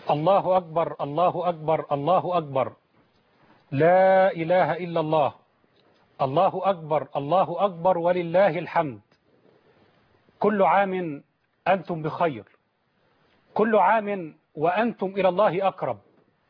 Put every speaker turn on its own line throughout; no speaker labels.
الله أكبر الله أكبر الله أكبر لا إله إلا الله الله أكبر الله أكبر ولله الحمد كل عام أنتم بخير كل عام وأنتم إلى الله أقرب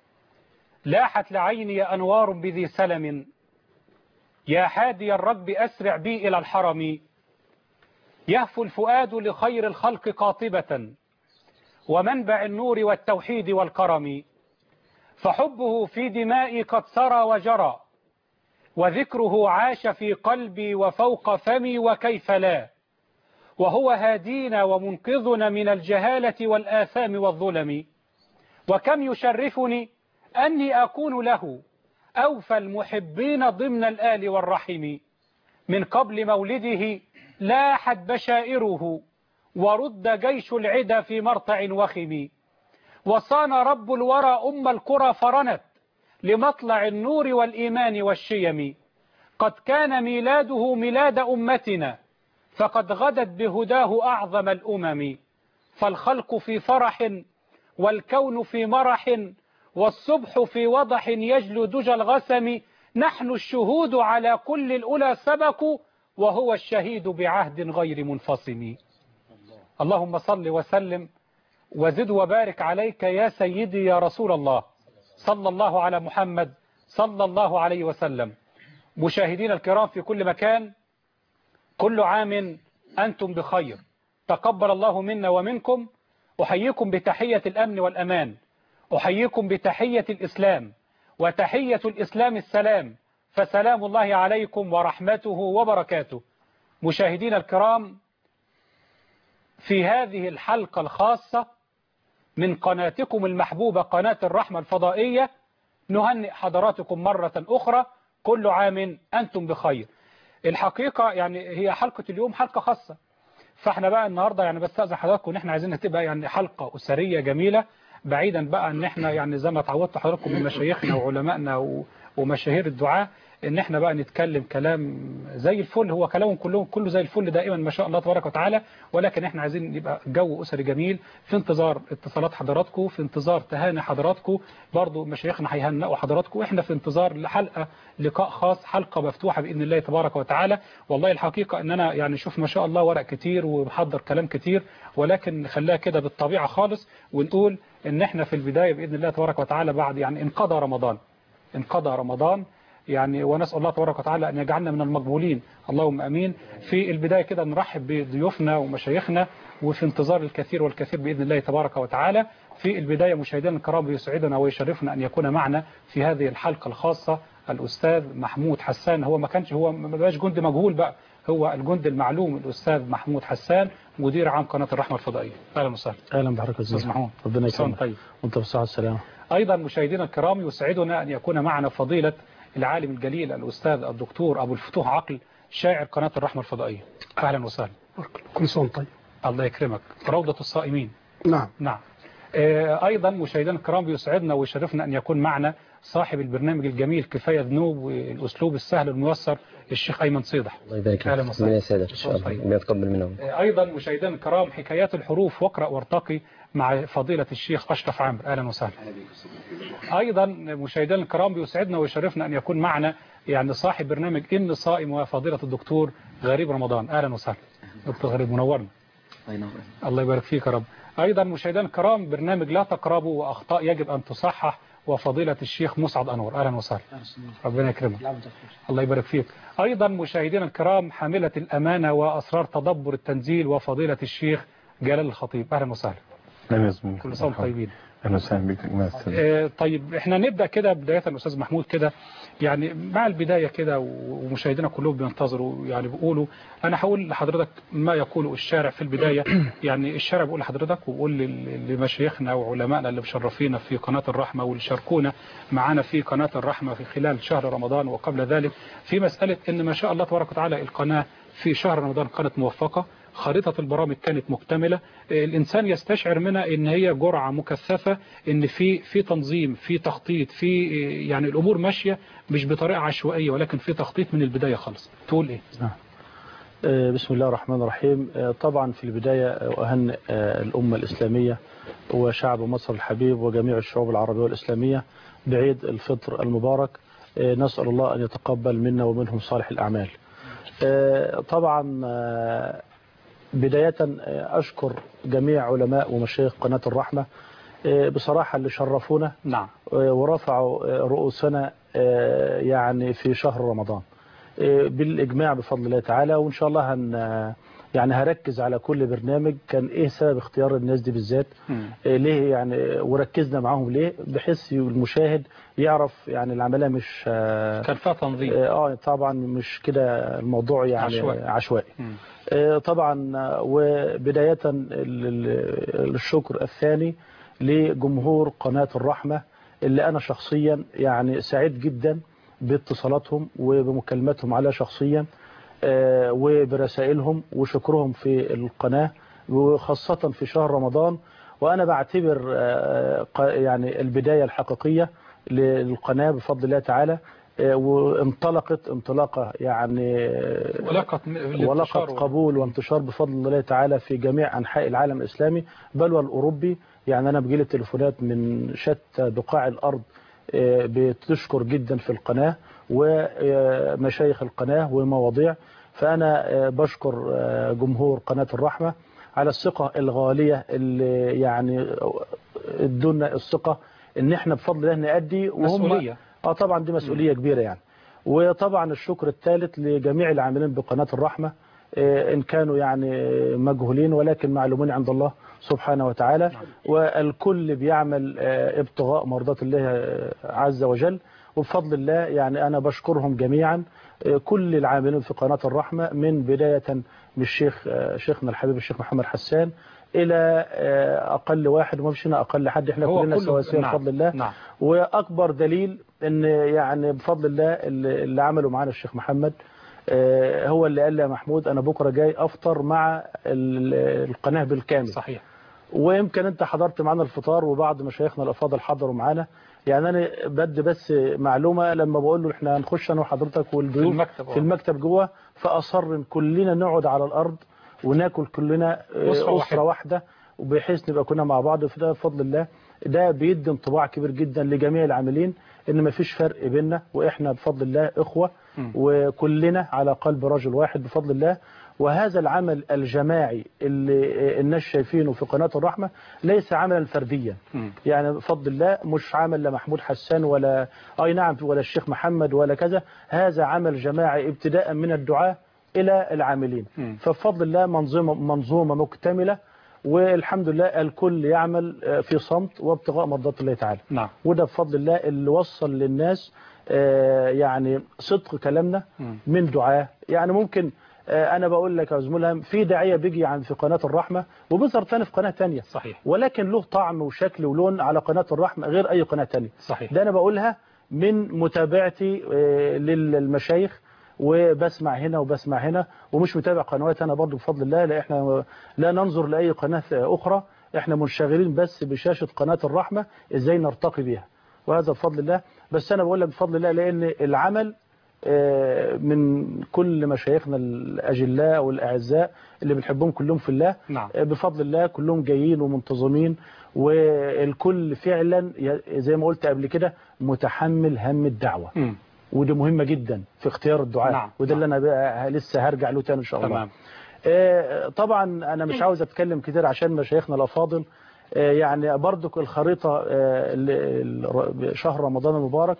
لاحت لعيني أنوار بذي سلم يا حادي الرب أسرع بي إلى الحرم يهفو الفؤاد لخير الخلق قاطبة ومنبع النور والتوحيد والكرم فحبه في دمائي قد سرى وجرى وذكره عاش في قلبي وفوق فمي وكيف لا وهو هادينا ومنقذنا من الجهالة والآثام والظلم وكم يشرفني أني أكون له أوفى المحبين ضمن الآل والرحم من قبل مولده لاحت بشائره ورد جيش العدا في مرتع وخم وصان رب الورى أم القرى فرنت لمطلع النور والإيمان والشيم قد كان ميلاده ميلاد أمتنا فقد غدت بهداه أعظم الأمم فالخلق في فرح والكون في مرح والصبح في وضح يجلو دجى الغسم نحن الشهود على كل الأولى سبقوا وهو الشهيد بعهد غير منفصم اللهم صل وسلم وزد وبارك عليك يا سيدي يا رسول الله صلى الله على محمد صلى الله عليه وسلم مشاهدين الكرام في كل مكان كل عام أنتم بخير تقبل الله منا ومنكم أحييكم بتحية الأمن والأمان أحييكم بتحية الإسلام وتحية الإسلام السلام فسلام الله عليكم ورحمته وبركاته مشاهدين الكرام في هذه الحلقة الخاصة من قناتكم المحبوبة قناة الرحمة الفضائية نهنئ حضراتكم مرة أخرى كل عام أنتم بخير الحقيقة يعني هي حلقة اليوم حلقة خاصة فاحنا بقى النهاردة يعني بستأذن حضراتكم ان احنا عايزينها تبقى يعني حلقة أسرية جميلة بعيدا بقى ان احنا يعني زي ما تعودت حضراتكم من مشايخنا وعلمائنا ومشاهير الدعاء ان احنا بقى نتكلم كلام زي الفل هو كلامهم كلهم كله زي الفل دائما ما شاء الله تبارك وتعالى ولكن احنا عايزين يبقى جو اسري جميل في انتظار اتصالات حضراتكم في انتظار تهاني حضراتكم برضو مشايخنا هيهنئوا حضراتكم واحنا في انتظار لحلقه لقاء خاص حلقه مفتوحه باذن الله تبارك وتعالى والله الحقيقه ان انا يعني شوف ما شاء الله ورق كتير ومحضر كلام كتير ولكن نخليها كده بالطبيعه خالص ونقول ان احنا في البدايه باذن الله تبارك وتعالى بعد يعني انقضى رمضان انقضى رمضان يعني ونسأل الله تبارك وتعالى أن يجعلنا من المقبولين اللهم أمين في البداية كده نرحب بضيوفنا ومشايخنا وفي انتظار الكثير والكثير بإذن الله تبارك وتعالى في البداية مشاهدينا الكرام بيسعدنا ويشرفنا أن يكون معنا في هذه الحلقة الخاصة الأستاذ محمود حسان هو ما كانش هو ما بقاش جندي مجهول بقى هو الجند المعلوم الأستاذ محمود حسان مدير عام قناة الرحمة الفضائية أهلا وسهلا
اهلا بحضرتك
أستاذ محمود
ربنا
مساء
يكرمك
طيب
وانت بالصحه والسلامه
أيضا مشاهدينا الكرام يسعدنا أن يكون معنا فضيلة العالم الجليل الأستاذ الدكتور أبو الفتوح عقل شاعر قناة الرحمة الفضائية أهلا وسهلا
كل سنة طيب
الله يكرمك روضة الصائمين
نعم
نعم آه، أيضا مشاهدينا الكرام بيسعدنا ويشرفنا أن يكون معنا صاحب البرنامج الجميل كفاية ذنوب والأسلوب السهل الميسر الشيخ أيمن صيدح
الله يبارك
أهلا
لك
وسهلا.
ربنا يسعدك ان شاء الله
طيب.
ربنا يتقبل منهم
آه، أيضا مشاهدينا الكرام حكايات الحروف واقرأ وارتقي مع فضيلة الشيخ أشرف عامر أهلا وسهلا أيضا مشاهدينا الكرام بيسعدنا ويشرفنا أن يكون معنا يعني صاحب برنامج إن صائم وفضيلة الدكتور غريب رمضان أهلا وسهلا دكتور غريب منورنا الله يبارك فيك يا رب أيضا مشاهدينا الكرام برنامج لا تقربوا وأخطاء يجب أن تصحح وفضيلة الشيخ مسعد أنور أهلا وسهلا ربنا يكرمك الله يبارك فيك أيضا مشاهدينا الكرام حاملة الأمانة وأسرار تدبر التنزيل وفضيلة الشيخ جلال الخطيب أهلا وسهلا
نعم يا زميلي
كل سنة وانتم طيبين
اهلا وسهلا بك مع السلامه
آه، طيب احنا نبدأ كده بداية الأستاذ محمود كده يعني مع البداية كده ومشاهدينا كلهم بينتظروا يعني بيقولوا أنا هقول لحضرتك ما يقوله الشارع في البداية يعني الشارع بيقول لحضرتك وبقول لل- لمشايخنا وعلمائنا اللي مشرفينا في قناة الرحمة واللي شاركونا معانا في قناة الرحمة في خلال شهر رمضان وقبل ذلك في مسألة إن ما شاء الله تبارك وتعالى القناة في شهر رمضان كانت موفقة خريطة البرامج كانت مكتملة الإنسان يستشعر منها إن هي جرعة مكثفة إن في في تنظيم في تخطيط في يعني الأمور ماشية مش بطريقة عشوائية ولكن في تخطيط من البداية خالص تقول إيه؟
آه، بسم الله الرحمن الرحيم آه، طبعا في البداية آه، أهنئ آه، الأمة الإسلامية وشعب مصر الحبيب وجميع الشعوب العربية والإسلامية بعيد الفطر المبارك آه، نسأل الله أن يتقبل منا ومنهم صالح الأعمال آه، طبعا آه، بداية آه، أشكر جميع علماء ومشايخ قناة الرحمة آه، بصراحة اللي شرفونا
نعم
آه، ورفعوا آه، رؤوسنا آه، يعني في شهر رمضان آه، بالإجماع بفضل الله تعالى وإن شاء الله هن آه، يعني هركز على كل برنامج كان إيه سبب اختيار الناس دي بالذات
مم.
آه، ليه يعني وركزنا معاهم ليه بحيث المشاهد يعرف يعني العملية مش آه
كان فيها تنظيم
آه طبعا مش كده الموضوع يعني
عشوائي.
عشوائي
مم.
آه، طبعا آه، وبداية ال- ال- الشكر الثاني لجمهور قناة الرحمة اللي أنا شخصيا يعني سعيد جدا باتصالاتهم وبمكالماتهم على شخصيا آه، وبرسائلهم وشكرهم في القناة وخاصة في شهر رمضان وأنا بعتبر آه، ق- يعني البداية الحقيقية للقناة بفضل الله تعالى آه، وانطلقت انطلاقة يعني آه،
ولقت
ولقت قبول وانتشار بفضل الله تعالى في جميع أنحاء العالم الإسلامي بل والأوروبي يعني أنا بجيلي تليفونات من شتى بقاع الأرض آه، بتشكر جدا في القناة ومشايخ القناة ومواضيع فأنا آه، بشكر آه، جمهور قناة الرحمة على الثقة الغالية اللي يعني ادونا الثقة ان احنا بفضل الله نأدي وهم
مسؤولية.
اه طبعا دي مسؤولية كبيرة يعني وطبعا الشكر الثالث لجميع العاملين بقناة الرحمة آه، إن كانوا يعني مجهولين ولكن معلومين عند الله سبحانه وتعالى والكل بيعمل آه، ابتغاء مرضات الله آه، عز وجل وبفضل الله يعني أنا بشكرهم جميعا آه، كل العاملين في قناة الرحمة من بداية من الشيخ آه، شيخنا الحبيب الشيخ محمد حسان إلى آه، أقل واحد وما فيش هنا أقل حد احنا
هو
كلنا
كله-
سواسية
نعم،
بفضل الله
نعم.
واكبر دليل ان يعني بفضل الله اللي اللي عمله معانا الشيخ محمد آه، هو اللي قال لي يا محمود انا بكره جاي افطر مع ال- القناه بالكامل
صحيح
ويمكن انت حضرت معانا الفطار وبعض مشايخنا الافاضل حضروا معانا يعني انا بدي بس معلومه لما بقول له احنا هنخش انا وحضرتك والضيوف
في المكتب، آه.
في المكتب جوه فاصر ان كلنا نقعد على الارض وناكل كلنا آه،
أسرة
اسره واحده وبحيث نبقى كنا مع بعض في ده بفضل الله ده بيدي انطباع كبير جدا لجميع العاملين ان مفيش فرق بيننا واحنا بفضل الله اخوه
م.
وكلنا على قلب رجل واحد بفضل الله وهذا العمل الجماعي اللي الناس شايفينه في قناة الرحمة ليس عملا فرديا
م.
يعني بفضل الله مش عمل لمحمود حسان ولا اي نعم ولا الشيخ محمد ولا كذا هذا عمل جماعي ابتداء من الدعاة الى العاملين
م.
فبفضل الله منظومة منظومة مكتملة والحمد لله الكل يعمل آه، في صمت وابتغاء مرضات الله تعالى
نعم
وده بفضل الله اللي وصل للناس آه، يعني صدق كلامنا
مم.
من دعاة يعني ممكن آه، انا بقول لك يا زميلها في داعيه بيجي عن في قناه الرحمه وبيظهر تاني في قناه تانية
صحيح
ولكن له طعم وشكل ولون على قناه الرحمه غير اي قناه تانية
صحيح
ده انا بقولها من متابعتي آه، للمشايخ وبسمع هنا وبسمع هنا ومش متابع قنوات انا برضو بفضل الله لا احنا لا ننظر لاي قناه اخرى احنا منشغلين بس بشاشه قناه الرحمه ازاي نرتقي بيها وهذا بفضل الله بس انا بقول لك بفضل الله لان العمل آه، من كل مشايخنا الاجلاء والاعزاء اللي بنحبهم كلهم في الله
نعم.
آه، بفضل الله كلهم جايين ومنتظمين والكل فعلا ي- زي ما قلت قبل كده متحمل هم الدعوه
مم.
ودي مهمه جدا في اختيار الدعاء
نعم،
وده
نعم.
اللي انا بقى لسه هرجع له تاني ان شاء الله
تمام
آه، طبعا انا مش عاوز اتكلم كتير عشان مشايخنا الافاضل آه، يعني برضك الخريطه آه، ال- ال- شهر رمضان المبارك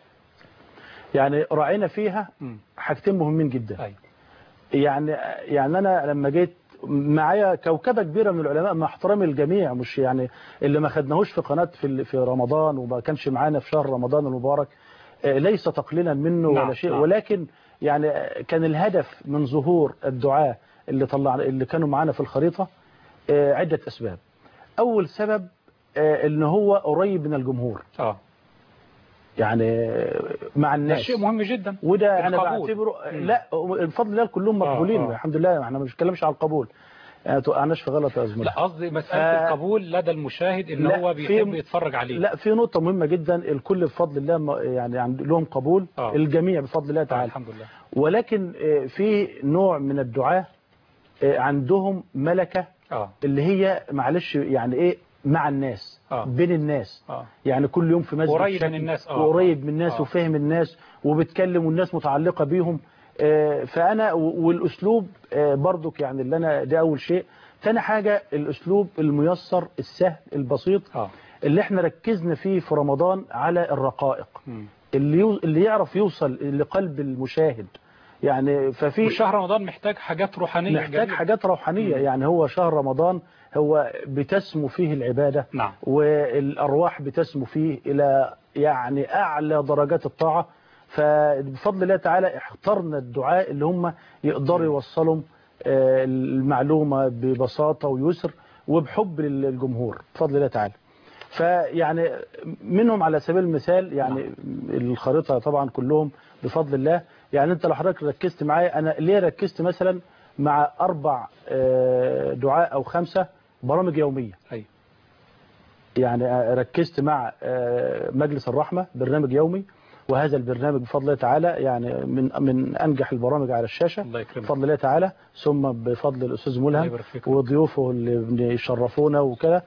يعني راعينا فيها
مم.
حاجتين مهمين جدا
أيوة.
يعني يعني انا لما جيت معايا كوكبه كبيره من العلماء مع احترامي الجميع مش يعني اللي ما خدناهوش في قناه في ال- في رمضان وما كانش معانا في شهر رمضان المبارك آه، ليس تقليلا منه
نعم،
ولا شيء
نعم.
ولكن يعني آه، كان الهدف من ظهور الدعاة اللي طلع اللي كانوا معانا في الخريطه آه، عده اسباب اول سبب آه، ان هو قريب من الجمهور
اه
يعني آه، مع
ده
الناس
شيء مهم جدا
وده انا
القبول.
بعتبره
مم.
لا بفضل الله كلهم
آه،
مقبولين
آه.
الحمد لله احنا مش بنتكلمش على القبول يعني ما توقعناش في غلط يا زميلي
لا قصدي مسألة
ف-
القبول لدى المشاهد ان
لا،
هو
في-
بيحب يتفرج عليه
لا في نقطة مهمة جدا الكل بفضل الله ما- يعني عند- لهم قبول
آه.
الجميع بفضل الله
آه،
تعالى
الحمد لله
ولكن آه، في نوع من الدعاة آه، عندهم ملكة
اه
اللي هي معلش يعني ايه مع الناس
آه.
بين الناس
اه
يعني كل يوم في مسجد
قريب من
شكل
الناس، آه.
وقريب من الناس
آه.
وفاهم الناس وبتكلم والناس متعلقة بيهم آه، فأنا و- والأسلوب آه، برضك يعني اللي أنا ده أول شيء تاني حاجة الأسلوب الميسر السهل البسيط
اه
اللي احنا ركزنا فيه في رمضان على الرقائق
مم.
اللي يو اللي يعرف يوصل لقلب المشاهد يعني ففي
وشهر رمضان محتاج حاجات روحانية
محتاج
جميلة.
حاجات روحانية
مم.
يعني هو شهر رمضان هو بتسمو فيه العبادة
نعم
والأرواح بتسمو فيه إلى يعني أعلى درجات الطاعة فبفضل الله تعالى اخترنا الدعاء اللي هم يقدروا يوصلوا آه، المعلومة ببساطة ويسر وبحب للجمهور بفضل الله تعالى فيعني منهم على سبيل المثال يعني الخريطة طبعا كلهم بفضل الله يعني انت لو حضرتك ركزت معايا انا ليه ركزت مثلا مع اربع آه، دعاء او خمسة برامج يومية
ايوه
يعني ركزت مع آه، مجلس الرحمة برنامج يومي وهذا البرنامج بفضل الله تعالى يعني من من انجح البرامج على الشاشة
الله يكرمك
بفضل الله تعالى ثم بفضل الاستاذ
الله
ملهم
يبارك فيك.
وضيوفه اللي بيشرفونا وكده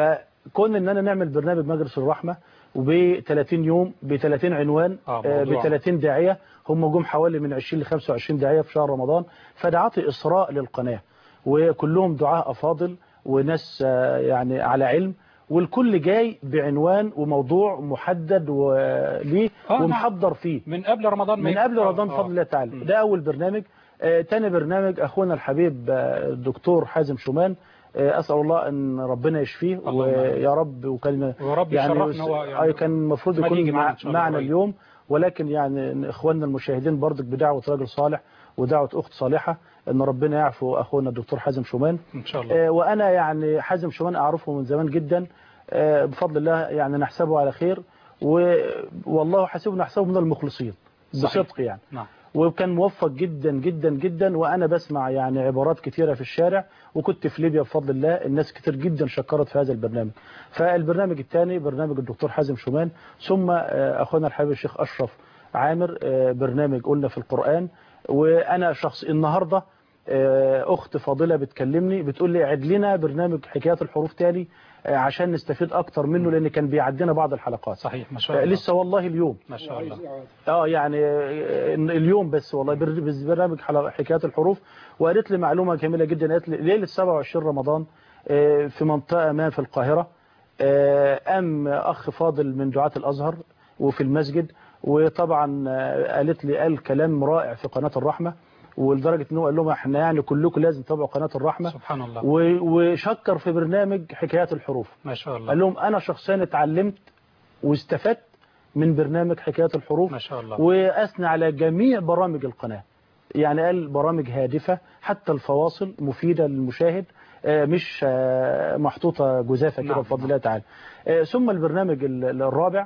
فكون ان انا نعمل برنامج مجلس الرحمه وب 30 يوم ب 30 عنوان
آه،
ب
موضوع.
30 داعيه هم جم حوالي من 20 ل 25 داعيه في شهر رمضان فده عطي اسراء للقناه وكلهم دعاء افاضل وناس آه، يعني على علم والكل جاي بعنوان وموضوع محدد وليه
آه، نعم.
ومحضر فيه
من قبل رمضان ما
من
يك-
قبل
آه،
رمضان
آه.
بفضل الله تعالى
مم.
ده اول برنامج آه تاني برنامج اخونا الحبيب آه، الدكتور حازم شومان آه اسال الله ان ربنا يشفيه
اللهم
ويا رب وكان
ورب
يعني,
يشرفنا هو
يعني كان المفروض
احتمال يجي
يكون
معنا
مع
إن شاء الله
معنا
قريب.
اليوم ولكن يعني اخواننا المشاهدين برضك بدعوه رجل صالح ودعوه اخت صالحه ان ربنا يعفو اخونا الدكتور حازم شومان
ان شاء الله
آه، وانا يعني حازم شومان اعرفه من زمان جدا آه، بفضل الله يعني نحسبه على خير و- والله حسبه نحسبه من المخلصين
صحيح.
بصدق يعني
نعم
وكان موفق جدا جدا جدا وانا بسمع يعني عبارات كتيره في الشارع وكنت في ليبيا بفضل الله الناس كتير جدا شكرت في هذا البرنامج فالبرنامج الثاني برنامج الدكتور حازم شومان ثم آه، اخونا الحبيب الشيخ اشرف عامر آه، برنامج قلنا في القران وانا شخص النهارده آه، اخت فاضله بتكلمني بتقول لي عد لنا برنامج حكايات الحروف تاني آه، عشان نستفيد اكتر منه لان كان بيعدينا بعض الحلقات
صحيح ما شاء
آه،
الله
لسه والله اليوم
ما شاء الله
اه يعني آه، اليوم بس والله بر- بس برنامج حل- حكايات الحروف وقالت لي معلومه جميله جدا قالت لي ليله 27 رمضان آه، في منطقه ما في القاهره آه، قام اخ فاضل من دعاة الازهر وفي المسجد وطبعا آه، قالت لي قال كلام رائع في قناه الرحمه ولدرجه ان هو قال لهم احنا يعني كلكم لازم تتابعوا قناه الرحمه
سبحان الله
و- وشكر في برنامج حكايات الحروف
ما شاء
قال
الله
لهم انا شخصيا اتعلمت واستفدت من برنامج حكايات الحروف
ما شاء الله
وأثنى على جميع برامج القناة يعني قال برامج هادفة حتى الفواصل مفيدة للمشاهد آه، مش آه، محطوطة جزافة كده
نعم،
بفضل
نعم.
الله تعالى آه، ثم البرنامج ال- الرابع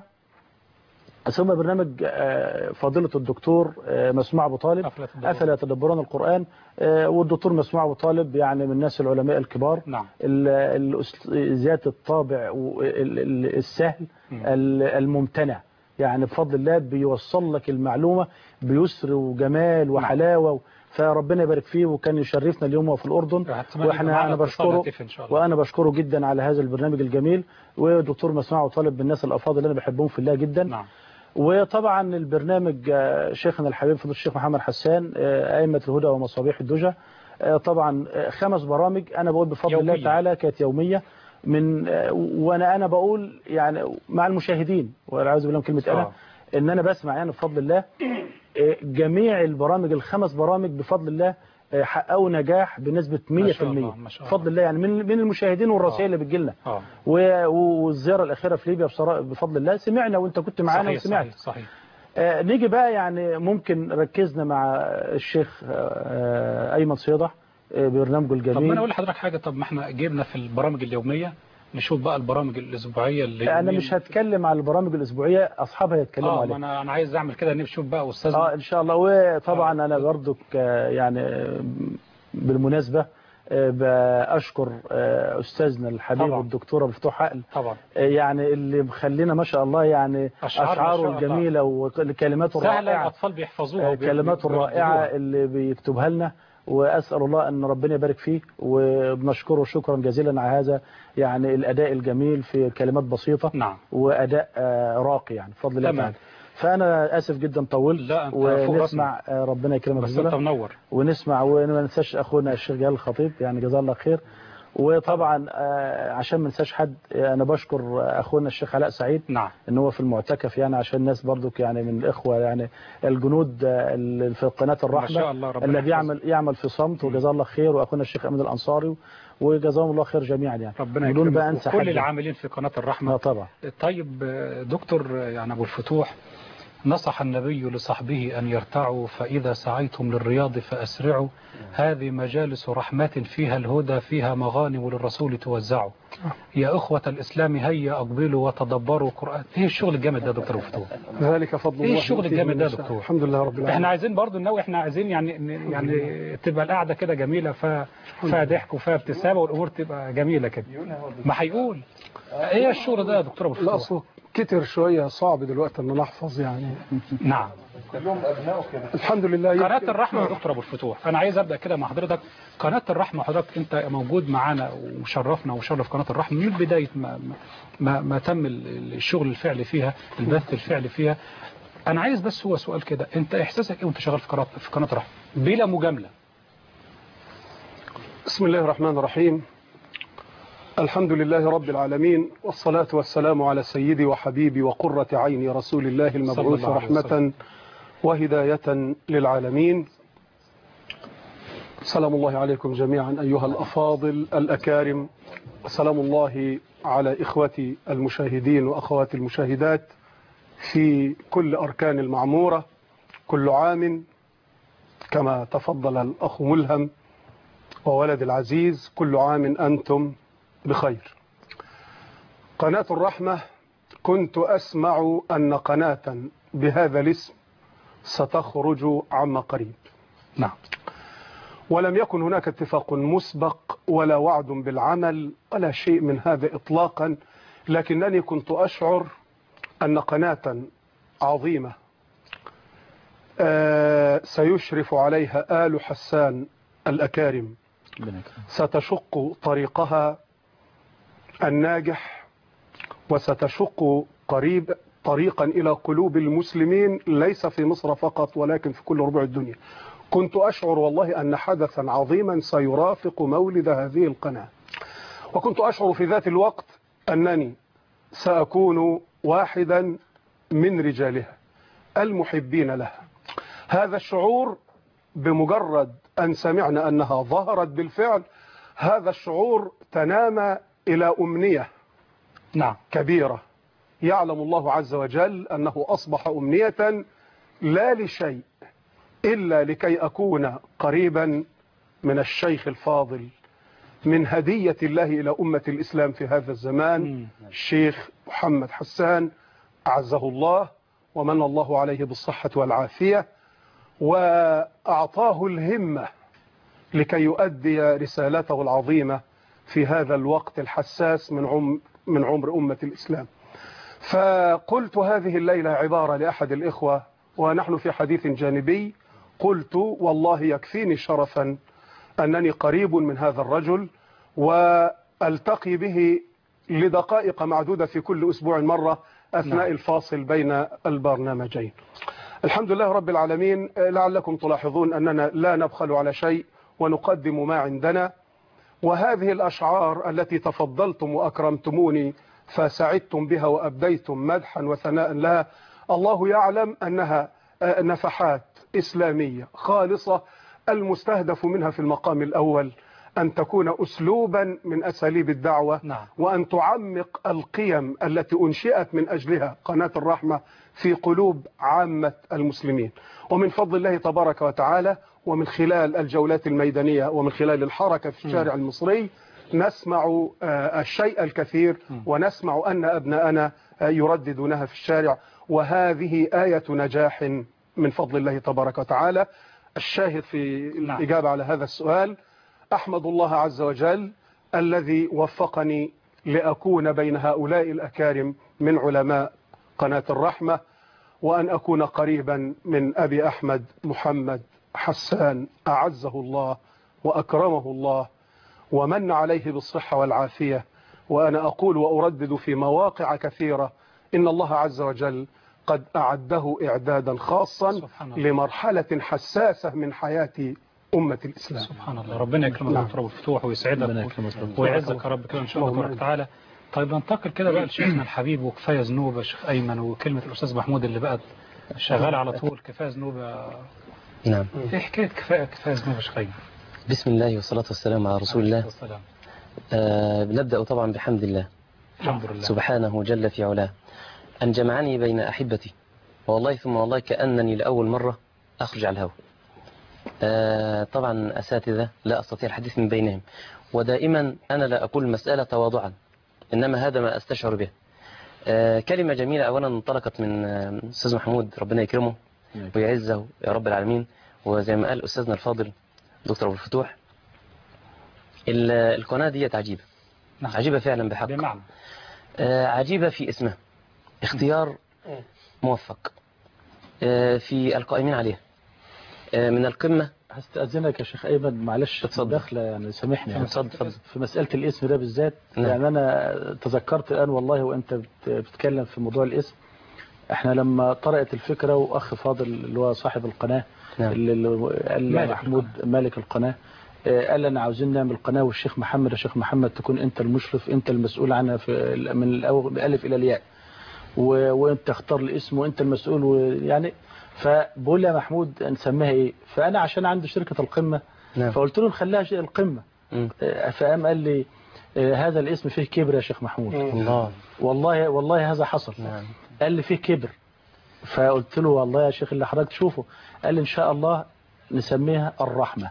ثم برنامج آه، فضيلة الدكتور آه، مسموع أبو طالب
أفلا تدبرون.
أفلا يتدبرون القرآن آه، والدكتور مسموع أبو طالب يعني من الناس العلماء الكبار
نعم
ال- الأس- ذات الطابع و- ال- ال- السهل
مم.
ال- الممتنع يعني بفضل الله بيوصل لك المعلومة بيسر وجمال وحلاوة فربنا يبارك فيه وكان يشرفنا اليوم وهو في الأردن
احتمال يبقى
واحنا
معنا
انا
اتصال
بشكره
هاتفي إن شاء الله
وانا بشكره جدا على هذا البرنامج الجميل ودكتور مسمع وطالب من الناس الافاضل اللي انا بحبهم في الله جدا
نعم
وطبعا البرنامج آه، شيخنا الحبيب فضيله الشيخ محمد حسان آه، ائمه الهدى ومصابيح الدجى آه، طبعا آه، خمس برامج انا بقول بفضل الله
يومية.
تعالى كانت يوميه من آه، وانا انا بقول يعني مع المشاهدين والعياذ بالله من كلمه انا
آه.
ان انا بسمع يعني بفضل الله آه، جميع البرامج الخمس برامج بفضل الله آه، حققوا نجاح بنسبه 100%
ما شاء الله، ما شاء الله.
بفضل الله يعني من من المشاهدين والرسائل اللي بتجي لنا
اه
و- والزياره الاخيره في ليبيا بصراحه بفضل الله سمعنا وانت كنت معانا
صحيح
وسمعت
صحيح صحيح
آه نيجي بقى يعني ممكن ركزنا مع الشيخ آه ايمن صيدح آه برنامجه
طب ما انا
الجميل
اقول لحضرتك حاجه طب ما احنا جبنا في البرامج اليوميه نشوف بقى البرامج الاسبوعيه اللي
انا مش هتكلم على البرامج الاسبوعيه اصحابها يتكلموا
اه ما
عليها
انا انا عايز اعمل كده نشوف بقى استاذ
اه ان شاء الله وطبعا
آه.
انا برضك آه، يعني آه، بالمناسبه آه، بأشكر آه، أستاذنا الحبيب
طبعا.
الدكتور أبو فتوح عقل
طبعا
آه، يعني اللي مخلينا ما شاء الله يعني
أشعار ما شاء
أشعاره
الله.
الجميلة وكلماته
سهلة
الرائعة
الأطفال بيحفظوها
آه،
وبي-
كلماته
بيرددوها.
الرائعة اللي بيكتبها لنا وأسأل الله أن ربنا يبارك فيه وبنشكره شكرا جزيلا على هذا يعني الأداء الجميل في كلمات بسيطة
نعم
وأداء آه، راقي يعني بفضل الله
تمام.
تعالى فأنا آسف جدا طولت
لا، أنت فوق
ونسمع آه، ربنا يكرمك
بس
بسرعة.
أنت منور
ونسمع وما ننساش اخونا الشيخ جلال الخطيب يعني جزاه الله خير وطبعا آه، عشان ما ننساش حد آه، انا بشكر آه، اخونا الشيخ علاء سعيد
نعم
ان هو في المعتكف يعني عشان الناس برضك يعني من الاخوه يعني الجنود آه، اللي في قناه
ما
الرحمه
شاء الله ربنا
الذي
يحفظه.
يعمل يعمل في صمت وجزاه الله خير واخونا الشيخ امين الانصاري وجزاهم الله خير جميعا يعني
ربنا
بدون بقى
يكرمك
انسى
كل
حد
العاملين في قناة
لا
الرحمة
طبعا
طيب آه، دكتور آه، يعني أبو الفتوح نصح النبي لصحبه أن يرتعوا فإذا سعيتم للرياض فأسرعوا هذه مجالس رحمة فيها الهدى فيها مغانم للرسول توزعوا يا أخوة الإسلام هيا أقبلوا وتدبروا قرآن إيه الشغل الجامد ده يا دكتور أبو الفتوح
ذلك فضل
إيه
الله
الشغل
يؤتيه
الجامد
من
ده يا
يشاء.
دكتور؟
الحمد لله رب العالمين
احنا عايزين برضو ننوي احنا عايزين يعني يعني تبقى القعده كده جميله ف- فيها ضحك وفيها ابتسامه والامور تبقى جميله كده ما هيقول ايه الشغل ده يا دكتور ابو
لا
الفتوح
اصله كتر شويه صعب دلوقتي ان نحفظ يعني
نعم
الحمد لله
قناه
يمكن-
الرحمه يا دكتور ابو الفتوح انا عايز ابدا كده مع حضرتك قناه الرحمه حضرتك انت موجود معانا وشرفنا وشرف قناه الرحمه من بدايه ما ما, ما, ما تم ال- الشغل الفعلي فيها البث الفعلي فيها انا عايز بس هو سؤال كده انت احساسك ايه وانت شغال في قناه في قناه الرحمه بلا مجامله
بسم الله الرحمن الرحيم الحمد لله رب العالمين والصلاة والسلام على سيدي وحبيبي وقرة عيني رسول الله المبعوث
الله عليه
رحمة
وسلم.
وهداية للعالمين سلام الله عليكم جميعا أيها الأفاضل الأكارم سلام الله على إخوتي المشاهدين وأخواتي المشاهدات في كل أركان المعمورة كل عام كما تفضل الأخ ملهم وولد العزيز كل عام أنتم بخير قناة الرحمة كنت أسمع أن قناة بهذا الاسم ستخرج عما قريب
نعم
ولم يكن هناك اتفاق مسبق ولا وعد بالعمل ولا شيء من هذا إطلاقا لكنني كنت أشعر أن قناة عظيمة آه، سيشرف عليها آل حسان الأكارم ستشق طريقها الناجح وستشق قريب طريقا إلى قلوب المسلمين ليس في مصر فقط ولكن في كل ربع الدنيا كنت أشعر والله أن حدثا عظيما سيرافق مولد هذه القناة وكنت أشعر في ذات الوقت أنني سأكون واحدا من رجالها المحبين لها هذا الشعور بمجرد أن سمعنا أنها ظهرت بالفعل هذا الشعور تنام إلى أمنية
نعم
كبيرة يعلم الله عز وجل أنه أصبح أمنية لا لشيء إلا لكي أكون قريبا من الشيخ الفاضل من هدية الله إلى أمة الإسلام في هذا الزمان الشيخ محمد حسان أعزه الله ومن الله عليه بالصحة والعافية وأعطاه الهمة لكي يؤدي رسالته العظيمة في هذا الوقت الحساس من عمر من عمر أمة الإسلام فقلت هذه الليلة عبارة لأحد الإخوة ونحن في حديث جانبي قلت والله يكفيني شرفا أنني قريب من هذا الرجل وألتقي به لدقائق معدودة في كل أسبوع مرة أثناء
نعم.
الفاصل بين البرنامجين الحمد لله رب العالمين لعلكم تلاحظون أننا لا نبخل على شيء ونقدم ما عندنا وهذه الأشعار التي تفضلتم وأكرمتموني فسعدتم بها وأبديتم مدحا وثناء لها الله يعلم أنها آه، نفحات إسلامية خالصة المستهدف منها في المقام الأول أن تكون أسلوبا من أساليب الدعوة
نعم.
وأن تعمق القيم التي أنشئت من أجلها قناة الرحمة في قلوب عامة المسلمين ومن فضل الله تبارك وتعالى ومن خلال الجولات الميدانية ومن خلال الحركة في الشارع المصري نسمع آه، الشيء الكثير ونسمع أن أبناءنا آه، يرددونها في الشارع وهذه آية نجاح من فضل الله تبارك وتعالى الشاهد في
نعم.
الإجابة على هذا السؤال أحمد الله عز وجل الذي وفقني لأكون بين هؤلاء الأكارم من علماء قناة الرحمة وأن أكون قريبا من أبي أحمد محمد حسان أعزه الله وأكرمه الله ومن عليه بالصحة والعافية وأنا أقول وأردد في مواقع كثيرة إن الله عز وجل قد أعده إعدادا خاصا
سبحان الله.
لمرحلة حساسة من حياة أمة الإسلام
سبحان الله ربنا يكرمك
نعم.
دكتور ابو الفتوح ويسعدك
ربنا
و-
يكرمك ربنا.
ويعزك يا رب كده ان شاء الله
اللهم
تبارك وتعالى طيب ننتقل كده بقى لشيخنا الحبيب وكفايه ذنوب يا شيخ ايمن وكلمه الاستاذ محمود اللي بقت شغاله على طول كفايه ذنوب يا-
نعم
ايه حكايه كفايه كفايه ذنوب يا شيخ ايمن
بسم الله والصلاة والسلام على رسول الله
والسلام
آه بنبدأ طبعا بحمد الله
الحمد لله
سبحانه جل في علاه أن جمعني بين أحبتي والله ثم والله كأنني لأول مرة أخرج على الهواء آه طبعا أساتذة لا أستطيع الحديث من بينهم ودائما أنا لا أقول المسألة تواضعا إنما هذا ما أستشعر به آه كلمة جميلة أولا انطلقت من آه، أستاذ محمود ربنا يكرمه ويعزه يا رب العالمين وزي ما قال أستاذنا الفاضل دكتور أبو الفتوح ال- القناة ديت عجيبة
نعم.
عجيبة فعلا بحق
بمعنى
آه، عجيبة في اسمها اختيار موفق آه، في القائمين عليها آه، من القمة
هستأذنك يا شيخ أيمن معلش
اتفضل.
داخلة يعني سامحني يعني.
اتفضل اتفضل
في مسألة الاسم ده بالذات
نعم.
يعني أنا تذكرت الآن والله وأنت بت- بتتكلم في موضوع الاسم احنا لما طرأت الفكرة وأخ فاضل اللي هو صاحب القناة
نعم.
اللي اللي قال لي
مالك
محمود مالك القناة آه، قال لنا عاوزين نعمل قناة والشيخ محمد يا شيخ محمد تكون أنت المشرف أنت المسؤول عنها في ال- من الأول من الألف إلى الياء و- وأنت اختار الاسم وأنت المسؤول ويعني فبقول لي يا محمود نسميها إيه فأنا عشان عندي شركة القمة
نعم
فقلت له نخليها شيء القمة
مم.
آه، فقام قال لي آه، هذا الاسم فيه كبر يا شيخ محمود
الله
والله والله هذا حصل
نعم
قال لي فيه كبر فقلت له والله يا شيخ اللي حضرتك تشوفه قال لي ان شاء الله نسميها الرحمة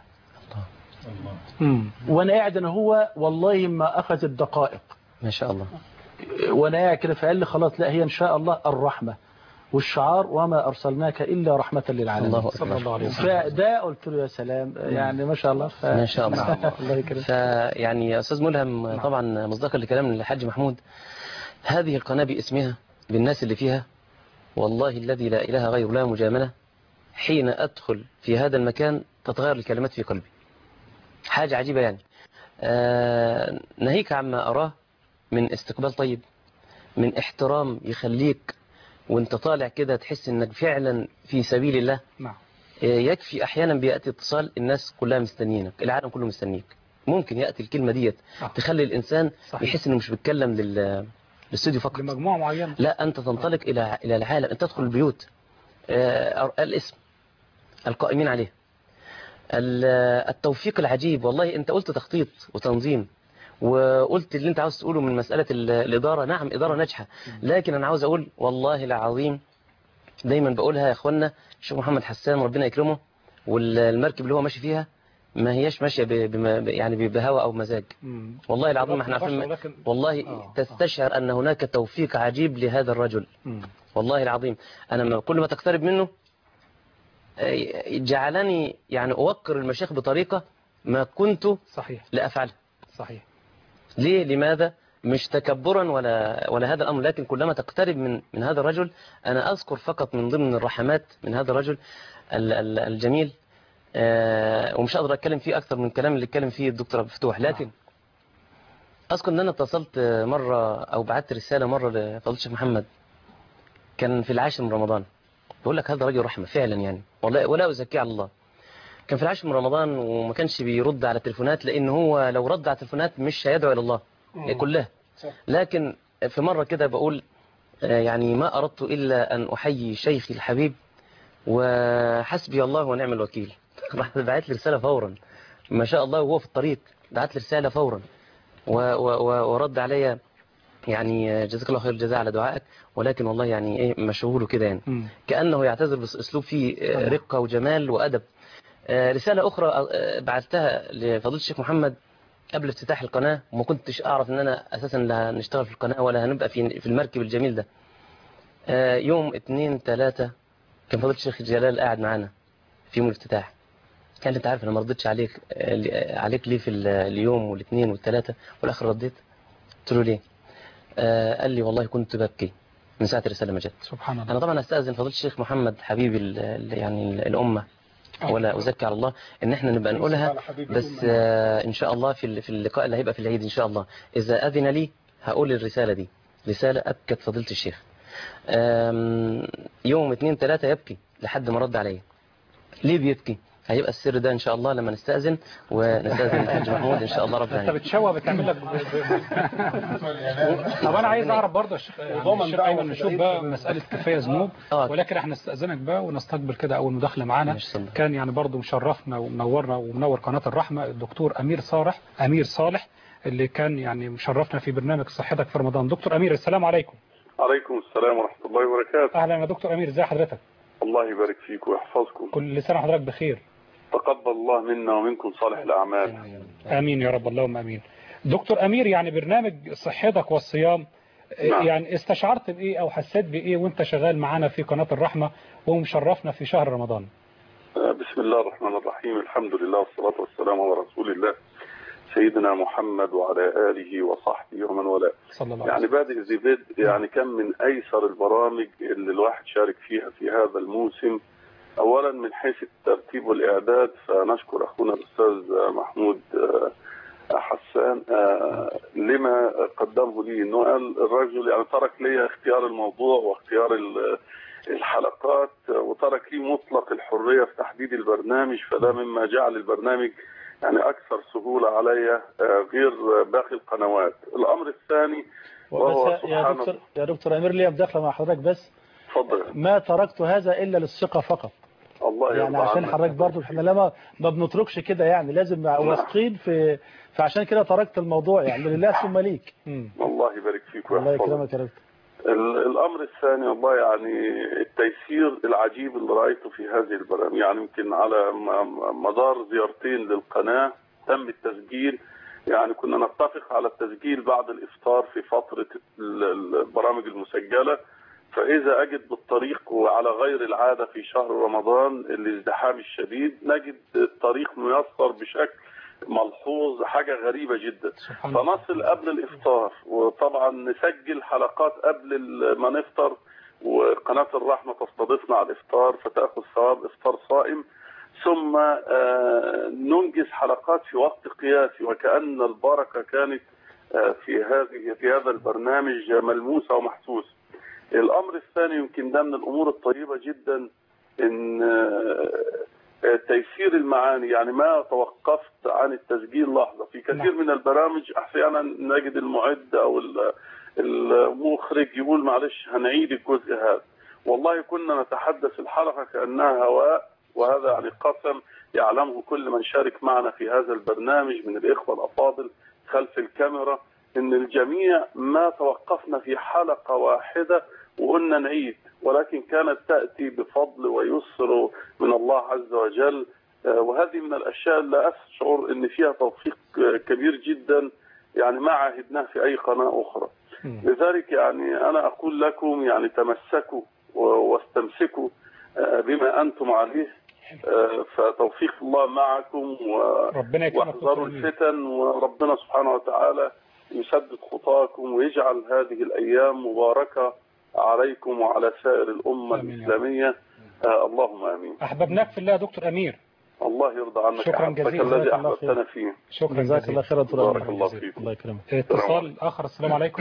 امم
وانا قاعد انا هو والله ما اخذت دقائق
ما شاء الله
وانا قاعد كده فقال لي خلاص لا هي ان شاء الله الرحمة والشعار وما ارسلناك الا رحمة للعالمين
الله
صلى
أكبر
الله عليه وسلم
فده قلت له يا سلام يعني ما شاء الله ف...
ما شاء الله.
الله يكرمك
فيعني يا أستاذ ملهم طبعا مصداقا لكلام الحاج محمود هذه القناة باسمها بالناس اللي فيها والله الذي لا إله غيره لا مجاملة حين أدخل في هذا المكان تتغير الكلمات في قلبي حاجة عجيبة يعني آه ناهيك عما أراه من استقبال طيب من احترام يخليك وانت طالع كده تحس انك فعلا في سبيل الله
نعم
يكفي احيانا بياتي اتصال الناس كلها مستنيينك العالم كله مستنيك ممكن ياتي الكلمه ديت
آه.
تخلي الانسان
صحيح.
يحس انه مش بيتكلم لل للاستوديو فقط
لمجموعه معينه
لا انت تنطلق الى الى العالم انت تدخل البيوت آه، الاسم القائمين عليه ال- التوفيق العجيب والله انت قلت تخطيط وتنظيم وقلت اللي انت عاوز تقوله من مسألة ال- الإدارة نعم إدارة ناجحة لكن أنا عاوز أقول والله العظيم دايما بقولها يا أخوانا الشيخ محمد حسان ربنا يكرمه والمركب اللي هو ماشي فيها ما هياش ماشية ب- بما- يعني بهوى أو مزاج
مم.
والله العظيم احنا عارفين
ولكن
والله
آه،
تستشعر أن هناك توفيق عجيب لهذا الرجل
مم.
والله العظيم أنا ما- كل ما تقترب منه آه، جعلني يعني أوقر المشايخ بطريقة ما كنت
صحيح
لأفعلها
صحيح
ليه لماذا مش تكبرا ولا ولا هذا الأمر لكن كلما تقترب من من هذا الرجل أنا أذكر فقط من ضمن الرحمات من هذا الرجل ال- ال- الجميل آه، ومش هقدر أتكلم فيه أكثر من الكلام اللي اتكلم فيه الدكتور عبد الفتوح لكن أذكر إن أنا اتصلت مرة أو بعت رسالة مرة لفضيلة الشيخ محمد كان في العاشر من رمضان بقول لك هذا رجل رحمة فعلا يعني والله ولا أزكيه على الله كان في العاشر من رمضان وما كانش بيرد على التليفونات لأن هو لو رد على التليفونات مش هيدعو إلى الله هي كلها
صح.
لكن في مرة كده بقول آه، يعني ما أردت إلا أن أحيي شيخي الحبيب وحسبي الله ونعم الوكيل راح بعت لي رسالة فورا ما شاء الله وهو في الطريق بعت لي رسالة فورا و و و ورد عليا يعني آه، جزاك الله خير الجزاء على دعائك ولكن والله يعني ايه مشغول كده يعني
مم.
كأنه يعتذر بأسلوب فيه آه، رقة وجمال وأدب آه، رسالة أخرى آه، بعتها لفضيلة الشيخ محمد قبل افتتاح القناة وما كنتش أعرف إن أنا أساسا لا هنشتغل في القناة ولا هنبقى في في المركب الجميل ده آه، يوم اتنين تلاتة كان فضيلة الشيخ جلال قاعد معانا في يوم الافتتاح قال لي انت عارف انا ما ردتش عليك آه، عليك ليه في ال- اليوم والاثنين والثلاثه والاخر رديت قلت له ليه آه، قال لي والله كنت ببكي من ساعه الرساله ما جت
سبحان الله
انا طبعا استاذن فضيله الشيخ محمد حبيبي ال- ال- يعني ال- الامه ولا ازكي على الله ان احنا نبقى نقولها بس آه، ان شاء الله في ال- في اللقاء اللي هيبقى في العيد ان شاء الله اذا اذن لي هقول الرساله دي رساله ابكت فضيله الشيخ آم، يوم اثنين ثلاثة يبكي لحد ما رد عليا ليه بيبكي هيبقى السر ده ان شاء الله لما نستأذن ونستأذن الحاج محمود ان شاء الله ربنا
انت
يعين.
بتشوه بتعمل لك طب انا عايز اعرف برضه يا شيخ يعني الشيخ ايمن نشوف بقى مساله كفايه ذنوب
آه.
ولكن احنا نستاذنك بقى ونستقبل كده اول مداخله معانا
ماشي، اتفضل.
كان يعني برضه مشرفنا ومنورنا ومنور قناه الرحمه الدكتور امير صالح امير صالح اللي كان يعني مشرفنا في برنامج صحتك في رمضان دكتور امير السلام عليكم
عليكم السلام ورحمة الله وبركاته
اهلا يا دكتور امير ازي حضرتك
الله يبارك فيك ويحفظكم
كل سنه وحضرتك بخير
تقبل الله منا ومنكم صالح الأعمال
امين يا رب اللهم امين دكتور امير يعني برنامج صحتك والصيام
نعم.
يعني استشعرت بايه او حسيت بايه وانت شغال معانا في قناه الرحمه ومشرفنا في شهر رمضان
آه، بسم الله الرحمن الرحيم الحمد لله والصلاة والسلام على رسول الله سيدنا محمد وعلى آله وصحبه ومن والاه
صلى الله
يعني
عليه
بادئ ذي بدء يعني كان من أيسر البرامج اللي الواحد شارك فيها في هذا الموسم أولا من حيث الترتيب والإعداد فنشكر أخونا الأستاذ محمود آه، حسان آه، لما قدمه لي انه قال الرجل يعني ترك لي اختيار الموضوع واختيار ال- الحلقات وترك لي مطلق الحريه في تحديد البرنامج فده مما جعل البرنامج يعني اكثر سهوله علي آه، غير باقي القنوات. الامر الثاني وهو
بس يا
سبحان
دكتور يا دكتور امير ليا مداخله مع حضرتك بس
تفضل
ما تركت هذا الا للثقه فقط
الله يرضى
يعني عشان
عنك.
حضرتك برضو احنا لما ما بنتركش كده يعني لازم نبقى واثقين في فعشان كده تركت الموضوع يعني لله ثم ليك
مم.
الله يبارك فيك
الله
ويحفظك.
يكرمك يا دكتور
ال- الامر الثاني والله يعني التيسير العجيب اللي رايته في هذه البرامج يعني يمكن على م- مدار زيارتين للقناه تم التسجيل يعني كنا نتفق على التسجيل بعد الافطار في فتره ال- ال- البرامج المسجله فاذا اجد بالطريق وعلى غير العاده في شهر رمضان الازدحام الشديد نجد الطريق ميسر بشكل ملحوظ حاجه غريبه جدا
سبحان الله
فنصل قبل الافطار وطبعا نسجل حلقات قبل ال- ما نفطر وقناه الرحمه تستضيفنا على الافطار فتاخذ ثواب افطار صائم ثم آه، ننجز حلقات في وقت قياسي وكأن البركة كانت آه، في هذه في هذا البرنامج ملموسة ومحسوسة. الأمر الثاني يمكن ده من الأمور الطيبة جدا إن آه، آه، تيسير المعاني يعني ما توقفت عن التسجيل لحظة في كثير من البرامج أحيانا نجد المعد أو ال- المخرج يقول معلش هنعيد الجزء هذا والله كنا نتحدث الحلقة كأنها هواء وهذا يعني قسم يعلمه كل من شارك معنا في هذا البرنامج من الإخوة الأفاضل خلف الكاميرا إن الجميع ما توقفنا في حلقة واحدة وقلنا نعيد ولكن كانت تأتي بفضل ويسر من الله عز وجل آه، وهذه من الأشياء اللي أشعر إن فيها توفيق آه، كبير جدا يعني ما عاهدناه في أي قناة أخرى
مم.
لذلك يعني أنا أقول لكم يعني تمسكوا و- واستمسكوا آه، بما أنتم عليه آه، فتوفيق الله معكم و-
ربنا يكرمك
واحذروا
دكتور أمير.
الفتن وربنا سبحانه وتعالى يسدد خطاكم ويجعل هذه الأيام مباركة عليكم وعلى سائر الأمة
آمين يا رب.
الإسلامية آه اللهم آمين
احببناك في الله يا دكتور امير
الله يرضى عنك
شكراً
أحبك
جزيلاً.
الذي
جزاك الله خير.
أحببتنا فيه
شكرا
جزاك الله
جزيلا
خير يا دكتور
بارك
أمير.
الله فيكم
الله يكرمك
اتصال اخر السلام عليكم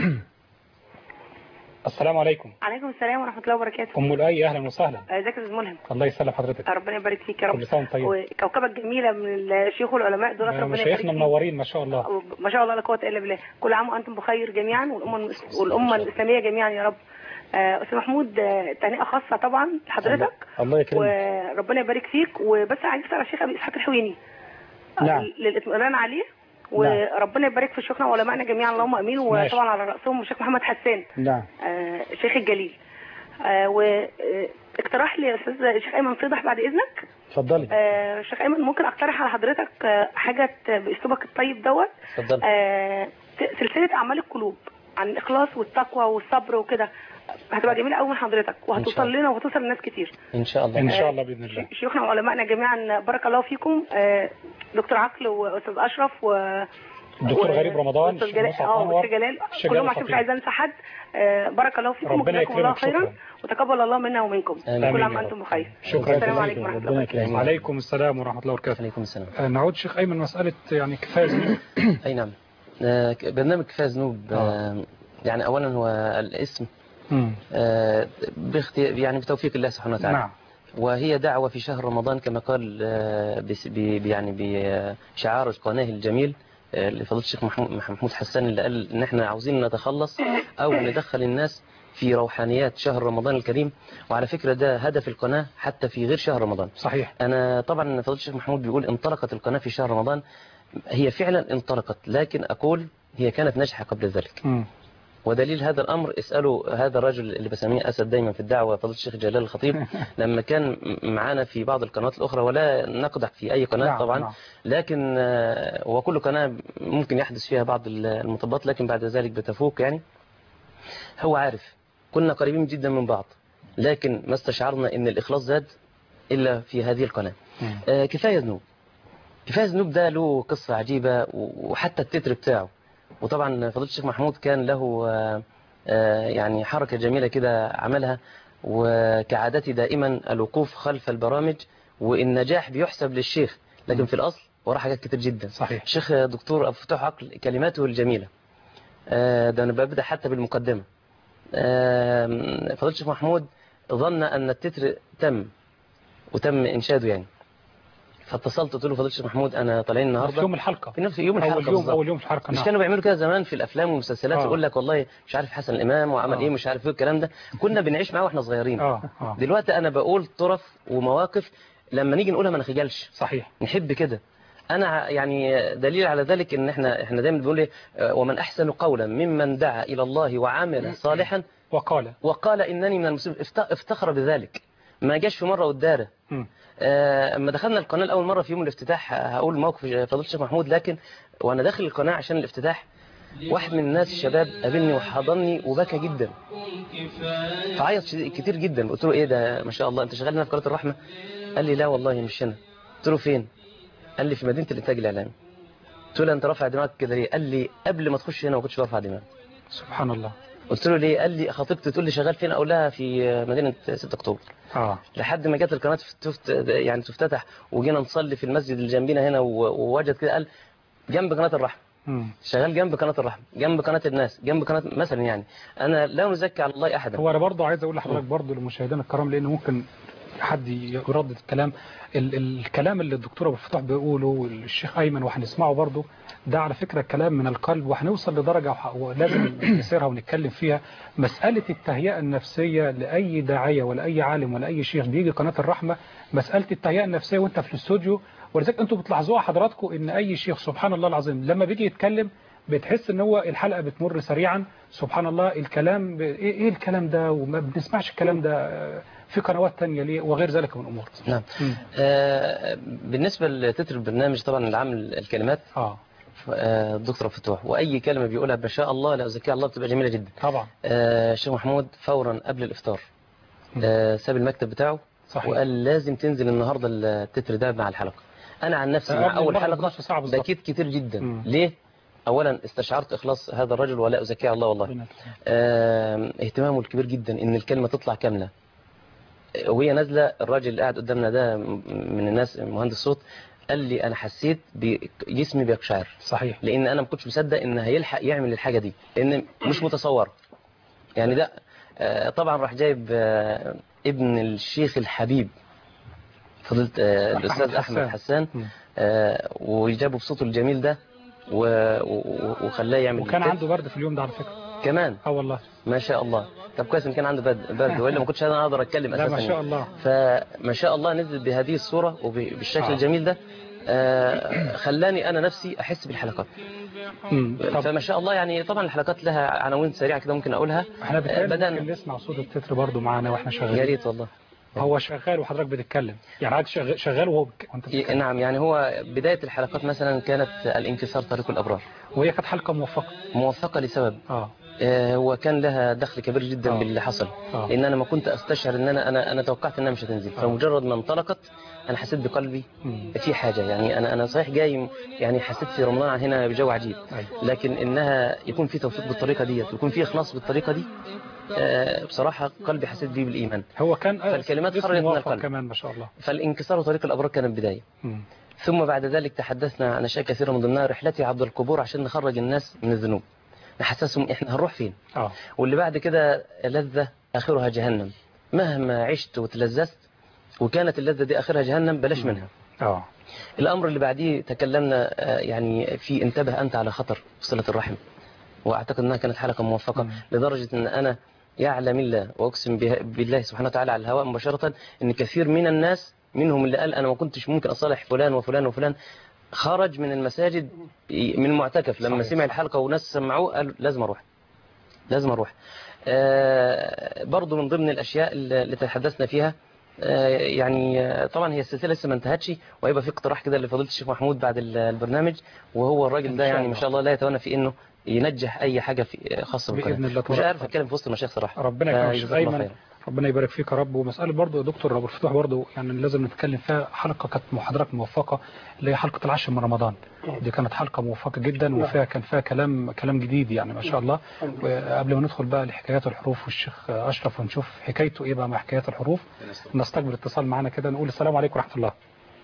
السلام عليكم
عليكم السلام ورحمة الله وبركاته
ام لؤي اهلا وسهلا
ازيك يا استاذ ملهم
الله يسلم حضرتك
ربنا يبارك فيك يا رب
كل سنه وانت طيب
وكوكبة جميلة من الشيوخ والعلماء دول ربنا يبارك
مشايخنا
فيك
منورين ما شاء الله
ما شاء الله لا قوة الا بالله كل عام وانتم بخير جميعا والامة المس- والامة الاسلامية جميعا يا رب آه، استاذ محمود آه، تهنئة خاصة طبعا لحضرتك
الله يكرمك
وربنا يبارك فيك وبس عايز اسال على الشيخ ابي اسحاق الحويني آه،
نعم.
للاطمئنان عليه وربنا يبارك في شيوخنا وعلمائنا جميعا اللهم امين
ماشي.
وطبعا على راسهم الشيخ محمد حسان
نعم
آه، الشيخ الجليل واقتراح لي يا استاذ الشيخ ايمن صيدح بعد اذنك
اتفضلي
آه، الشيخ ايمن ممكن اقترح على حضرتك آه، حاجه باسلوبك الطيب دوت
اتفضل
آه، س- سلسله اعمال القلوب عن الاخلاص والتقوى والصبر وكده هتبقى جميله قوي من حضرتك وهتوصل لنا وهتوصل للناس كتير
ان شاء الله
ان شاء الله باذن الله
ش- شيوخنا وعلمائنا جميعا بارك الله فيكم آه، دكتور عقل واستاذ اشرف و
الدكتور
و-
غريب رمضان
واستاذ
الشيخ
جلال
مصعب
اه
أنور،
واستاذ جلال
الشيخ
كلهم
جلال
عشان مش
خطيب.
عايزه انسى حد آه، بارك الله فيكم
ربنا
وجزاكم الله
يكرمك،
خيرا
شكرا.
وتقبل الله منا ومنكم
آمين.
كل
آمين
عام
يا
وانتم بخير
شكرا
السلام عليكم ورحمه الله
ربنا
وبركاته
يكرمك.
عليكم السلام ورحمه الله وبركاته
عليكم السلام
آه، نعود شيخ ايمن مساله يعني كفايه ذنوب
اي نعم آه، ك- برنامج كفايه ذنوب آه، يعني اولا هو الاسم
مم.
آه، باختي... يعني بتوفيق الله سبحانه وتعالى
نعم
وهي دعوة في شهر رمضان كما قال آه، بس- ب- ب- يعني بشعار القناة الجميل آه، لفضيلة الشيخ محمود محمود حسان اللي قال ان احنا عاوزين نتخلص او ندخل الناس في روحانيات شهر رمضان الكريم وعلى فكرة ده هدف القناة حتى في غير شهر رمضان
صحيح
انا طبعا فضيلة الشيخ محمود بيقول انطلقت القناة في شهر رمضان هي فعلا انطلقت لكن اقول هي كانت ناجحة قبل ذلك
مم.
ودليل هذا الأمر اسألوا هذا الرجل اللي بسميه أسد دايما في الدعوة فضيلة الشيخ جلال الخطيب لما كان معانا في بعض القنوات الأخرى ولا نقدح في أي قناة
نعم،
طبعا
نعم.
لكن آه، وكل قناة ممكن يحدث فيها بعض المطبات لكن بعد ذلك بتفوق يعني هو عارف كنا قريبين جدا من بعض لكن ما استشعرنا ان الإخلاص زاد إلا في هذه القناة
مم.
آه، كفاية ذنوب كفاية ذنوب ده له قصة عجيبة و- وحتى التتر بتاعه وطبعا فضيلة الشيخ محمود كان له آه، آه، يعني حركة جميلة كده عملها وكعادتي دائما الوقوف خلف البرامج والنجاح بيحسب للشيخ لكن في الأصل وراه حاجات كتير جدا
صحيح
الشيخ دكتور أبو فتوح عقل كلماته الجميلة آه، ده أنا ببدأ حتى بالمقدمة آه، فضيلة الشيخ محمود ظن أن التتر تم وتم إنشاده يعني فاتصلت قلت له فضيلة الشيخ محمود أنا طالعين
في
النهاردة
يوم الحلقه
في نفس يوم الحلقة
اول يوم
بالظبط.
اول يوم في الحلقه
مش
نعم.
كانوا بيعملوا كده زمان في الافلام والمسلسلات
آه.
يقول لك والله مش عارف حسن الامام وعمل
آه.
ايه مش عارف ايه الكلام ده كنا بنعيش معاه واحنا صغيرين
اه اه
دلوقتي انا بقول طرف ومواقف لما نيجي نقولها ما نخجلش
صحيح
نحب كده انا ع- يعني دليل على ذلك ان احنا احنا دايما بنقول ايه آه، ومن احسن قولا ممن دعا الى الله وعمل صالحا
وقال
وقال انني من المسلمين افت- افتخر بذلك ما جاش في مره قداره
مم.
آه، اما دخلنا القناه لاول مره في يوم الافتتاح آه، هقول موقف فضيله الشيخ محمود لكن وانا داخل القناه عشان الافتتاح واحد من الناس الشباب قابلني وحضني وبكى جدا فعيط شد- كتير جدا قلت له ايه ده ما شاء الله انت شغال هنا في قناه الرحمه قال لي لا والله مش هنا قلت له فين قال لي في مدينه الانتاج الاعلامي قلت له انت رافع دماغك كده ليه قال لي قبل ما تخش هنا ما كنتش برفع دماغي
سبحان الله
قلت له ليه قال لي خطيبتي تقول لي شغال فين اقول لها في مدينه 6 اكتوبر
اه
لحد ما جت القناه تفت يعني تفتتح وجينا نصلي في المسجد اللي جنبنا هنا و- ووجد كده قال جنب قناه الرحمه
مم.
شغال جنب قناه الرحمه جنب قناه الناس جنب قناه مثلا يعني انا لا نزكي على الله احدا
هو انا برضه عايز اقول لحضرتك برضه للمشاهدين الكرام لان ممكن حد يردد الكلام ال الكلام اللي الدكتور ابو الفتوح بيقوله والشيخ ايمن وهنسمعه برضه ده على فكره كلام من القلب وهنوصل لدرجه وح- ولازم نسيرها ونتكلم فيها مساله التهيئه النفسيه لاي داعيه ولا اي عالم ولا اي شيخ بيجي قناه الرحمه مساله التهيئه النفسيه وانت في الاستوديو ولذلك انتم بتلاحظوها حضراتكم ان اي شيخ سبحان الله العظيم لما بيجي يتكلم بتحس ان هو الحلقه بتمر سريعا سبحان الله الكلام ب... ايه إيه الكلام ده وما بنسمعش الكلام ده آه، في قنوات تانية ليه وغير ذلك من الامور
نعم
مم.
آه بالنسبه لتتر البرنامج طبعا اللي عامل الكلمات
اه
آه الدكتور فتوح واي كلمه بيقولها ما شاء الله لا ازكي الله بتبقى جميله جدا
طبعا
آه الشيخ محمود فورا قبل الافطار آه ساب المكتب بتاعه
صحيح
وقال لازم تنزل النهارده التتر ده مع الحلقه انا عن نفسي
قبل
مع اول
المغرب
حلقه
بنص ساعة بالظبط.
بكيت كتير جدا
مم.
ليه اولا استشعرت اخلاص هذا الرجل ولا ازكيه الله والله آه اهتمامه الكبير جدا ان الكلمه تطلع كامله آه، وهي نازله الراجل اللي قاعد قدامنا ده م- من الناس مهندس صوت قال لي انا حسيت بجسمي بيقشعر
صحيح
لان انا ما كنتش مصدق ان هيلحق يعمل الحاجه دي لان مش متصور يعني ده آه، طبعا راح جايب آه، ابن الشيخ الحبيب فضيله آه،
أحمد
الاستاذ
حسان.
احمد حسان
مم.
آه، وجابه بصوته الجميل ده و- و- وخلاه يعمل
وكان
التتر.
عنده برد في اليوم ده على فكره
كمان
اه والله
ما شاء الله طب كويس ان كان عنده برد برد والا ما كنتش انا اقدر اتكلم
لا
اساسا
ما شاء الله
فما شاء الله نزل بهذه الصوره وبالشكل
آه.
الجميل ده آه، خلاني انا نفسي احس بالحلقات
مم. طب
فما شاء الله يعني طبعا الحلقات لها عناوين سريعه كده ممكن اقولها
احنا
آه،
بنتكلم
بدأنا
ممكن نسمع صوت التتر برضه معانا واحنا
يا
شغالين
ريت والله
هو شغال وحضرتك بتتكلم يعني قاعد شغال, شغال وهو بك... وانت
ي-
بتتكلم
نعم يعني هو بدايه الحلقات مثلا كانت الانكسار طريق الابرار
وهي كانت حلقه موفقه
موفقه لسبب
اه
آه، هو كان لها دخل كبير جدا
آه.
باللي حصل
آه.
لان انا ما كنت استشعر ان انا انا انا توقعت انها مش هتنزل فمجرد ما انطلقت انا حسيت بقلبي
مم.
في حاجه يعني انا انا صحيح جاي يعني حسيت في رمضان هنا بجو عجيب
أيوة.
لكن انها يكون في توفيق بالطريقه ديت ويكون في اخلاص بالطريقه دي آه، بصراحه قلبي حسيت بيه بالايمان
هو كان
فالكلمات
اسم
خرجت من
موفق
القلب.
كمان ما شاء الله
فالانكسار طريق الابرار كانت بدايه
مم.
ثم بعد ذلك تحدثنا عن اشياء كثيره من ضمنها رحلتي عبد القبور عشان نخرج الناس من الذنوب نحسسهم احنا هنروح فين
اه
واللي بعد كده لذة آخرها جهنم مهما عشت وتلذذت وكانت اللذة دي آخرها جهنم بلاش منها
اه
الأمر اللي بعديه تكلمنا آه، يعني في انتبه أنت على خطر صلة الرحم وأعتقد أنها كانت حلقة موفقة
مم.
لدرجة أن أنا يعلم الله وأقسم به- بالله سبحانه وتعالى على الهواء مباشرة أن كثير من الناس منهم اللي قال أنا ما كنتش ممكن أصالح فلان وفلان وفلان خرج من المساجد من المعتكف لما
صحيح.
سمع الحلقة وناس سمعوه قال لازم أروح لازم أروح آه، برضو من ضمن الأشياء اللي اللي تحدثنا فيها آه، يعني آه، طبعا هي السلسلة لسه ما انتهتش وهيبقى في اقتراح كده لفضيلة الشيخ محمود بعد ال- البرنامج وهو الراجل ده
إن شاء
يعني ما
الله.
شاء الله لا يتوانى في انه ينجح اي حاجة في خاصة
بإذن
بالقناة
الله
مش
تبارك
عارف اتكلم في وسط المشايخ صراحة
ربنا يكرمك
فجزاك
شيخ
الله
ايمن
خير.
ربنا يبارك فيك يا رب ومسألة برضه يا دكتور أبو الفتوح برضه يعني لازم نتكلم فيها حلقة كانت محاضرات موفقة اللي هي حلقة العشر من رمضان دي كانت حلقة موفقة جدا وفيها كان فيها كلام كلام جديد يعني ما شاء الله وقبل ما ندخل بقى لحكايات الحروف والشيخ أشرف ونشوف حكايته إيه بقى مع حكايات الحروف نستقبل اتصال معنا كده نقول السلام عليكم ورحمة الله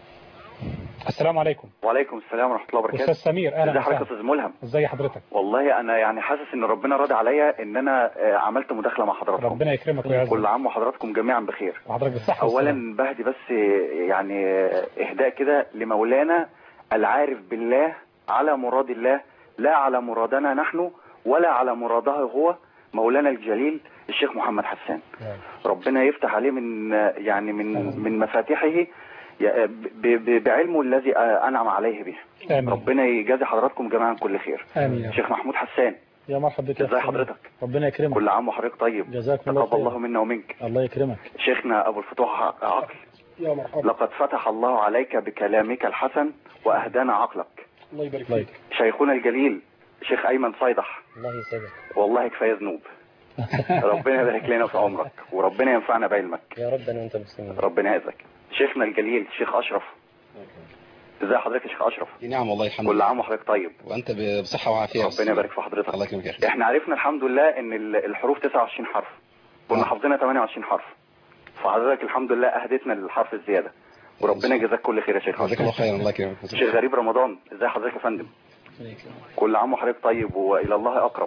السلام عليكم
وعليكم السلام ورحمة الله
أستاذ
وبركاته
سمير
ازي
أهلا
حضرتك يا
وسهلا
استاذ ملهم
ازي حضرتك
والله انا يعني حاسس ان ربنا راضي عليا ان انا آه، عملت مداخلة مع حضراتكم
ربنا يكرمك ويعزك
كل عام وحضراتكم جميعا بخير
وحضرتك بالصحة والسلامة.
اولا بهدي بس آه، يعني آه، اهداء كده لمولانا العارف بالله على مراد الله لا على مرادنا نحن ولا على مراده هو مولانا الجليل الشيخ محمد حسان ربنا يفتح عليه من آه، يعني من من مفاتيحه ي- ب- ب- بعلمه الذي آه، انعم عليه به
آمين
ربنا يجازي حضراتكم جميعا كل خير
آمين يا رب.
شيخ محمود حسان
يا مرحبا بك يا
ازي
أخي.
حضرتك
ربنا يكرمك
كل عام وحضرتك طيب
جزاكم الله
تقبل الله
خير
منا ومنك
الله يكرمك
شيخنا ابو الفتوح عقل
يا مرحبا
لقد فتح الله عليك بكلامك الحسن واهدانا عقلك
الله يبارك
الله
فيك
يكرمك
شيخنا الجليل شيخ ايمن صيدح
الله يسعدك
والله كفايه ذنوب ربنا يبارك لنا في عمرك وربنا ينفعنا بعلمك
يا رب انا وانت مسلمين
ربنا يعزك شيخنا الجليل شيخ اشرف ازي حضرتك يا شيخ اشرف
نعم والله الحمد
كل
لله
عام وحضرتك طيب
وانت بصحه وعافيه
ربنا يبارك في حضرتك
الله يكرمك يا اخي
احنا عرفنا الحمد لله ان ال- الحروف 29 حرف كنا
آه.
حافظينها 28 حرف فحضرتك الحمد لله اهدتنا للحرف الزياده وربنا يجزاك كل خير يا شيخ
جزاك الله
أشرف.
خيرا الله يكرمك
شيخ غريب رمضان ازي حضرتك يا فندم كل عام وحضرتك طيب والى الله اقرب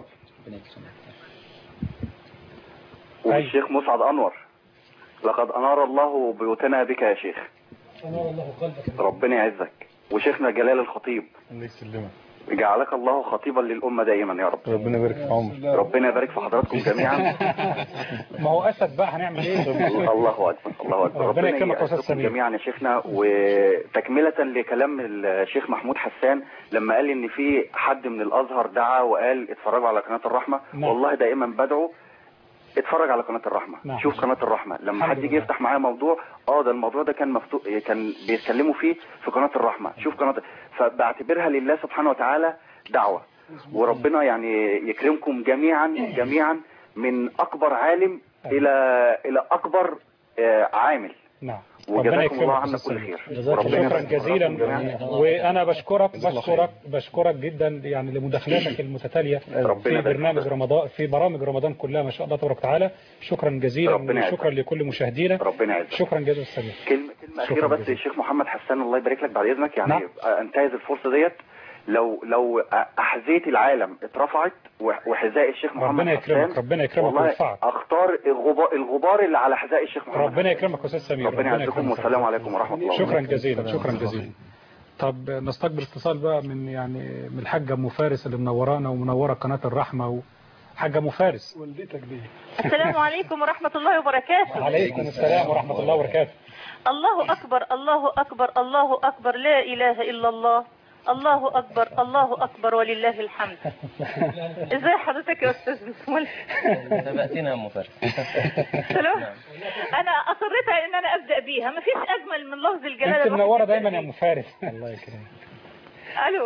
والشيخ مسعد انور لقد انار الله بيوتنا بك يا شيخ ربنا يعزك وشيخنا جلال الخطيب
الله يسلمك
جعلك الله خطيبا للامه دائما يا رب
ربنا يبارك في عمرك
ربنا يبارك في حضراتكم جميعا
ما هو أسد بقى هنعمل إيه
الله اكبر الله اكبر
ربنا يكرمك يا أستاذ
يعزكم
سمير.
جميعا يا شيخنا وتكمله لكلام الشيخ محمود حسان لما قال ان في حد من الازهر دعا وقال اتفرجوا على قناه الرحمه
نعم.
والله دائما بدعو اتفرج على قناه الرحمه
نعم.
شوف قناه الرحمه لما
الحمد
حد يجي
لله.
يفتح معايا موضوع اه ده الموضوع ده كان مفتوح كان بيتكلموا فيه في قناه الرحمه شوف قناه فبعتبرها لله سبحانه وتعالى دعوه وربنا يعني يكرمكم جميعا جميعا من اكبر عالم الى الى اكبر آه، عامل
نعم ربنا
وجزاكم الله
يكرمك
عنا
أستاذ
كل
سمير.
خير
جزاك
وربنا
الله
شكرا
يبارك في
جزيلا
حضراتكم جميعا.
وانا بشكرك
جزاك الله
بشكرك بشكرك جدا يعني لمداخلاتك المتتاليه
ربنا
في
يبارك
برنامج
فيك.
رمضان في برامج رمضان كلها ما شاء الله تبارك وتعالى شكرا جزيلا
ربنا يعزك.
وشكرا لكل مشاهدينا
ربنا يعزك
شكرا جزيلا أستاذ سمير
كلمة كلمة
شكراً
أخيرة بس
جزيلاً.
الشيخ محمد حسان الله يبارك لك بعد إذنك يعني
نعم.
آه، انتهز الفرصة ديت لو لو أحذية العالم اترفعت وح- وحذاء الشيخ محمد
ربنا يكرمك
حسان
ربنا يكرمك
والله
ويرفعك
أختار الغبار, الغبار اللي على حذاء الشيخ محمد
ربنا
حسان.
يكرمك يا استاذ سمير
ربنا يعزكم
يكرمك.
والسلام عليكم ورحمة الله
شكرا
وبركاته.
جزيلا شكرا جزيلا طب نستقبل اتصال بقى من يعني من الحاجه ام فارس اللي منورانا ومنوره قناه الرحمه حاجه ام فارس
والدتك دي
السلام عليكم ورحمة الله وبركاته
عليكم السلام ورحمه الله وبركاته
الله أكبر الله أكبر الله أكبر لا إله إلا الله الله أكبر الله أكبر ولله الحمد إزاي حضرتك يا أستاذ بسمول
سبقتنا يا ام فارس
سلام أنا أصريت إن أنا أبدأ بيها ما فيش أجمل من لفظ الجلالة
انت
الواحد
منوره
يبدأ
دايما يا
بيه.
ام فارس
الله يكرمك
ألو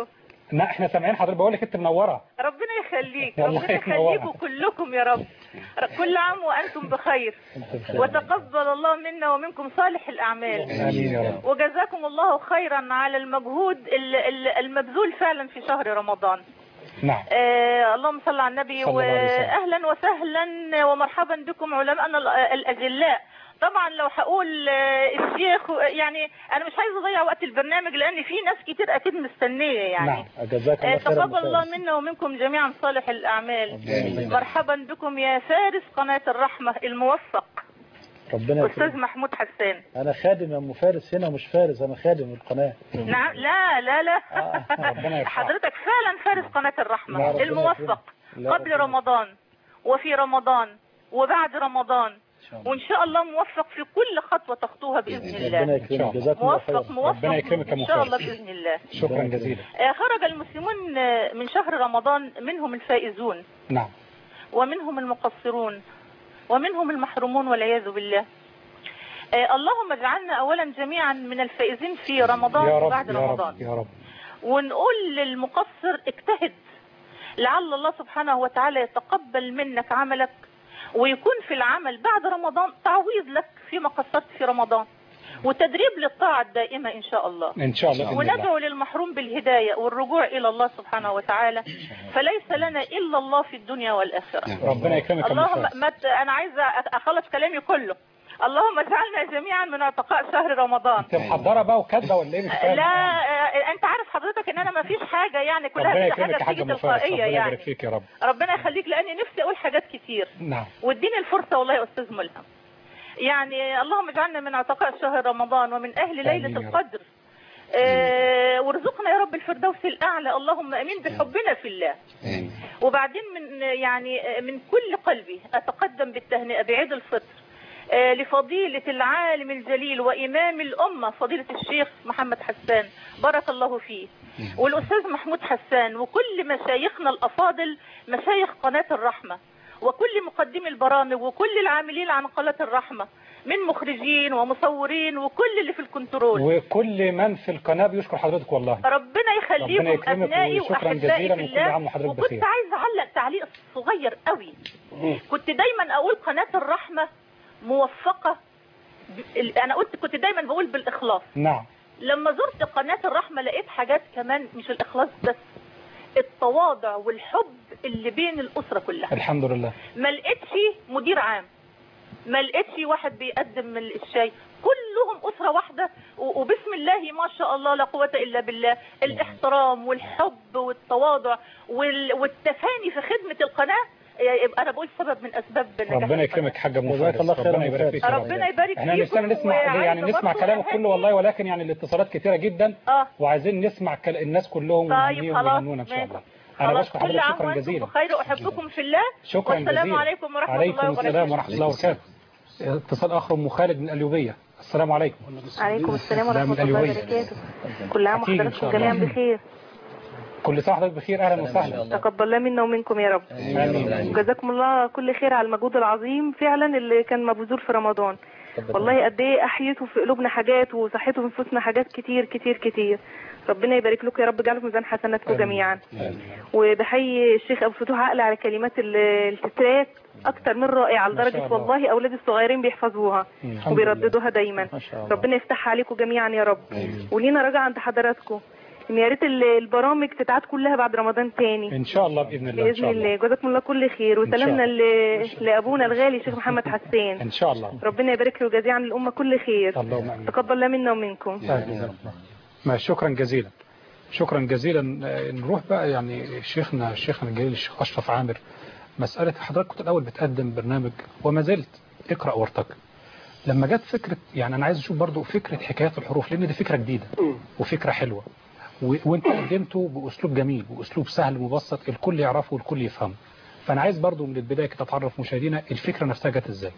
لا احنا سامعين حضرتك بقول لك انت منوره
ربنا يخليك
والله
ربنا
ينورها.
يخليكم كلكم يا رب كل عام وأنتم بخير وتقبل الله منا ومنكم صالح الأعمال
امين يا رب
وجزاكم الله خيرا على المجهود ال- ال- المبذول فعلا في شهر رمضان
نعم
آه اللهم صل على النبي
صلى الله عليه وسلم.
واهلا وسهلا ومرحبا بكم علماءنا ال- الاجلاء طبعا لو هقول آه، الشيخ يعني انا مش عايزه اضيع وقت البرنامج لان في ناس كتير اكيد مستنيه يعني
نعم جزاك
آه،
الله خيرا
تقبل الله
مفارس.
منا ومنكم جميعا صالح الاعمال
آمين.
مرحبا بكم يا فارس قناه الرحمه الموفق
ربنا
استاذ
يكرمك
محمود حسان
انا خادم يا ام فارس هنا مش فارس انا خادم القناه
نعم لا لا لا
ربنا يرفعك.
حضرتك فعلا فارس قناة
لا،
الرحمة
ربنا
الموفق
يكرمك. لا،
قبل
ربنا-
رمضان وفي رمضان وبعد رمضان وإن شاء الله موفق في كل خطوة تخطوها بإذن
ربنا
الله
يكرمك جزاكم الله خيرا
موفق موفق
ربنا يكرمك يا
إن شاء الله
مفارس.
بإذن الله
شكرا جزيلا
آه، خرج المسلمون آه، من شهر رمضان منهم الفائزون
نعم
ومنهم المقصرون ومنهم المحرومون والعياذ بالله آه، اللهم اجعلنا أولا جميعا من الفائزين في رمضان
يا رب
وبعد
يا
رمضان
رب يا رب
ونقول للمقصر اجتهد لعل الله سبحانه وتعالى يتقبل منك عملك ويكون في العمل بعد رمضان تعويض لك فيما قصرت في رمضان وتدريب للطاعة الدائمة إن شاء الله
ان شاء الله بإذن الله.
وندعو للمحروم بالهداية والرجوع إلى الله سبحانه وتعالى فليس لنا إلا الله في الدنيا والآخرة
ربنا يكرمك يا
اللهم
مفارس.
ما ت- أنا عايزة أخلص كلامي كله اللهم اجعلنا جميعا من عتقاء شهر رمضان
انت محضره بقى وكاتبه ولا ايه مش فاهم
لا آه، انت عارف حضرتك ان انا ما فيش حاجه يعني كلها
ربنا
كده
يكرمك
حاجه
يا حاجه
بتيجي
مفارس
تلقائيه
ربنا
يعني
يبارك فيك يا رب
ربنا يخليك لاني نفسي اقول حاجات كتير
نعم
واديني الفرصه والله يا استاذ ملهم يعني اللهم اجعلنا من عتقاء شهر رمضان ومن اهل ليله
آمين يا رب.
القدر آه وارزقنا يا رب الفردوس الاعلى اللهم امين بحبنا في الله
آمين.
وبعدين من يعني من كل قلبي أتقدم بالتهنئة بعيد الفطر آه، لفضيلة العالم الجليل وإمام الأمة فضيلة الشيخ محمد حسان بارك الله فيه والأستاذ محمود حسان وكل مشايخنا الأفاضل مشايخ قناة الرحمة وكل مقدمي البرامج وكل العاملين عن قناة الرحمة من مخرجين ومصورين وكل اللي في الكنترول
وكل من في القناه بيشكر حضرتك والله
ربنا
ربنا
يخليكم
يكرمك
ابنائي
وشكراً
واحبائي
جزيلاً
في
وكل
الله
عام وحضرتك
وكنت
بخير.
عايزه اعلق تعليق صغير قوي كنت دايما اقول قناه الرحمه موفقه ب- ال- انا قلت كنت دايما بقول بالاخلاص
نعم
لما زرت قناه الرحمه لقيت حاجات كمان مش الاخلاص بس التواضع والحب اللي بين الاسره كلها
الحمد لله
ما لقيتش مدير عام ما لقيتش واحد بيقدم الشاي كلهم أسرة واحدة و- وبسم الله ما شاء الله لا قوة إلا بالله الاحترام والحب والتواضع وال- والتفاني في خدمة القناة يبقى أنا بقول سبب من أسباب نجاح
ربنا
القناة.
يكرمك حاجه
جزاك
مفارس
الله خيرا
ربنا يبارك
مفارس.
فيك يا رب.
ربنا يبارك
احنا
فيكم
نفسنا نسمع
وعايزة
يعني نسمع
برضه
كلامك
أهني-
كله والله ولكن يعني الاتصالات كتيره جدا
اه
وعايزين نسمع كل- الناس كلهم
طيب
ونهنيهم
خلاص
ويهنونا ان شاء
ماشي.
الله انا
خلاص
بشكر
كل
حضرتك
عام
شكرا
وأنتم
جزيلا
بخير وأحبكم في الله
شكرا
والسلام
جزيلا
عليكم ورحمة
عليكم
الله
السلام
وبركاته
ورحمه الله وبركاته اتصال اخر ام خالد من القليوبيه السلام عليكم
عليكم السلام
لا، من
ورحمة الله
القليوبية.
وبركاته كل عام
أكيد إن
وحضراتكم
شاء الله.
جميعا بخير
كل سنه وحضرتك بخير اهلا وسهلا
تقبل الله منا ومنكم يا رب
امين
وجزاكم الله كل خير على المجهود العظيم فعلا اللي كان مبذول في رمضان والله قد ايه احييتوا في قلوبنا حاجات وصحيتوا في نفوسنا حاجات كتير كتير كتير ربنا يبارك لكم يا رب اجعله في ميزان حسناتكم جميعا وبحيي الشيخ ابو فتوح عقل على كلمات ال- التترات اكتر من رائعه
ما شاء
لدرجه
الله.
والله اولادي الصغيرين بيحفظوها
الحمد
وبيرددوها دايما
ما شاء الله
ربنا يفتحها عليكم جميعا يا رب ولينا رجع عند حضراتكم ان يا ريت ال- البرامج تتعاد كلها بعد رمضان تاني
ان شاء الله باذن الله ان
باذن
شاء الله
الله جزاكم الله كل خير
إن شاء
وسلامنا ل- لابونا الغالي الشيخ محمد حسين
ان شاء الله
ربنا يبارك له ويجازيه عن الامه كل خير
اللهم امين
تقبل الله منا ومنكم
ما شكرا جزيلا شكرا جزيلا آه، نروح بقى يعني شيخنا شيخنا الجليل الشيخ اشرف عامر مساله حضرتك كنت الاول بتقدم برنامج وما زلت اقرا وارتقي لما جت فكره يعني انا عايز اشوف برضو فكره حكايات الحروف لان دي فكره جديده وفكره حلوه و- وانت قدمته باسلوب جميل واسلوب سهل مبسط الكل يعرفه والكل يفهمه فانا عايز برضو من البدايه كده اتعرف مشاهدينا الفكره نفسها جت ازاي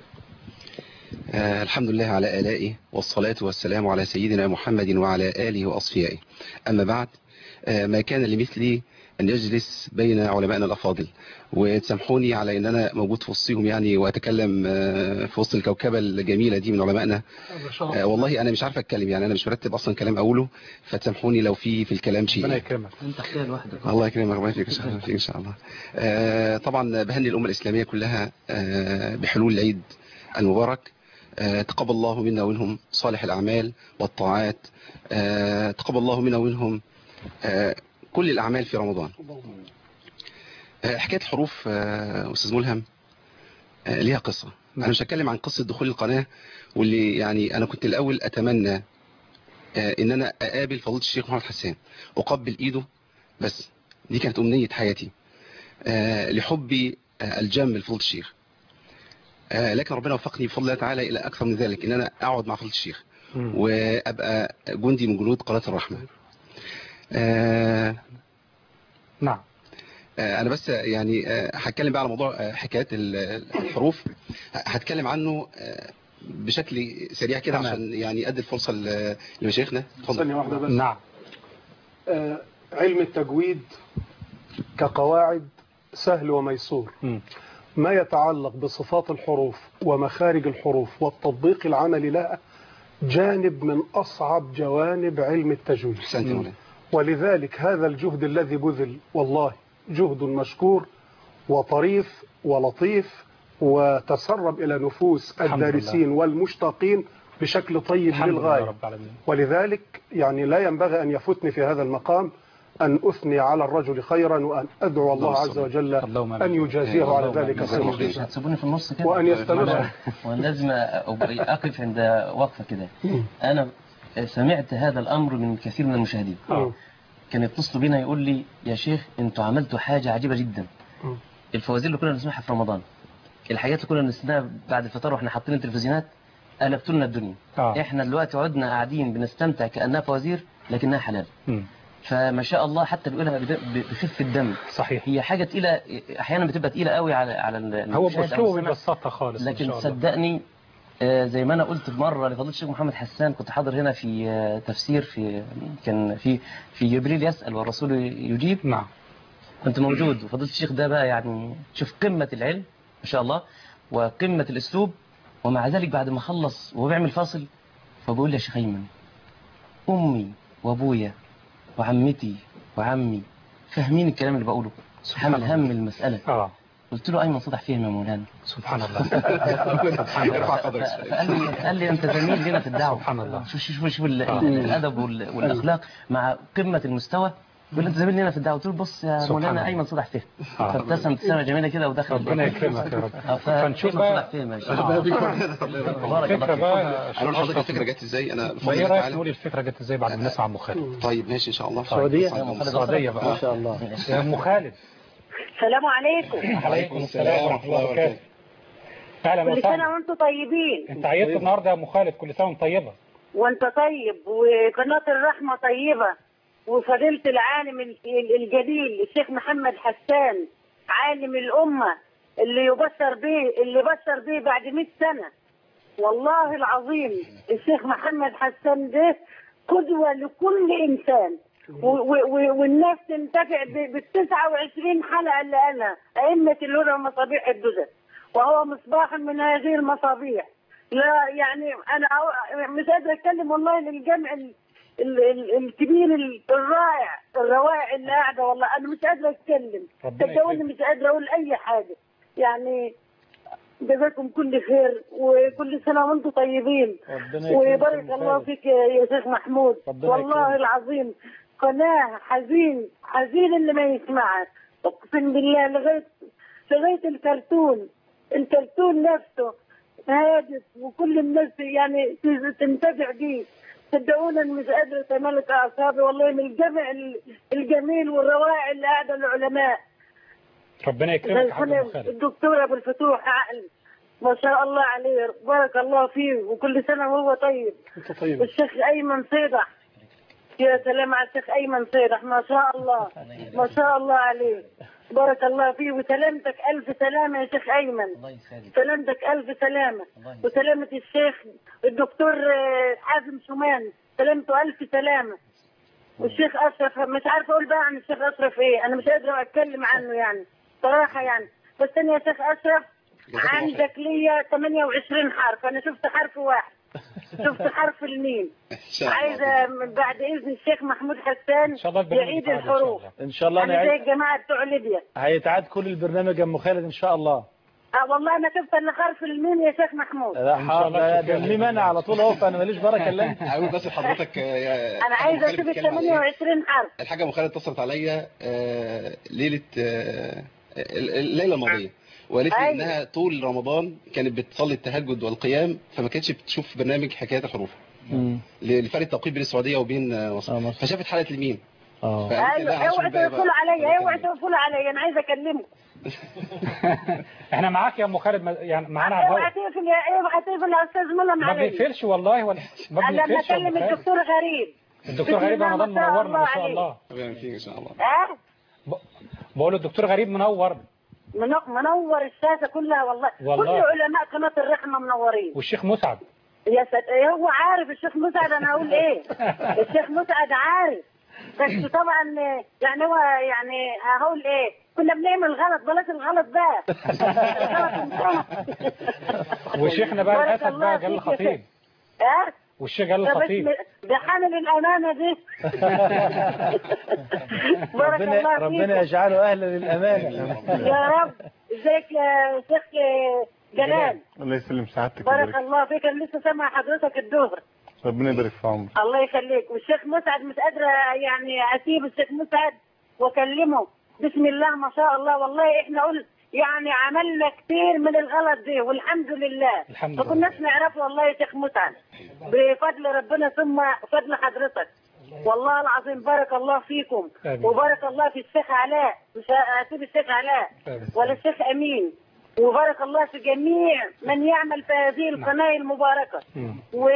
آه الحمد لله على آلائه والصلاة والسلام على سيدنا محمد وعلى آله وأصفيائه أما بعد آه ما كان لمثلي أن يجلس بين علمائنا الأفاضل وتسامحوني على أن أنا موجود في وسطهم يعني وأتكلم آه، في وسط الكوكبة الجميلة دي من علمائنا آه، والله أنا مش عارف أتكلم يعني أنا مش مرتب أصلا كلام أقوله فتسامحوني لو في في الكلام شيء
ربنا يكرمك
انت اختار لوحدك
الله يكرمك ربنا يكرمك إن شاء الله فيك إن شاء الله آه، طبعا بهني الأمة الإسلامية كلها آه، بحلول العيد المبارك آه، تقبل الله منا ومنهم صالح الأعمال والطاعات آه، تقبل الله منا ومنهم آه، كل الأعمال في رمضان آه، حكاية الحروف آه، أستاذ ملهم آه، ليها قصة أنا مش هتكلم عن قصة دخول القناة واللي يعني أنا كنت الأول أتمنى آه، إن أنا أقابل فضيلة الشيخ محمد حسان أقبل إيده بس دي كانت أمنية حياتي آه، لحبي آه، الجم لفضيلة الشيخ آه، لكن ربنا وفقني بفضل الله تعالى إلى أكثر من ذلك إن أنا أقعد مع فضيلة الشيخ وأبقى جندي من جنود قناة الرحمة آه،
نعم
آه، انا بس يعني آه، هتكلم بقى على موضوع آه، حكايات ال- الحروف هتكلم عنه آه، بشكل سريع كده
تمام.
عشان يعني ادي الفرصه ل- لمشايخنا
ثانية واحدة بس
نعم
آه، علم التجويد كقواعد سهل وميسور
مم.
ما يتعلق بصفات الحروف ومخارج الحروف والتطبيق العملي لها جانب من أصعب جوانب علم التجويد
احسنت يا مولانا
ولذلك هذا الجهد الذي بذل والله جهد مشكور وطريف ولطيف وتسرب إلى نفوس
الحمد
الدارسين والمشتاقين بشكل طيب
الحمد لله
للغاية
رب العالمين
ولذلك يعني لا ينبغي أن يفوتني في هذا المقام أن أثني على الرجل خيرا وأن أدعو الله عز وجل
اللهم
أن
آمين.
يجازيه على ذلك
جزاك الله
خيرا
مش هتسيبوني في النص كده
وأن يستمر
وانا لازم أبقى اقف عند وقفه كده انا سمعت هذا الامر من كثير من المشاهدين
آه.
كان يتصلوا بينا يقول لي يا شيخ انتوا عملتوا حاجه عجيبه جدا
مم.
الفوازير اللي كنا بنسمعها في رمضان الحاجات اللي كنا بنسمعها بعد الفطار واحنا حاطين التلفزيونات قلبتوا لنا الدنيا
آه.
احنا دلوقتي عدنا قاعدين بنستمتع كانها فوازير لكنها حلال
مم.
فما شاء الله حتى بيقولها بد- بخفه الدم
صحيح
هي حاجه تقيله احيانا بتبقى تقيله قوي على على ال-
هو
المشاهد أو
بأسلوبه
السامع.
بيبسطها خالص إن
لكن
شاء الله.
صدقني آه، زي ما انا قلت مره لفضيله الشيخ محمد حسان كنت حاضر هنا في آه، تفسير في كان في في جبريل يسال والرسول يجيب
نعم
كنت موجود وفضيله الشيخ ده بقى يعني شوف قمه العلم ما شاء الله وقمه الاسلوب ومع ذلك بعد ما خلص وهو بيعمل فاصل فبقول لي يا شيخ ايمن امي وابويا وعمتي وعمي فاهمين الكلام اللي بقوله حمل هم المساله
اه
قلت له ايمن صدح فهم يا مولانا
سبحان الله
ارفع قدرك
فقال لي قال لي انت زميل لنا في الدعوه
سبحان الله.
شوف شوف شوف ال- ال- الادب وال- والاخلاق مع قمه المستوى يقول لي انت زميل لنا في الدعوه قلت له بص يا
سبحان
مولانا
الله.
ايمن صدح فهم
آه.
فابتسم ابتسامه جميله كده ودخل
ربنا يكرمك يا رب
آه، ف-
فنشوف
أيمن
بقى
صدح فهم يا شيخ.
آه.
بارك
الفكرة
الله
بقى
انا اقول لحضرتك الفكره جت ازاي انا
ما
بفضل
ايه
الله
رايك
تعالى
نقول الفكرة جت ازاي بعد ما نسمع ام خالد
طيب ماشي ان شاء الله
السعودية؟
السعودية
ما
بقى
شاء الله
يا ام خالد
السلام عليكم
عليكم السلام ورحمة الله وبركاته اهلا
كل سنة
وسهلا
وانتم طيبين
انت عيطت النهارده يا ام خالد كل سنة وانت طيبة
وانت طيب وقناة الرحمة طيبة وفضيلة العالم ال- ال- الجليل الشيخ محمد حسان عالم الأمة اللي يبشر به اللي بشر به بعد 100 سنة والله العظيم الشيخ محمد حسان ده قدوة لكل إنسان و- و- و- والناس تنتفع بال 29 حلقة اللي قالها أئمة الهدى ومصابيح الدجى وهو مصباح من هذه المصابيح لا يعني أنا أو- مش قادرة أتكلم والله للجمع ال- ال- ال- الكبير ال- الرائع الروائع اللي قاعدة والله أنا مش قادرة أتكلم
ربنا
صدقوني
يكرمك.
مش قادرة أقول أي حاجة يعني جزاكم كل خير وكل سنة وانتم طيبين
ربنا يكرمك
ويبارك
يا
الله
خالد.
فيك يا يا شيخ محمود
ربنا
والله
يكرمك.
العظيم قناة حزين حزين اللي ما يسمعها اقسم بالله لغاية لغاية الكرتون الكرتون نفسه هادف وكل الناس يعني تنتفع بيه صدقوني أنا مش قادرة أتملك أعصابي والله من الجمع ال- الجميل والروائع اللي قاعدة العلماء
ربنا
زي
يكرمك يا حاج ام
الفل
خالد
الدكتور ابو الفتوح عقل ما شاء الله عليه بارك الله فيه وكل سنه وهو طيب
انت طيب
والشيخ ايمن صيدح يا سلام على الشيخ ايمن صيدح ما شاء الله ما شاء الله عليه بارك الله فيه وسلامتك الف سلامه يا شيخ ايمن
الله يسعدك
سلامتك الف سلامه
الله يسعدك.
وسلامه الشيخ الدكتور آه، حازم شومان سلامته الف سلامه والشيخ اشرف مش عارفه اقول بقى عن الشيخ اشرف ايه انا مش قادره اتكلم عنه يعني صراحه يعني بس انا يا شيخ اشرف عندك ليا 28 حرف انا شفت حرف واحد شفت حرف الميم
شاء الله.
عايزه من بعد اذن الشيخ محمود حسان
ان شاء الله البرنامج
يعيد
يتعاد إن شاء
الحروف
الله.
ان شاء الله
انا زي
نعيد
الجماعه بتوع ليبيا
هيتعاد كل البرنامج يا ام خالد ان شاء الله
اه والله انا شفت ان حرف الميم يا شيخ محمود
لا
إن شاء الله
حاضر
تشوفيها
ده ليه مانع على طول اهو فانا ماليش بركه الا انت
هقول بس لحضرتك آه، يا
انا
الحاجة
عايزه
مخالد
اشوف ال
بتتكلم على إيه؟
28 حرف
الحاجة أبو خالد اتصلت عليا آه، ليلة آه، الليلة الماضية وقالت لي
أيوة.
إنها طول رمضان كانت بتصلي التهجد والقيام فما كانتش بتشوف برنامج حكايات الحروف لفرق التوقيت بين السعودية وبين آه،
آه،
مصر
مصر.
فشافت حلقة الميم
اه
فقالت لي لا،
ايوه
هشوف
اوعى
بقى-
تقفلوا عليا
بقى
اوعى
كلام.
تقفلوا عليا انا عايزه اكلمك
احنا معاك يا ام خالد ما- يعني معانا على
اوعى
الهواء
تقفل يا اوعى تقفل يا استاذ ملهم
ما
عليا
بنقفلش والله ولا ما
لما
بنقفلش يا أم
اكلم
خالد.
الدكتور غريب
الدكتور
بسم
غريب
الله
رمضان
ما شاء
منورنا ما
الله
شاء
عليه.
الله
ربنا فيك إن شاء الله
اه
بقول له الدكتور غريب منور
من- منور الشاشه كلها والله,
والله.
كل علماء قناه الرحمه منورين
والشيخ مسعد
يا سد... هو عارف الشيخ مسعد انا اقول ايه الشيخ مسعد عارف بس طبعا يعني هو يعني هقول ايه كنا بنعمل غلط بلاش الغلط بقى الغلط انتهى.
وشيخنا بقى
بارك
للاسف
الله
بقى جلال
فيك يا
الخطيب
شيخ. اه
والشيخ جلال
ده بس
الخطيب
م- ده حامل الامانه دي بارك
ربنا
الله
ربنا
فيك
يجعله اهلا للامانه
يا رب ازيك يا شيخ جلال
الله يسلم سعادتك
بارك
ويبارك
الله فيك انا لسه سامع حضرتك الظهر
ربنا يبارك في عمرك
الله يخليك والشيخ مسعد مش قادره يعني اسيب الشيخ مسعد واكلمه بسم الله ما شاء الله والله احنا قلت يعني عملنا كتير من الغلط دي والحمد لله
الحمد
ما كناش نعرفه والله يا شيخ مسعد بفضل ربنا ثم فضل حضرتك والله العظيم بارك الله فيكم
آمين.
وبارك الله في الشيخ علاء مش هسيب الشيخ علاء
آمين.
ولا الشيخ امين وبارك الله في جميع من يعمل في هذه القناه المباركه
مم.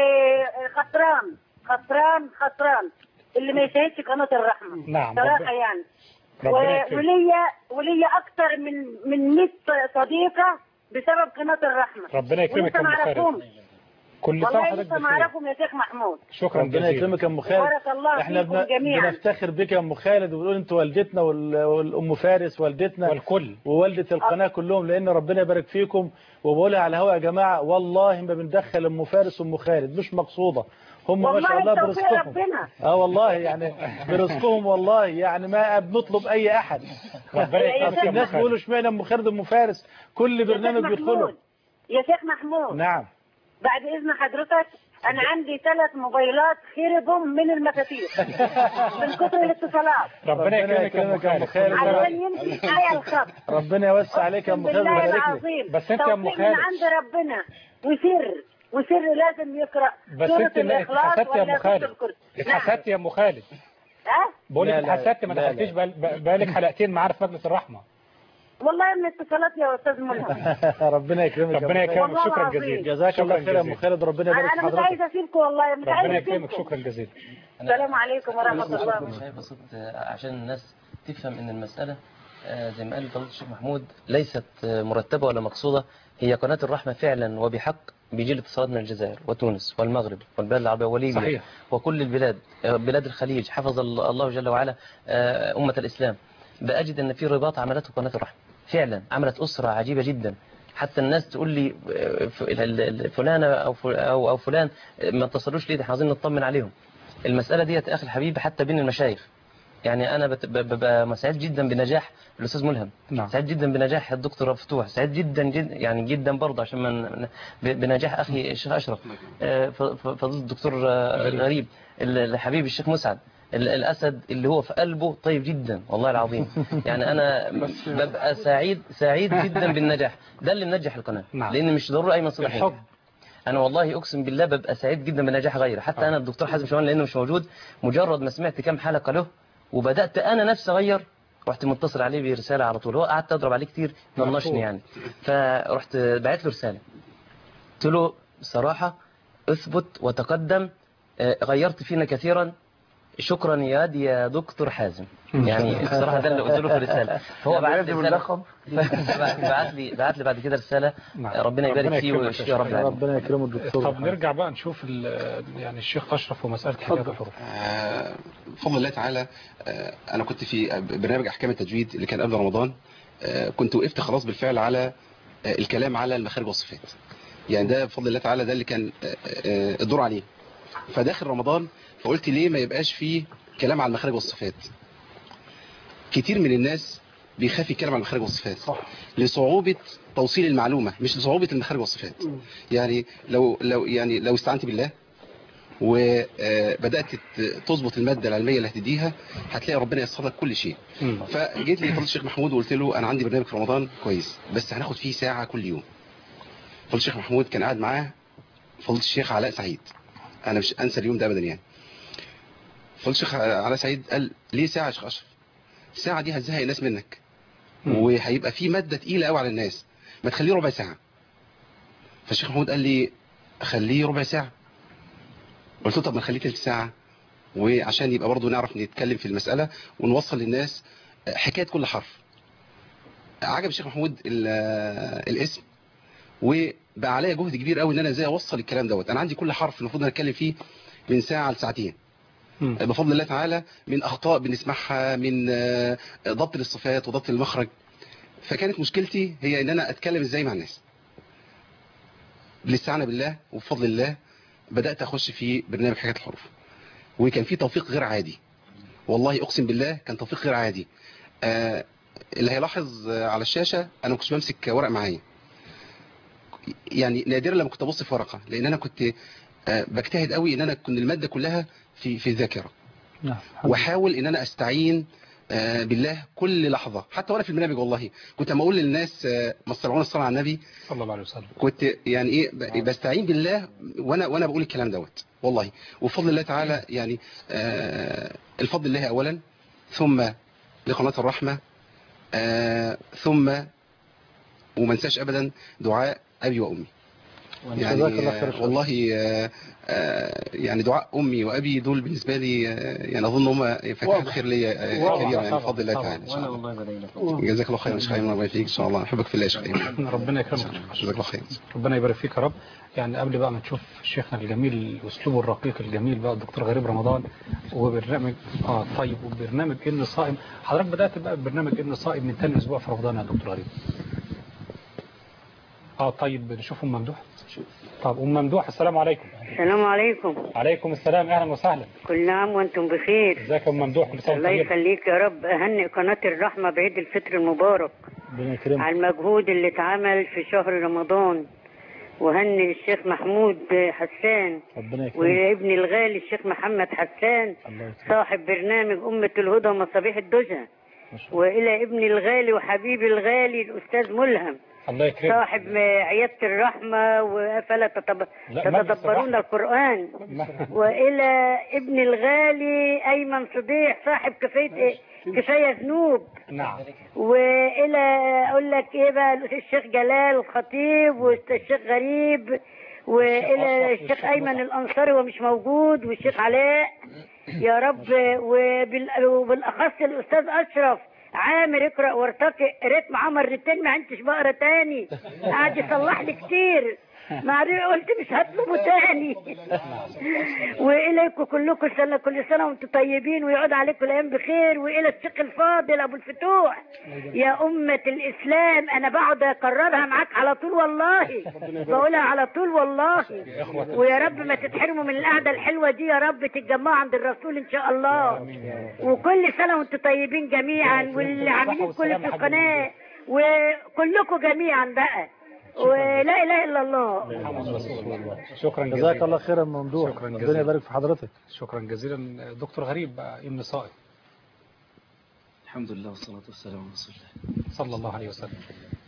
وخسران خسران خسران اللي ما يشاهدش قناه الرحمه
نعم،
صراحه
ربنا-
يعني
ربنا يكرمك.
وليا وليا اكثر من من 100 صديقه بسبب قناه الرحمه
ربنا يكرمك
ولسه
يا
ما
ام خالد
اعرفهمش
كل سنه
والله
وحضرتك
لسه ما
بخير
اعرفهم يا شيخ محمود
شكرا
ربنا
جزيلا
يكرمك يا ام خالد
بارك الله
احنا
فيكم
بن-
جميعا
بنفتخر بك يا ام خالد وبنقول انت والدتنا وال- والام فارس والدتنا
والكل
ووالدة القناة كلهم لأن ربنا يبارك فيكم وبقولها على الهواء يا جماعة والله ما بندخل أم فارس وأم خالد مش مقصودة هم ما
والله
شاء الله
التوفيق
برزقهم
ربنا
اه والله يعني برزقهم والله يعني ما بنطلب أي أحد
ربنا يكرمك
بس
يا ام
الناس بيقولوا
خالد
اشمعنى أم خالد وأم فارس كل
يا شيخ
برنامج بيدخلوا
محمود يا شيخ محمود
نعم
بعد اذن حضرتك انا عندي ثلاث موبايلات خربهم من المفاتيح من كثر الاتصالات
ربنا يكرمك يا ام
يكرمك يا أم
خالد
خالد.
كل سنة-
عشان يمشي معايا الخط
ربنا يوسع عليك يا أم
أقسم
خالد
بالله
ويبارك لك
العظيم
بس أنت يا أم
توفيق من
خالد.
عند ربنا وسر وسر لازم يقرا
بس
سورة
انت اللي
الإخلاص
اتحسدت يا
ولا
ام
سورة
خالد
الكرسي. نعم
اتحسدت يا ام خالد
ها
بقول لك
لا، لا،
اتحسدت ما
لا، لا.
دخلتيش بقال- بقالك حلقتين معانا في مجلس الرحمه
والله من اتصالات يا استاذ ملهم
ربنا يكرمك يا أم
ربنا
خالد.
يكرمك
والله
شكرا
العظيم.
جزيلا
جزاك الله
شكرا
خير يا أم
جزيلا
خالد ربنا يبارك في
انا مش
حضرتك
عايزه اسيبكم والله مش
ربنا
عايزه
يكرمك
اسيبكم
شكرا جزيلا
السلام عليكم ورحمه الله
مش عارف بسيط عشان الناس تفهم ان المسألة آه، زي ما قال فضيلة الشيخ محمود ليست آه، مرتبة ولا مقصودة هي قناة الرحمة فعلا وبحق بيجي لي اتصالات من الجزائر وتونس والمغرب والبلاد العربية وليبيا
صحيح.
وكل البلاد آه، بلاد الخليج حفظ ال- الله جل وعلا آه، أمة الإسلام بأجد أن في رباط عملته قناة الرحمة فعلا عملت أسرة عجيبة جدا حتى الناس تقول لي آه، ف- ال- ال- فلانة أو ف- أو أو فلان آه، ما اتصلوش ليه ده احنا عايزين نطمن عليهم المسألة ديت يا أخي الحبيب حتى بين المشايخ يعني أنا بت- ب- ببقى سعيد جدا بنجاح الأستاذ ملهم
نعم.
سعيد جدا بنجاح الدكتور فتوح سعيد جدا جدا يعني جدا برضه عشان من ب- بنجاح أخي الشيخ أشرف آه، ف- ف- فضيلة الدكتور آه،
غريب.
غريب ال- الحبيب الشيخ مسعد ال- الأسد اللي هو في قلبه طيب جدا والله العظيم يعني أنا ببقى سعيد سعيد جدا بالنجاح ده اللي منجح القناة
نعم.
لأن مش ضروري أيمن صديق
الحب
انا والله اقسم بالله ببقى سعيد جدا بنجاح غيري حتى انا الدكتور حازم شوان لانه مش موجود مجرد ما سمعت كام حلقه له وبدات انا نفسي اغير رحت متصل عليه برساله على طول هو قعدت اضرب عليه كتير طنشني يعني فرحت بعت له رساله قلت له بصراحه اثبت وتقدم آه، غيرت فينا كثيرا شكرا يا واد يا دكتور حازم يعني بصراحه ده اللي قلت له في الرساله
هو
بعت لي
لازم
رسالة-
اللقب؟
بعت لي بعت لي بعد كده رساله ربنا يبارك فيه
يكرمك
ويشفيه يا رب العالمين
ربنا يكرمه الدكتور
طب نرجع بقى نشوف ال- يعني الشيخ اشرف ومساله حجاب الحروف
آه، بفضل الله تعالى آه، انا كنت في برنامج احكام التجويد اللي كان قبل رمضان آه، كنت وقفت خلاص بالفعل على آه، الكلام على المخارج والصفات يعني ده بفضل الله تعالى ده اللي كان آه، آه، الدور عليه فداخل رمضان فقلت ليه ما يبقاش فيه كلام على المخارج والصفات كتير من الناس بيخاف يتكلم عن المخارج والصفات صح. لصعوبة توصيل المعلومة مش لصعوبة المخارج والصفات يعني لو لو يعني لو استعنت بالله وبدأت تظبط المادة العلمية اللي هتديها هتلاقي ربنا يسر لك كل شيء فجيت لي فضل الشيخ محمود وقلت له انا عندي برنامج في رمضان كويس بس هناخد فيه ساعة كل يوم فضل الشيخ محمود كان قاعد معاه فضل الشيخ علاء سعيد انا مش انسى اليوم ده ابدا يعني فضل الشيخ علاء سعيد قال ليه ساعة يا شيخ اشرف الساعة دي هتزهق الناس منك وهيبقى في مادة تقيلة قوي على الناس ما تخليه ربع ساعة فالشيخ محمود قال لي خليه ربع ساعة قلت له طب ما نخليه تلت ساعة وعشان يبقى برضه نعرف نتكلم في المسألة ونوصل للناس حكاية كل حرف عجب الشيخ محمود ال- الاسم وبقى عليا جهد كبير قوي ان انا ازاي اوصل الكلام دوت انا عندي كل حرف المفروض ان أنا اتكلم فيه من ساعة لساعتين بفضل الله تعالى من اخطاء بنسمعها من آه، ضبط للصفات وضبط المخرج فكانت مشكلتي هي ان انا اتكلم ازاي مع الناس بالاستعانه بالله وبفضل الله بدات اخش في برنامج حكايه الحروف وكان في توفيق غير عادي والله اقسم بالله كان توفيق غير عادي آه اللي هيلاحظ آه، على الشاشه انا ما كنتش بمسك ورق معايا يعني نادرا لما كنت ابص في ورقه لان انا كنت آه بجتهد قوي ان انا تكون الماده كلها في في الذاكره
نعم
واحاول ان انا استعين آه، بالله كل لحظة حتى وانا في البرنامج والله كنت لما اقول للناس آه، ما تصلون الصلاة على النبي
صلى الله عليه وسلم
كنت يعني ايه ب- بستعين بالله وانا وانا بقول الكلام دوت والله وبفضل الله تعالى يعني آه، الفضل لله اولا ثم لقناة الرحمة آه، ثم وما انساش ابدا دعاء ابي وامي يعني
جزاك الله خير
آه، والله آه، آه، يعني دعاء امي وابي دول بالنسبه لي آه، يعني اظن هم فتحات
واضح.
خير ليا آه،
واضح.
كبيره يعني
طبعا.
بفضل الله
طبعا.
تعالى ان شاء
وانا
الله
والله بدعي لك
جزاك الله خير يا شيخ ايمن الله يبارك فيك ان شاء الله احبك في الله يا شيخ ايمن
ربنا يكرمك
جزاك الله خير
ربنا يبارك فيك يا رب يعني قبل بقى ما تشوف شيخنا الجميل اسلوبه الرقيق الجميل بقى الدكتور غريب رمضان وبرنامج اه طيب وبرنامج ان صائم حضرتك بدات بقى ببرنامج ان صائم من تاني اسبوع في رمضان يا دكتور غريب اه طيب نشوف ام ممدوح طب ام ممدوح السلام عليكم
السلام عليكم
عليكم السلام اهلا وسهلا
كل عام وانتم بخير
ازيك يا ام ممدوح كل سنه
الله
وانت طيب
يخليك يا رب اهنئ قناة الرحمة بعيد الفطر المبارك
ربنا يكرمك
على المجهود اللي اتعمل في شهر رمضان وهنئ الشيخ محمود حسان
ربنا يكرمك
وابني الغالي الشيخ محمد حسان
الله يكرمك
صاحب برنامج أمة الهدى ومصابيح الدجى وإلى ابني الغالي وحبيبي الغالي الأستاذ ملهم
الله يكرمك
صاحب عيادة الرحمة وأفلا تتب...
لا، مجلس
تتدبرون
الرحمة.
القرآن وإلى ابن الغالي أيمن صديق صاحب كفاية كفاية ذنوب
نعم
وإلى أقول لك إيه بقى الشيخ جلال الخطيب والشيخ غريب وإلى الشيخ أيمن الأنصاري ومش موجود والشيخ علاء يا رب وبال- وبالأخص الأستاذ أشرف عامر اقرأ وارتقي قريت معاه مرتين ما عدتش بقرا تاني قعد يصلح لي كتير ما عرف- قلت مش هطلبه تاني واليكم كلكم سنه كل سنه وانتم طيبين ويعود عليكم الايام بخير والى الشيخ الفاضل ابو الفتوح يا امه الاسلام انا بقعد اكررها معاك على طول والله بقولها على طول والله ويا رب ما تتحرموا من القعده الحلوه دي يا رب تتجمعوا عند الرسول ان شاء الله وكل سنه وانتم طيبين جميعا واللي عاملين كل في القناه وكلكم جميعا بقى ولا اله الا الله
شكرا جزيلا
جزاك الله خيرا ممدوح
شكرا
ربنا
جزيلا.
يبارك في حضرتك
شكرا جزيلا دكتور غريب بقى ابن صائم
الحمد لله والصلاة والسلام على رسول الله
صلى الله عليه وسلم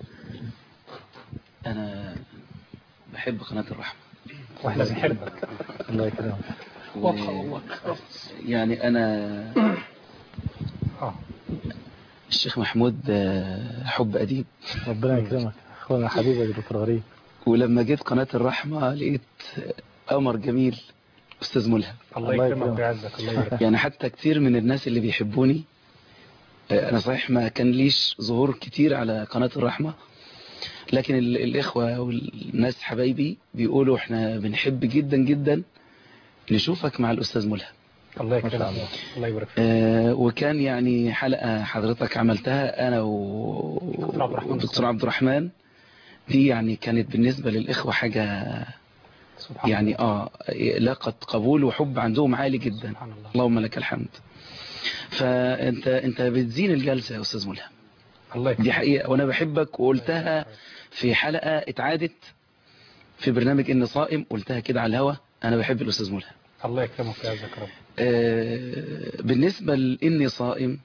أنا بحب قناة الرحمة
واحنا بنحبك
الله يكرمك
و...
واضحة والله.
يعني أنا
اه
الشيخ محمود آه، حب أديب
ربنا يكرمك اخونا حبيبي يا دكتور غريب
ولما جيت قناة الرحمة لقيت قمر جميل أستاذ ملهم
الله يكرمك ويعزك الله يبارك
يعني حتى كتير من الناس اللي بيحبوني آه، أنا صحيح ما كان ليش ظهور كتير على قناة الرحمة لكن ال- الإخوة والناس حبايبي بيقولوا إحنا بنحب جدا جدا نشوفك مع الأستاذ ملهم
الله يكرمك الله يبارك فيك
آه، وكان يعني حلقة حضرتك عملتها أنا
دكتور عبد الرحمن
ودكتور عبد الرحمن دي يعني كانت بالنسبة للإخوة حاجة
سبحان
يعني آه لاقت قبول وحب عندهم عالي جدا
سبحان الله
اللهم لك الحمد فأنت أنت بتزين الجلسة يا أستاذ ملهم
الله
دي حقيقة وأنا بحبك وقلتها في حلقة اتعادت في برنامج إن صائم قلتها كده على الهوا أنا بحب الأستاذ ملهم
الله يكرمك ويعزك رب
آه، بالنسبة لإني صائم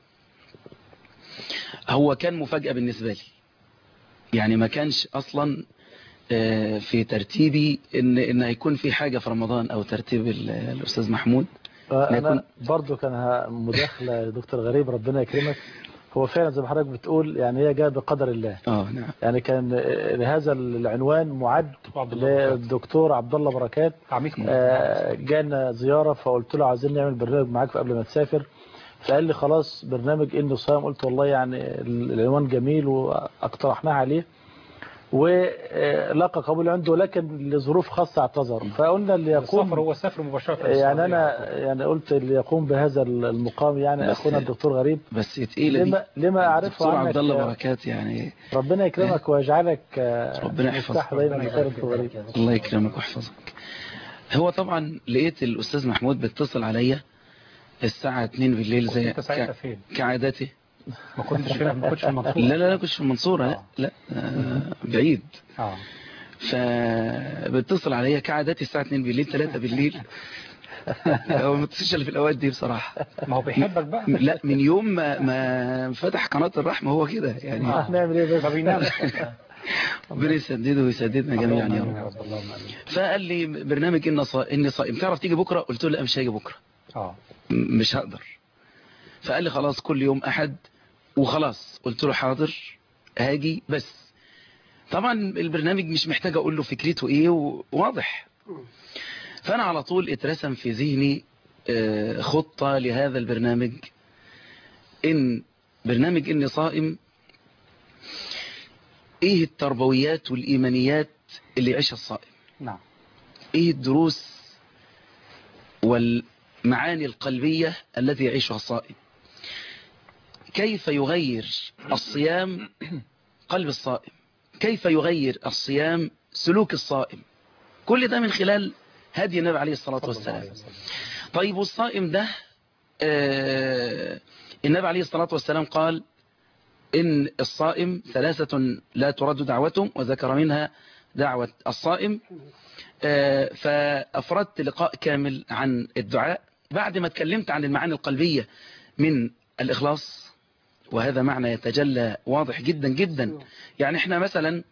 هو كان مفاجأة بالنسبة لي يعني ما كانش أصلا آه، في ترتيبي إن إن هيكون في حاجة في رمضان أو ترتيب ال- الأستاذ محمود
انا
يكون-
برضو كان ه- مداخله يا دكتور غريب ربنا يكرمك هو فعلا زي ما حضرتك بتقول يعني هي جايه بقدر الله
اه نعم
يعني كان آه، هذا العنوان معد
عبد الله بركات.
للدكتور عبد الله بركات
عميد
آه، جانا زياره فقلت له عايزين نعمل برنامج معاك قبل ما تسافر فقال لي خلاص برنامج انه صايم قلت والله يعني العنوان جميل واقترحناه عليه ولقى قبول عنده لكن لظروف خاصه اعتذر فقلنا اللي يقوم
السفر هو سافر مباشرة
يعني انا يعني قلت اللي يقوم بهذا المقام يعني
بس-
اخونا الدكتور غريب
بس تقيلة دي
لما لما اعرفه
دكتور
عنك
عبد الله بركات يعني
ربنا يكرمك ويجعلك آه،
ربنا
مفتاح
يحفظك
دايما خير دكتور غريب
الله يكرمك ويحفظك هو طبعا لقيت الأستاذ محمود بيتصل عليا الساعة 2 بالليل زي
انت ساعتها
ك-
فين
كعادته
ما كنتش هنا ما كنتش في المنصورة
لا لا لا كنتش في المنصورة لا, لا آه، بعيد
اه
فبيتصل عليا كعادتي الساعة 2 بالليل 3 بالليل هو ما بتصلش إلا في الأوقات دي بصراحة
ما هو بيحبك بقى
لا من يوم ما ما فتح قناة الرحمة هو كده يعني
هنعمل ايه
ما
بس
بينامش
ربنا يسدده ويسددنا جميعا يا رب
رب اللهم امين
فقال لي برنامج إني صا- إني صائم تعرف تيجي بكرة قلت له لا مش هاجي بكرة
اه
م- مش هقدر فقال لي خلاص كل يوم أحد وخلاص قلت له حاضر هاجي بس طبعا البرنامج مش محتاج أقول له فكرته إيه وواضح فأنا على طول اترسم في ذهني آه، خطة لهذا البرنامج إن برنامج إني صائم إيه التربويات والإيمانيات اللي يعيشها الصائم
نعم
ايه الدروس والمعاني القلبية التي يعيشها الصائم كيف يغير الصيام قلب الصائم كيف يغير الصيام سلوك الصائم كل ده من خلال هدي النبي عليه الصلاة والسلام طيب والصائم ده آه النبي عليه الصلاة والسلام قال إن الصائم ثلاثة لا ترد دعوتهم وذكر منها دعوة الصائم آه، فأفردت لقاء كامل عن الدعاء بعد ما اتكلمت عن المعاني القلبية من الإخلاص وهذا معنى يتجلى واضح جدا جدا يعني احنا مثلا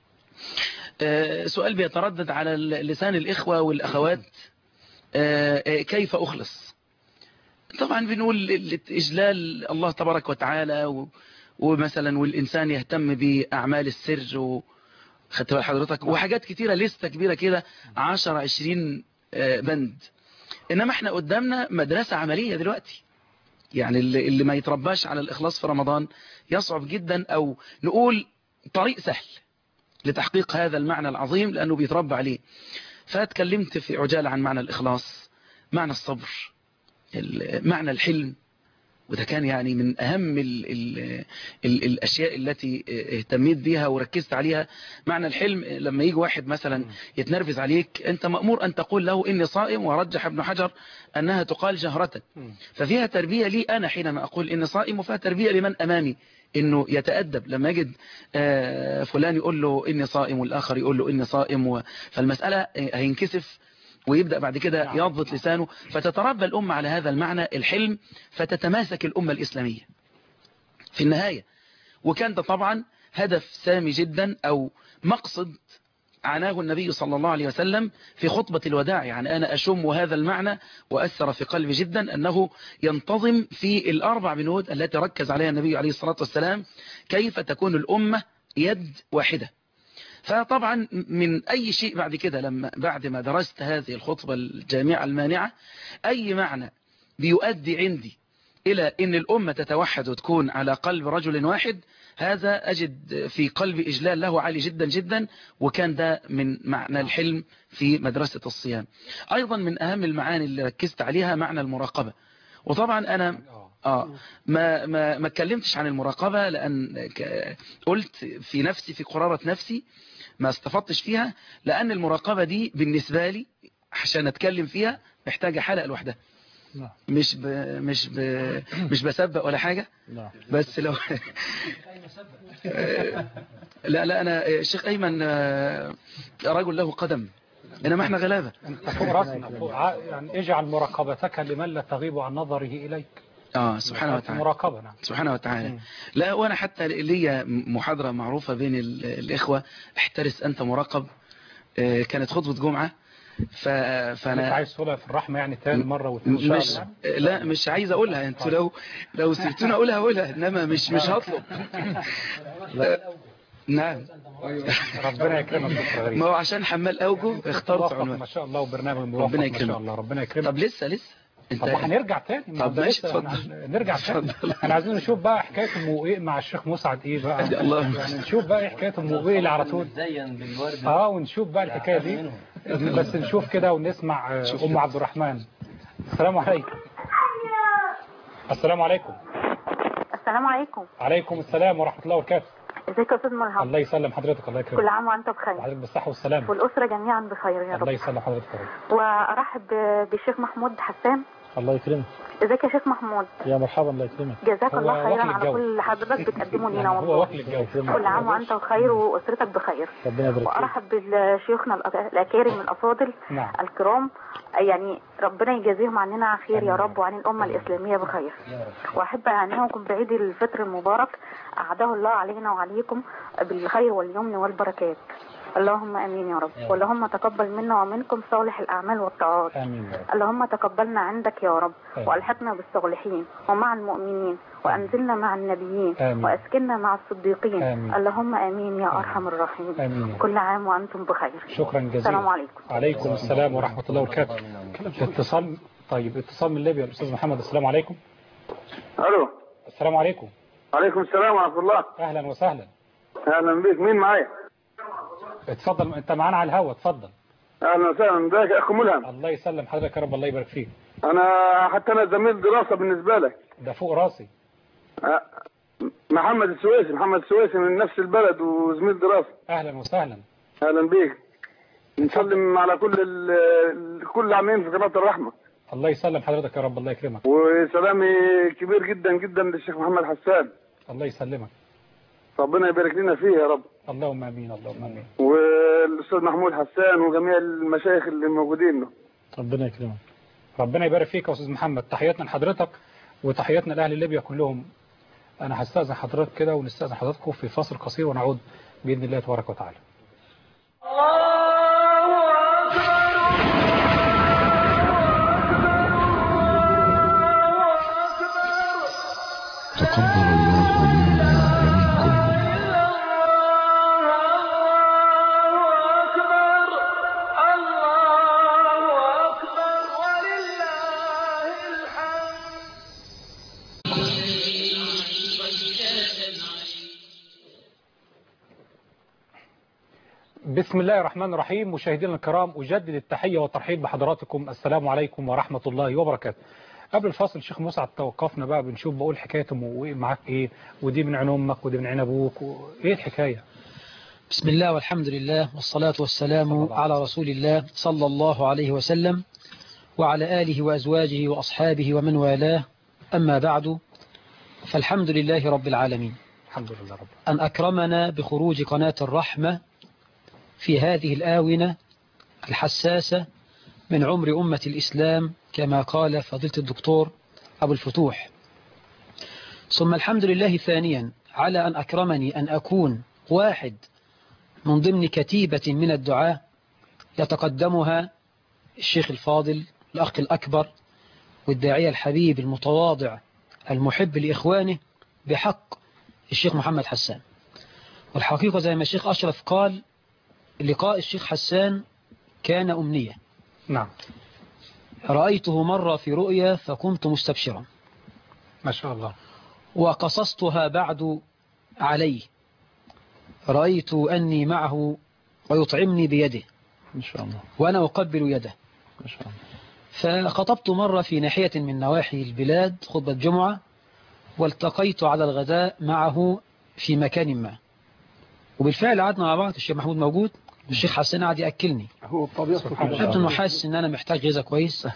آه، سؤال بيتردد على لسان الإخوة والأخوات آه، آه، كيف أخلص طبعا بنقول إجلال الله تبارك وتعالى و- ومثلا والإنسان يهتم بأعمال السر و خدت بال حضرتك وحاجات كتيرة لستة كبيرة كده 10 20 آه، بند إنما احنا قدامنا مدرسة عملية دلوقتي يعني اللي, اللي ما يترباش على الإخلاص في رمضان يصعب جدا أو نقول طريق سهل لتحقيق هذا المعنى العظيم لأنه بيتربى عليه فاتكلمت في عجالة عن معنى الإخلاص معنى الصبر ال- معنى الحلم وده كان يعني من أهم ال ال ال الأشياء التي اهتميت بيها وركزت عليها معنى الحلم لما يجي واحد مثلا يتنرفز عليك أنت مأمور أن تقول له إني صائم ورجح ابن حجر أنها تقال جهرة ففيها تربية لي أنا حينما أقول إني صائم وفيها تربية لمن أمامي إنه يتأدب لما يجد آه، فلان يقول له إني صائم والآخر يقول له إني صائم و- فالمسألة هينكسف ويبدأ بعد كده يضبط لسانه فتتربى الأمة على هذا المعنى الحلم فتتماسك الأمة الإسلامية في النهاية وكان ده طبعا هدف سامي جدا أو مقصد عناه النبي صلى الله عليه وسلم في خطبة الوداع يعني أنا أشم هذا المعنى وأثر في قلبي جدا أنه ينتظم في الأربع بنود التي ركز عليها النبي عليه الصلاة والسلام كيف تكون الأمة يد واحدة فطبعا من أي شيء بعد كده لما بعد ما درست هذه الخطبة الجامعة المانعة أي معنى بيؤدي عندي إلى أن الأمة تتوحد وتكون على قلب رجل واحد هذا أجد في قلبي إجلال له عالي جدا جدا وكان ده من معنى الحلم في مدرسة الصيام أيضا من أهم المعاني اللي ركزت عليها معنى المراقبة وطبعا أنا آه ما ما ما اتكلمتش عن المراقبة لأن ك- قلت في نفسي في قرارة نفسي ما استفدتش فيها لأن المراقبة دي بالنسبة لي عشان أتكلم فيها محتاجة حلقة لوحدها
نعم.
مش ب... مش ب... مش بسبق ولا حاجة
نعم.
بس لو لا لا أنا الشيخ أيمن آه، رجل له قدم إنما إحنا غلابة
انت فوق راسنا فوق ع- يعني اجعل مراقبتك لمن لا تغيب عن نظره اليك
آه سبحانه وتعالى
مراقبة نعم
سبحانه وتعالى لا وانا حتى ليا محاضرة معروفة بين ال- الإخوة احترس أنت مراقب آه، كانت خطبة جمعة ف...
انت
فأنا
عايز تقولها في الرحمة يعني تاني مرة واثنين
مش لا مش عايز اقولها انتوا لو لو سبتوني اقولها اقولها انما مش مش هطلب نعم
ربنا يكرمك دكتور غريب
ما هو عشان حمال اوجه اخترت
موفق
عنوان
ما شاء الله وبرنامج موفق
ربنا
ما
يكرمك.
شاء الله ربنا يكرمك
طب لسه لسه انت
طب هنرجع تاني ما
طب
ده
ماشي
لسه
اتفضل
هن- نرجع تاني احنا عايزين نشوف بقى حكايه ام وقيق مع الشيخ مسعد ايه بقى
الله.
يعني نشوف بقى ايه حكايه ام وقيق اللي على طول
زين بالورد
اه ونشوف بقى الحكايه دي بس نشوف كده ونسمع آه، ام عبد الرحمن السلام عليكم السلام عليكم
السلام عليكم
عليكم السلام ورحمه الله وبركاته
ازيك يا استاذ مرحبا
الله يسلم حضرتك الله
كل
يكرمك
عام وانت بخير
وحضرتك بالصحه والسلامه
والاسره جميعا بخير يا
الله
رب
يسلم حضرتك يا رب
وارحب ب- بالشيخ محمود حسان
الله يكرمك
ازيك يا شيخ محمود
يا مرحبا الله يكرمك
جزاك
هو
الله خيرا
واكل
على
الجو.
كل اللي حضرتك بتقدمه لينا
هو
والله
واكل الجو
كل عام وانت بخير واسرتك بخير
ربنا يبارك فيك
وارحب بشيوخنا الأك- الاكارم الافاضل
نعم
الكرام يعني ربنا يجازيهم عننا خير يا رب وعن الامه الاسلاميه بخير واحب اهنئكم بعيد الفطر المبارك اعاده الله علينا وعليكم بالخير واليمن والبركات اللهم امين يا رب اللهم تقبل منا ومنكم صالح الاعمال والطاعات
امين يا رب
اللهم تقبلنا عندك يا رب
آمين.
والحقنا بالصالحين ومع المؤمنين وانزلنا مع النبيين
آمين.
واسكننا مع الصديقين
آمين.
اللهم امين يا ارحم الراحمين
امين يا رب.
كل عام وانتم بخير
شكرا جزيلا
السلام عليكم
عليكم السلام ورحمة الله وبركاته اتصال طيب اتصال من ليبيا الأستاذ محمد السلام عليكم
الو
السلام عليكم
عليكم السلام ورحمه الله
أهلا وسهلا
اهلا بك مين معايا
اتفضل أنت معانا على الهوا اتفضل
اهلا وسهلا ازيك يا اخ ملهم
الله يسلم حضرتك يا رب الله يبارك فيك
انا حتى انا زميل دراسه بالنسبه لك
ده فوق راسي
أه، محمد السويسي محمد السويسي من نفس البلد وزميل دراسه
أهلا وسهلا
اهلا بك نسلم على كل ال- ال- كل العاملين في قناه الرحمه
الله يسلم حضرتك يا رب الله يكرمك
وسلامي كبير جدا جدا للشيخ محمد حسان
الله يسلمك
ربنا يبارك لنا فيه يا رب
اللهم امين اللهم امين
والاستاذ محمود حسان وجميع المشايخ اللي موجودين له
ربنا يكرمك
ربنا يبارك فيك يا استاذ محمد تحياتنا لحضرتك وتحياتنا لاهل ليبيا كلهم انا هستاذن حضرتك كده ونستاذن حضراتكم في فاصل قصير ونعود باذن الله تبارك وتعالى
تقبل الله منا ومنكم
بسم الله الرحمن الرحيم مشاهدينا الكرام أجدد التحية والترحيب بحضراتكم السلام عليكم ورحمة الله وبركاته قبل الفاصل الشيخ مسعد توقفنا بقى بنشوف بقول حكاية أم معاك ايه ودي من عين امك ودي من عين ابوك وايه الحكاية
بسم الله والحمد لله والصلاة والسلام على رسول الله صلى الله عليه وسلم وعلى آله وأزواجه وأصحابه ومن والاه أما بعد فالحمد لله رب العالمين
الحمد لله رب
أن أكرمنا بخروج قناة الرحمة في هذه الآونة الحساسة من عمر أمة الإسلام كما قال فضيلة الدكتور أبو الفتوح ثم الحمد لله ثانيا على أن أكرمني أن أكون واحد من ضمن كتيبة من الدعاة يتقدمها الشيخ الفاضل الأخ الأكبر والداعية الحبيب المتواضع المحب لإخوانه بحق الشيخ محمد حسان والحقيقة زي ما الشيخ أشرف قال لقاء الشيخ حسان كان أمنية
نعم
رأيته مرة في رؤيا فكنت مستبشرا
ما شاء الله
وقصصتها بعد عليه رأيت أني معه ويطعمني بيده
إن شاء الله
وأنا أقبل يده
ما شاء الله
فخطبت مرة في ناحية من نواحي البلاد خطبة جمعة والتقيت على الغداء معه في مكان ما وبالفعل قعدنا مع بعض الشيخ محمود موجود الشيخ حسن قعد يأكلني
هو بطبيعته
قلت انه حاسس ان انا محتاج غذاء كويس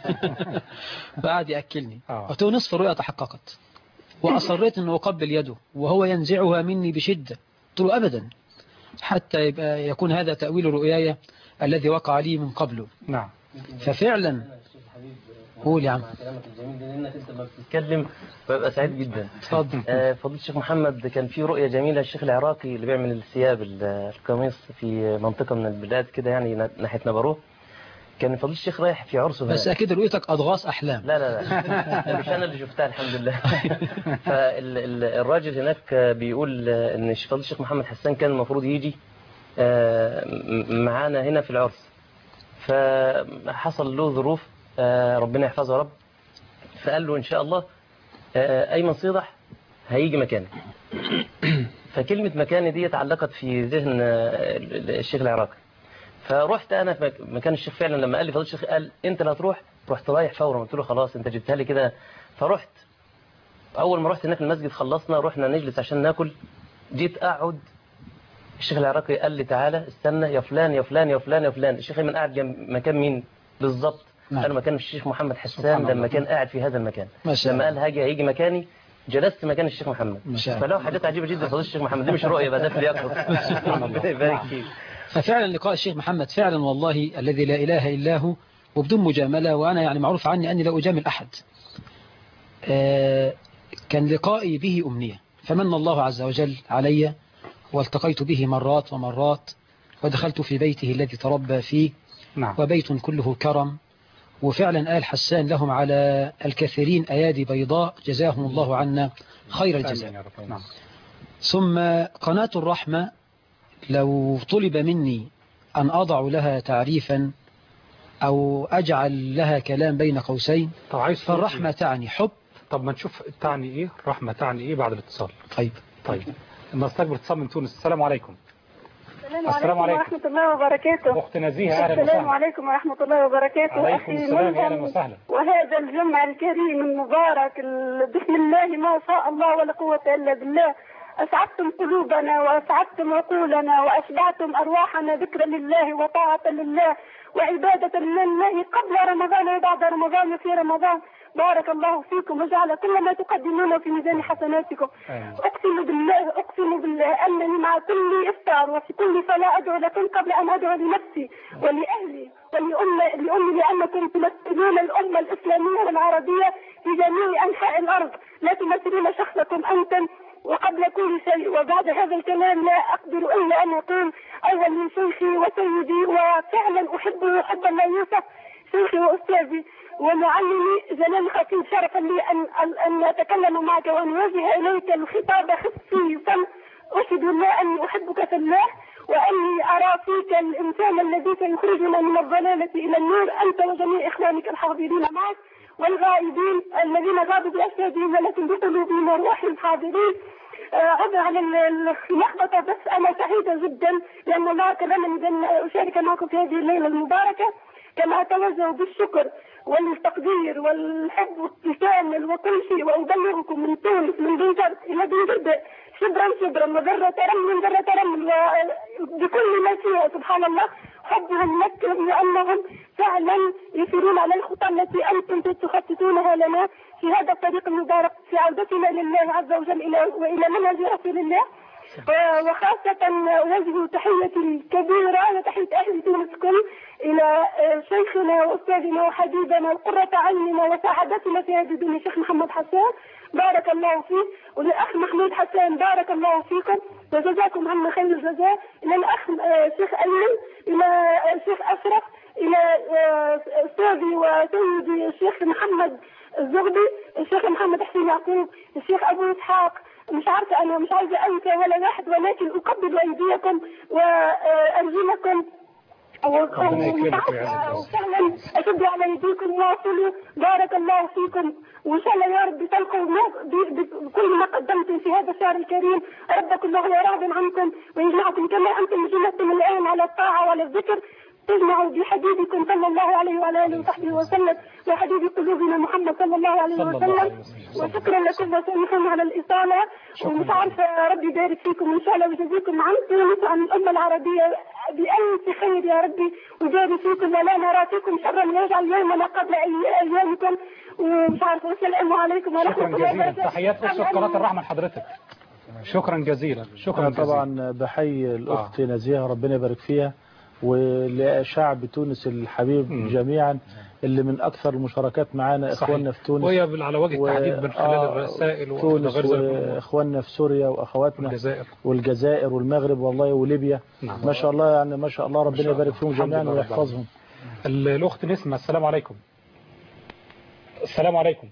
فقعد ياكلني قلت له نصف الرؤيا تحققت واصريت انه اقبل يده وهو ينزعها مني بشده قلت له ابدا حتى يبقى يكون هذا تاويل رؤياي الذي وقع لي من قبله
نعم
ففعلا قول يا عم
كلامك الجميل ده لانك انت لما بتتكلم ببقى سعيد جدا
اتفضل
آه، فضيله الشيخ محمد كان في رؤيه جميله الشيخ العراقي اللي بيعمل الثياب ال- القميص في منطقه من البلاد كده يعني نا- ناحيه نبروه كان فضيله الشيخ رايح في عرسه
بس
هناك.
اكيد رؤيتك اضغاث احلام
لا لا لا مش انا اللي شفتها الحمد لله فالراجل هناك بيقول ان فضيله الشيخ محمد حسان كان المفروض يجي آه، م- معانا هنا في العرس فحصل له ظروف آه، ربنا يحفظه يا رب فقال له ان شاء الله آه، ايمن صيدح هيجي مكانك فكلمة مكاني دي اتعلقت في ذهن آه، الشيخ العراقي فرحت انا في مك- مكان الشيخ فعلا لما قال لي فضيله الشيخ قال انت اللي هتروح رحت رايح فورا قلت له خلاص انت جبتها لي كده فرحت اول ما رحت هناك المسجد خلصنا رحنا نجلس عشان ناكل جيت اقعد الشيخ العراقي قال لي تعالى استنى يا فلان يا فلان يا فلان يا فلان الشيخ ايمن قاعد جنب مكان مين بالظبط
نعم.
قال مكان الشيخ محمد
سبحان
حسان
الله.
لما كان قاعد في هذا المكان
ما شاء
لما
الله.
قال هاجي هيجي مكاني جلست مكان الشيخ محمد
ما شاء الله.
فله حاجات عجيبه جدا فضيله الشيخ محمد دي مش رؤيه بقى ده في يقظه ربنا يبارك فيك
ففعلا لقاء الشيخ محمد فعلا والله الذي لا إله إلا هو وبدون مجاملة وأنا يعني معروف عني أني لا أجامل أحد آه، كان لقائي به أمنية فمن الله عز وجل علي والتقيت به مرات ومرات ودخلت في بيته الذي تربى فيه
نعم
وبيت كله كرم وفعلا آل حسان لهم على الكثيرين أيادي بيضاء جزاهم الله عنا خير الجزاء
آمين يا رب. نعم
ثم قناة الرحمة لو طلب مني أن أضع لها تعريفا أو أجعل لها كلام بين قوسين
طب عايز تقول
فالرحمة تعني حب
طب ما نشوف تعني ايه الرحمة تعني ايه بعد الاتصال
طيب
طيب نستقبل اتصال من تونس السلام عليكم
السلام
السلام
عليكم
عليكم.
ورحمة الله وبركاته
اخت نزيهة اهلا
السلام
وسهلا
عليكم ورحمة الله وبركاته
عليكم
أخي
السلام
ملهم
اهلا وسهلا
وهذا الجمع الكريم المبارك ال- بسم الله ما شاء الله ولا قوة إلا بالله أسعدتم قلوبنا وأسعدتم عقولنا وأشبعتم أرواحنا ذكرا لله وطاعة لله وعبادة لله قبل رمضان وبعد رمضان وفي رمضان بارك الله فيكم وجعل كل ما تقدمونه في ميزان حسناتكم أقسم بالله أقسم بالله أنني مع كل إفطار وفي كل صلاة أدعو لكم قبل أن أدعو لنفسي ولأهلي ولأم لأمي لأنكم تمثلون الأمة الإسلامية والعربية في جميع أنحاء الأرض لا تمثلون شخصكم أنتم وقبل كل شيء وبعد هذا الكلام لا أقدر إلا أن أقول أول من شيخي وسيدي وفعلا أحبه حبا لا يوصف شيخي وأستاذي ومعلمي جلال خفيف شرفا لي أن أن- أن أتكلم معك وأن أوجه إليك الخطاب خصيصا أشهد الله أني أحبك في الله وأني أرى فيك الإنسان الذي سيخرجنا من الضلالة إلى النور أنت وجميع إخوانك الحاضرين معك والغائبين الذين غابوا بأجسادهم ولكن بقلوبهم وروحهم حاضرين آه، عذر على ال- اللخبطة بس أنا سعيدة جدا لأن الله كرمني بأن أشارك معكم في هذه الليلة المباركة كما أتوجه بالشكر والتقدير والحب والكامل وكل شيء وأبلغكم من تونس من بنجرت إلى بنجرد شبرا شبرا وذرة رمل ذرة رمل وبكل ما فيها سبحان الله حبهم لك لأنهم فعلا يسيرون على الخطى التي أنتم تخططونها لنا في هذا الطريق المبارك في عودتنا لله عز وجل إلى وإلى منهج رسول الله و- وخاصة أوجه تحية كبيرة وتحية أهل تونس كل إلى آه، شيخنا وأستاذنا وحبيبنا وقرة عيننا وسعادتنا في هذه الدنيا الشيخ محمد حسان بارك الله فيه وللأخ محمود حسان بارك الله فيكم وجزاكم عنا خير الجزاء إلى الأخ آه، شيخ أيمن إلى آه، الشيخ أشرف إلى آه، أستاذي وسيدي الشيخ محمد الزغبي الشيخ محمد حسين يعقوب الشيخ أبو إسحاق مش عارفه انا مش عايزه انسى ولا واحد ولكن اقبل ايديكم وارجلكم
ربنا يكرمك
ومش
ويعزك يا
عارفة
أستاذ.
فعلا اشد على ايديكم واصلوا بارك الله فيكم وان شاء الله يا رب تلقوا ما- ب- ب- بكل ما قدمتم في هذا الشهر الكريم ربك الله راض عنكم ويجمعكم كما انتم جمعتم الان على الطاعه وعلى الذكر تجمعوا بحبيبكم صلى الله عليه وعلى اله وصحبه وسلم وحبيب قلوبنا محمد صلى الله عليه
صلى الله عليه
وسلم وشكرا لكم وسامحون على الاطاله ومش عارفه يا رب يبارك فيكم ان شاء الله ويجزيكم عن تونس عن الامه العربيه بألف خير يا ربي ويبارك فيكم ولا نرى فيكم شرا ويجعل يومنا قبل أي- ايامكم ومش عارفه والسلام عليكم ورحمه
شكرا
الله
جزيلا
وبركاته
تحيات أسرة قناة الرحمة لحضرتك شكرا جزيلا شكرا
أنا
جزيلا
طبعا بحيي الأخت نزيهة ربنا يبارك فيها ولشعب تونس الحبيب جميعا اللي من أكثر المشاركات معانا
صحيح.
إخواننا في تونس
وهي على وجه
و-
التحديد من خلال
آه،
الرسائل
تونس
وغير ذلك.
وإخواننا في سوريا وأخواتنا
والجزائر.
والجزائر والمغرب والله وليبيا
نعم.
ما شاء الله يعني ما شاء الله
ما
ربنا
شاء الله.
يبارك فيهم
الحمد
جميعا
لله رب
ويحفظهم
ال- الأخت نسمة السلام عليكم السلام عليكم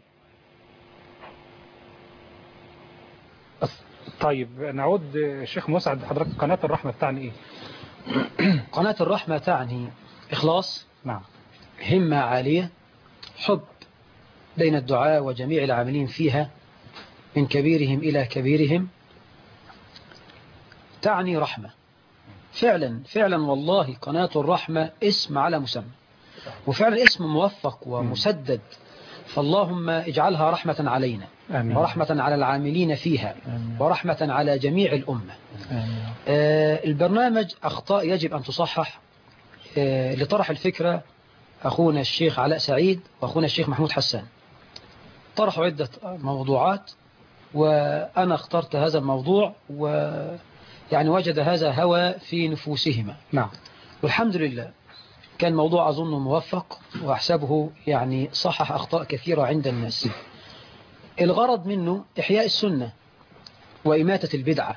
أس- طيب نعود آه، شيخ مسعد حضرتك قناة الرحمة بتاعني ايه
قناة الرحمة تعني إخلاص
نعم
همة عالية حب بين الدعاء وجميع العاملين فيها من كبيرهم إلى كبيرهم تعني رحمة فعلا فعلا والله قناة الرحمة اسم على مسمى وفعلا اسم موفق ومسدد فاللهم اجعلها رحمة علينا
آمين.
ورحمة على العاملين فيها ورحمة على جميع الأمة آه، البرنامج أخطاء يجب أن تصحح آه، لطرح الفكرة أخونا الشيخ علاء سعيد وأخونا الشيخ محمود حسان طرحوا عدة موضوعات وأنا اخترت هذا الموضوع ويعني وجد هذا هوى في نفوسهما
نعم
والحمد لله كان موضوع أظنه موفق وأحسبه يعني صحح أخطاء كثيرة عند الناس الغرض منه إحياء السنة وإماتة البدعة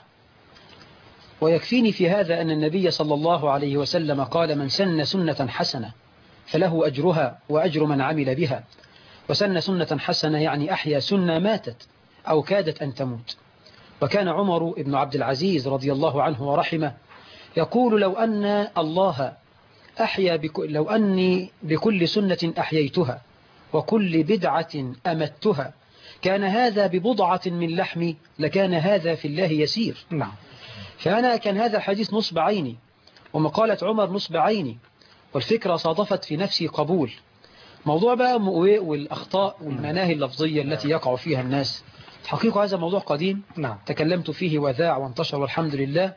ويكفيني في هذا أن النبي صلى الله عليه وسلم قال من سن سنة حسنة فله أجرها وأجر من عمل بها وسن سنة حسنة يعني أحيا سنة ماتت أو كادت أن تموت وكان عمر بن عبد العزيز رضي الله عنه ورحمه يقول لو أن الله أحيا بك... لو أني بكل سنة أحييتها وكل بدعة أمتها كان هذا ببضعة من لحمي لكان هذا في الله يسير
نعم
فأنا كان هذا الحديث نصب عيني ومقالة عمر نصب عيني والفكرة صادفت في نفسي قبول موضوع بقى مؤوئ والأخطاء والمناهي اللفظية التي يقع فيها الناس حقيقة هذا موضوع قديم
نعم
تكلمت فيه وذاع وانتشر والحمد لله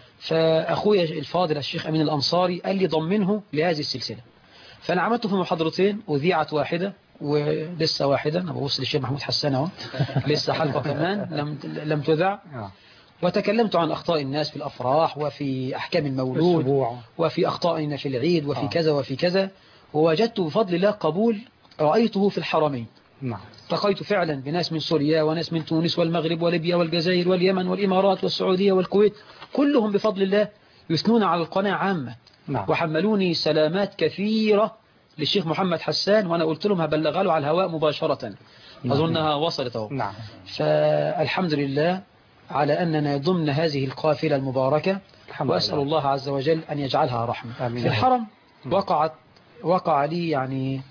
فأخويا الفاضل الشيخ أمين الأنصاري قال لي ضمنه لهذه السلسلة فأنا عملته في محاضرتين وذيعت واحدة ولسه واحدة أنا ببص للشيخ محمود حسان اهو لسه حلقة كمان لم لم تذع وتكلمت عن أخطاء الناس في الأفراح وفي أحكام المولود
الأسبوع.
وفي أخطائنا في العيد وفي
آه.
كذا وفي كذا ووجدت بفضل الله قبول رأيته في الحرمين
نعم
التقيت فعلا بناس من سوريا وناس من تونس والمغرب وليبيا والجزائر واليمن والإمارات والسعودية والكويت كلهم بفضل الله يثنون على القناة عامة
نعم
وحملوني سلامات كثيرة للشيخ محمد حسان وأنا قلت لهم هبلغها له على الهواء مباشرة
نعم.
أظنها وصلت أهو
نعم
فالحمد لله على أننا ضمن هذه القافلة المباركة
الحمد
وأسأل
لله.
الله عز وجل أن يجعلها رحمة
آمين.
في الحرم وقعت وقع لي يعني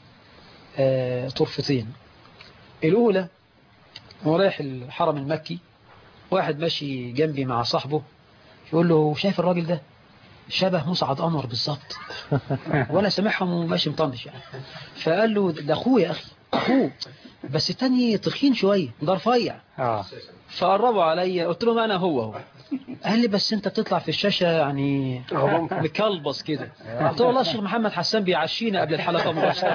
آه، طرفتين الأولى هو رايح الحرم المكي واحد ماشي جنبي مع صاحبه يقول له شايف الراجل ده شبه مسعد قمر بالظبط وانا سامعهم وماشي مطنش يعني فقال له ده اخوه يا اخي اخوه بس التاني تخين شويه ده رفيع
اه
فقربوا عليا قلت لهم انا هو هو قال لي بس انت بتطلع في الشاشه يعني مكلبص كده قلت له والله الشيخ محمد حسان بيعشينا قبل الحلقه مباشره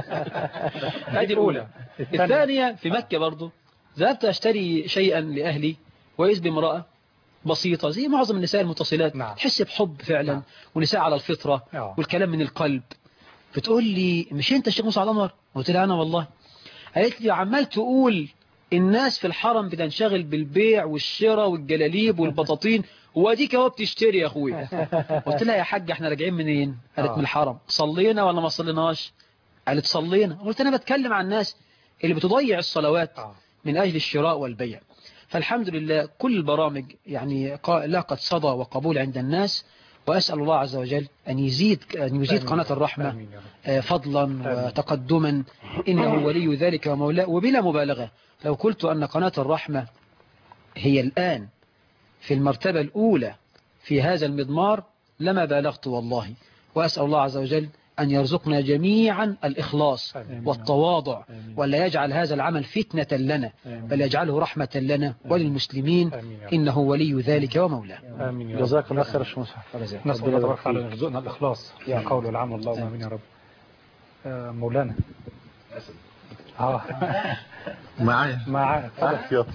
ادي الاولى الثانيه في مكه برضو ذهبت اشتري شيئا لاهلي واذ بامراه بسيطة زي معظم النساء المتصلات
نعم.
تحس بحب فعلا ونساء على الفطرة
آه.
والكلام من القلب بتقول لي مش انت الشيخ موسى القمر قلت لها انا والله قالت لي عمال تقول الناس في الحرم بتنشغل بالبيع والشراء والجلاليب والبطاطين واديك اهو بتشتري يا اخويا قلت لها يا حاج احنا راجعين منين قالت
آه.
من الحرم صلينا ولا ما صليناش قالت صلينا قلت انا بتكلم عن الناس اللي بتضيع الصلوات
آه.
من اجل الشراء والبيع فالحمد لله كل البرامج يعني قا- لاقت صدى وقبول عند الناس وأسأل الله عز وجل أن يزيد أن يزيد
آمين
قناة
يا رب.
الرحمة
آمين يا رب.
آه، فضلا وتقدما إنه ولي ذلك ومولاه وبلا مبالغة لو قلت أن قناة الرحمة هي الآن في المرتبة الأولى في هذا المضمار لما بالغت والله وأسأل الله عز وجل أن يرزقنا جميعا الإخلاص والتواضع ولا يجعل هذا العمل فتنة لنا بل يجعله رحمة لنا وللمسلمين إنه ولي ذلك ومولاه
آمين يا رب.
جزاك الله خير يا شيخ مصعب
نسأل
ربنا
الله
يبارك
تبارك وتعالى
فيك.
أن يرزقنا الإخلاص في القول والعمل اللهم آمين يا رب آه، مولانا اه
معايا
معاك
احتياط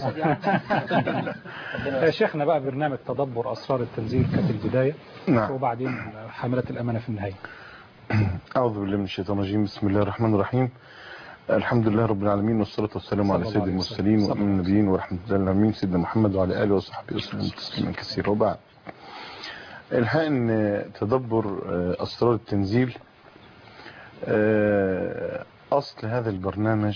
يا شيخنا بقى برنامج تدبر أسرار التنزيل كانت البداية
نعم.
وبعدين حاملة الأمانة في النهاية
أعوذ بالله من الشيطان الرجيم بسم الله الرحمن الرحيم الحمد لله رب العالمين والصلاة والسلام على
صلى
سيد
الله عليه
المرسلين
وسلم.
وأمين النبيين ورحمة الله العالمين سيدنا محمد وعلى آله وصحبه وسلم تسليما كثيرا وبعد الحقيقة أن تدبر آه، أسرار التنزيل آه، أصل هذا البرنامج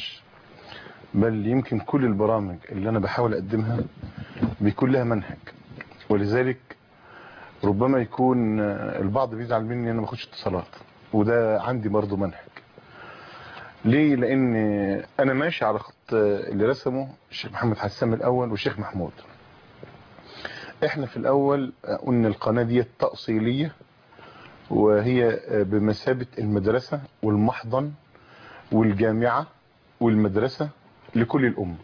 بل يمكن كل البرامج اللي أنا بحاول أقدمها بيكون لها منهج ولذلك ربما يكون آه، البعض بيزعل مني أنا ما باخدش اتصالات وده عندي برضه منهج ليه لان انا ماشي على خط اللي رسمه الشيخ محمد حسام الاول والشيخ محمود احنا في الاول قلنا القناة دي تأصيلية وهي بمثابة المدرسة والمحضن والجامعة والمدرسة لكل الأمة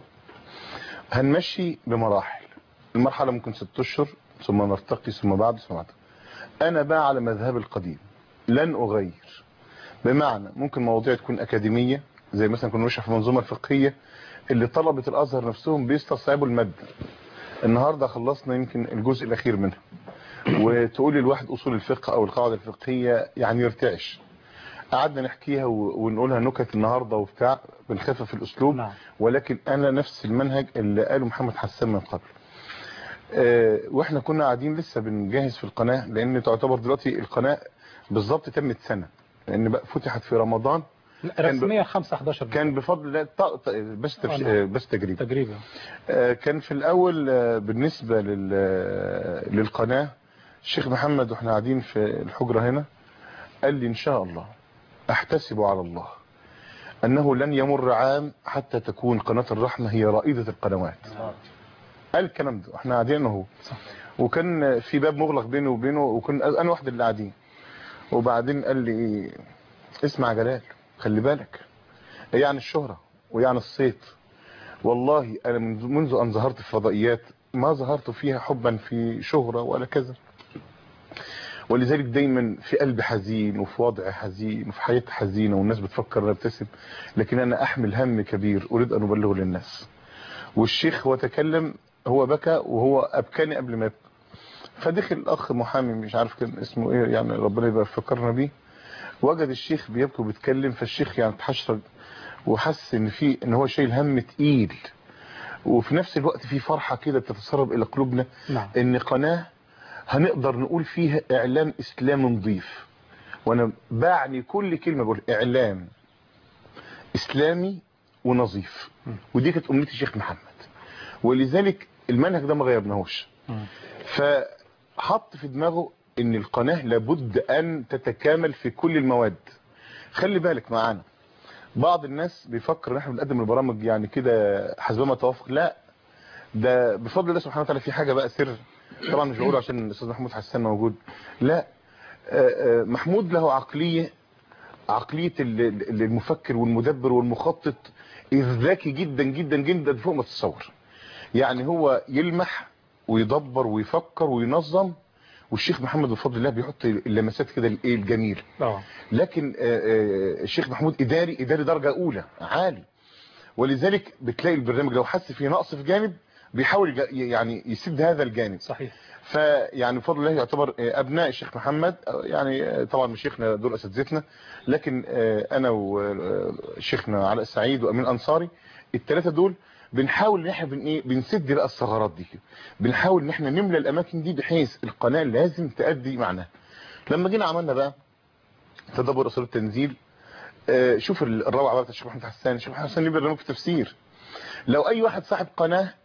هنمشي بمراحل المرحلة ممكن ست اشهر ثم نرتقي ثم بعد ثم بعد انا بقى على مذهب القديم لن اغير بمعنى ممكن مواضيع تكون أكاديمية زي مثلا كنا نشرح في المنظومة الفقهية اللي طلبة الأزهر نفسهم بيستصعبوا المادة النهاردة خلصنا يمكن الجزء الأخير منها وتقول الواحد أصول الفقه أو القاعدة الفقهية يعني يرتعش قعدنا نحكيها و- ونقولها نكت النهاردة وبتاع بنخفف الأسلوب
نعم.
ولكن أنا نفس المنهج اللي قاله محمد حسان من قبل آه، واحنا كنا قاعدين لسه بنجهز في القناة لان تعتبر دلوقتي القناة بالظبط تمت سنة لان بقى فتحت في رمضان كان ب-
رسميا 5 11
كان بفضل الله ط- ط- بس تفش...
آه، نعم.
آه، بس تجريب
تجريبا
آه، كان في الاول آه، بالنسبة لل... للقناة الشيخ محمد واحنا قاعدين في الحجرة هنا قال لي ان شاء الله احتسب على الله انه لن يمر عام حتى تكون قناة الرحمة هي رائدة القنوات قال الكلام ده احنا قاعدين اهو وكان في باب مغلق بينه وبينه وكن انا واحد اللي قاعدين وبعدين قال لي ايه اسمع يا جلال خلي بالك ايه يعني الشهرة ويعني الصيت والله انا منذ منذ ان ظهرت في الفضائيات ما ظهرت فيها حبا في شهرة ولا كذا ولذلك دايما في قلبي حزين وفي وضع حزين وفي حياتي حزينة والناس بتفكر ان أنا ابتسم لكن انا احمل هم كبير اريد ان ابلغه للناس والشيخ هو تكلم هو بكى وهو ابكاني قبل ما يبكي فدخل الاخ محامي مش عارف كان اسمه ايه يعني ربنا يبقى فكرنا بيه وجد الشيخ بيبكي وبيتكلم فالشيخ يعني اتحشرج وحس ان في ان هو شايل هم تقيل وفي نفس الوقت في فرحة كده بتتسرب الى قلوبنا
نعم.
ان قناة هنقدر نقول فيها اعلام اسلامي نظيف وانا بعني كل كلمة بقول اعلام اسلامي ونظيف ودي كانت امنية الشيخ محمد ولذلك المنهج ده ما غيرناهوش فحط في دماغه ان القناة لابد ان تتكامل في كل المواد خلي بالك معانا بعض الناس بيفكر ان احنا بنقدم البرامج يعني كده حسب توافق لا ده بفضل الله سبحانه وتعالى في حاجة بقى سر طبعا مش بقوله عشان الاستاذ محمود حسان موجود لا آه، آه، محمود له عقلية عقلية ال- ال- المفكر والمدبر والمخطط ذكي جدا جدا جدا فوق ما تتصور يعني هو يلمح ويدبر ويفكر وينظم والشيخ محمد بفضل الله بيحط اللمسات كده الايه الجميل
اه
لكن آه، آه، الشيخ محمود اداري اداري درجة اولى عالي ولذلك بتلاقي البرنامج لو حس فيه نقص في جانب بيحاول يج- يعني يسد هذا الجانب
صحيح
فيعني بفضل الله يعتبر آه، ابناء الشيخ محمد آه، يعني آه، طبعا مش شيخنا دول اساتذتنا لكن آه، انا وشيخنا علاء السعيد وامين انصاري الثلاثه دول بنحاول ان احنا بن ايه بنسد بقى الثغرات دي كده. بنحاول ان احنا نملى الاماكن دي بحيث القناه لازم تأدي معناها لما جينا عملنا بقى تدبر اصول التنزيل آه، شوف الروعه بقى بتاع الشيخ محمد حسان الشيخ محمد حسان ليه برنامج في تفسير لو اي واحد صاحب قناه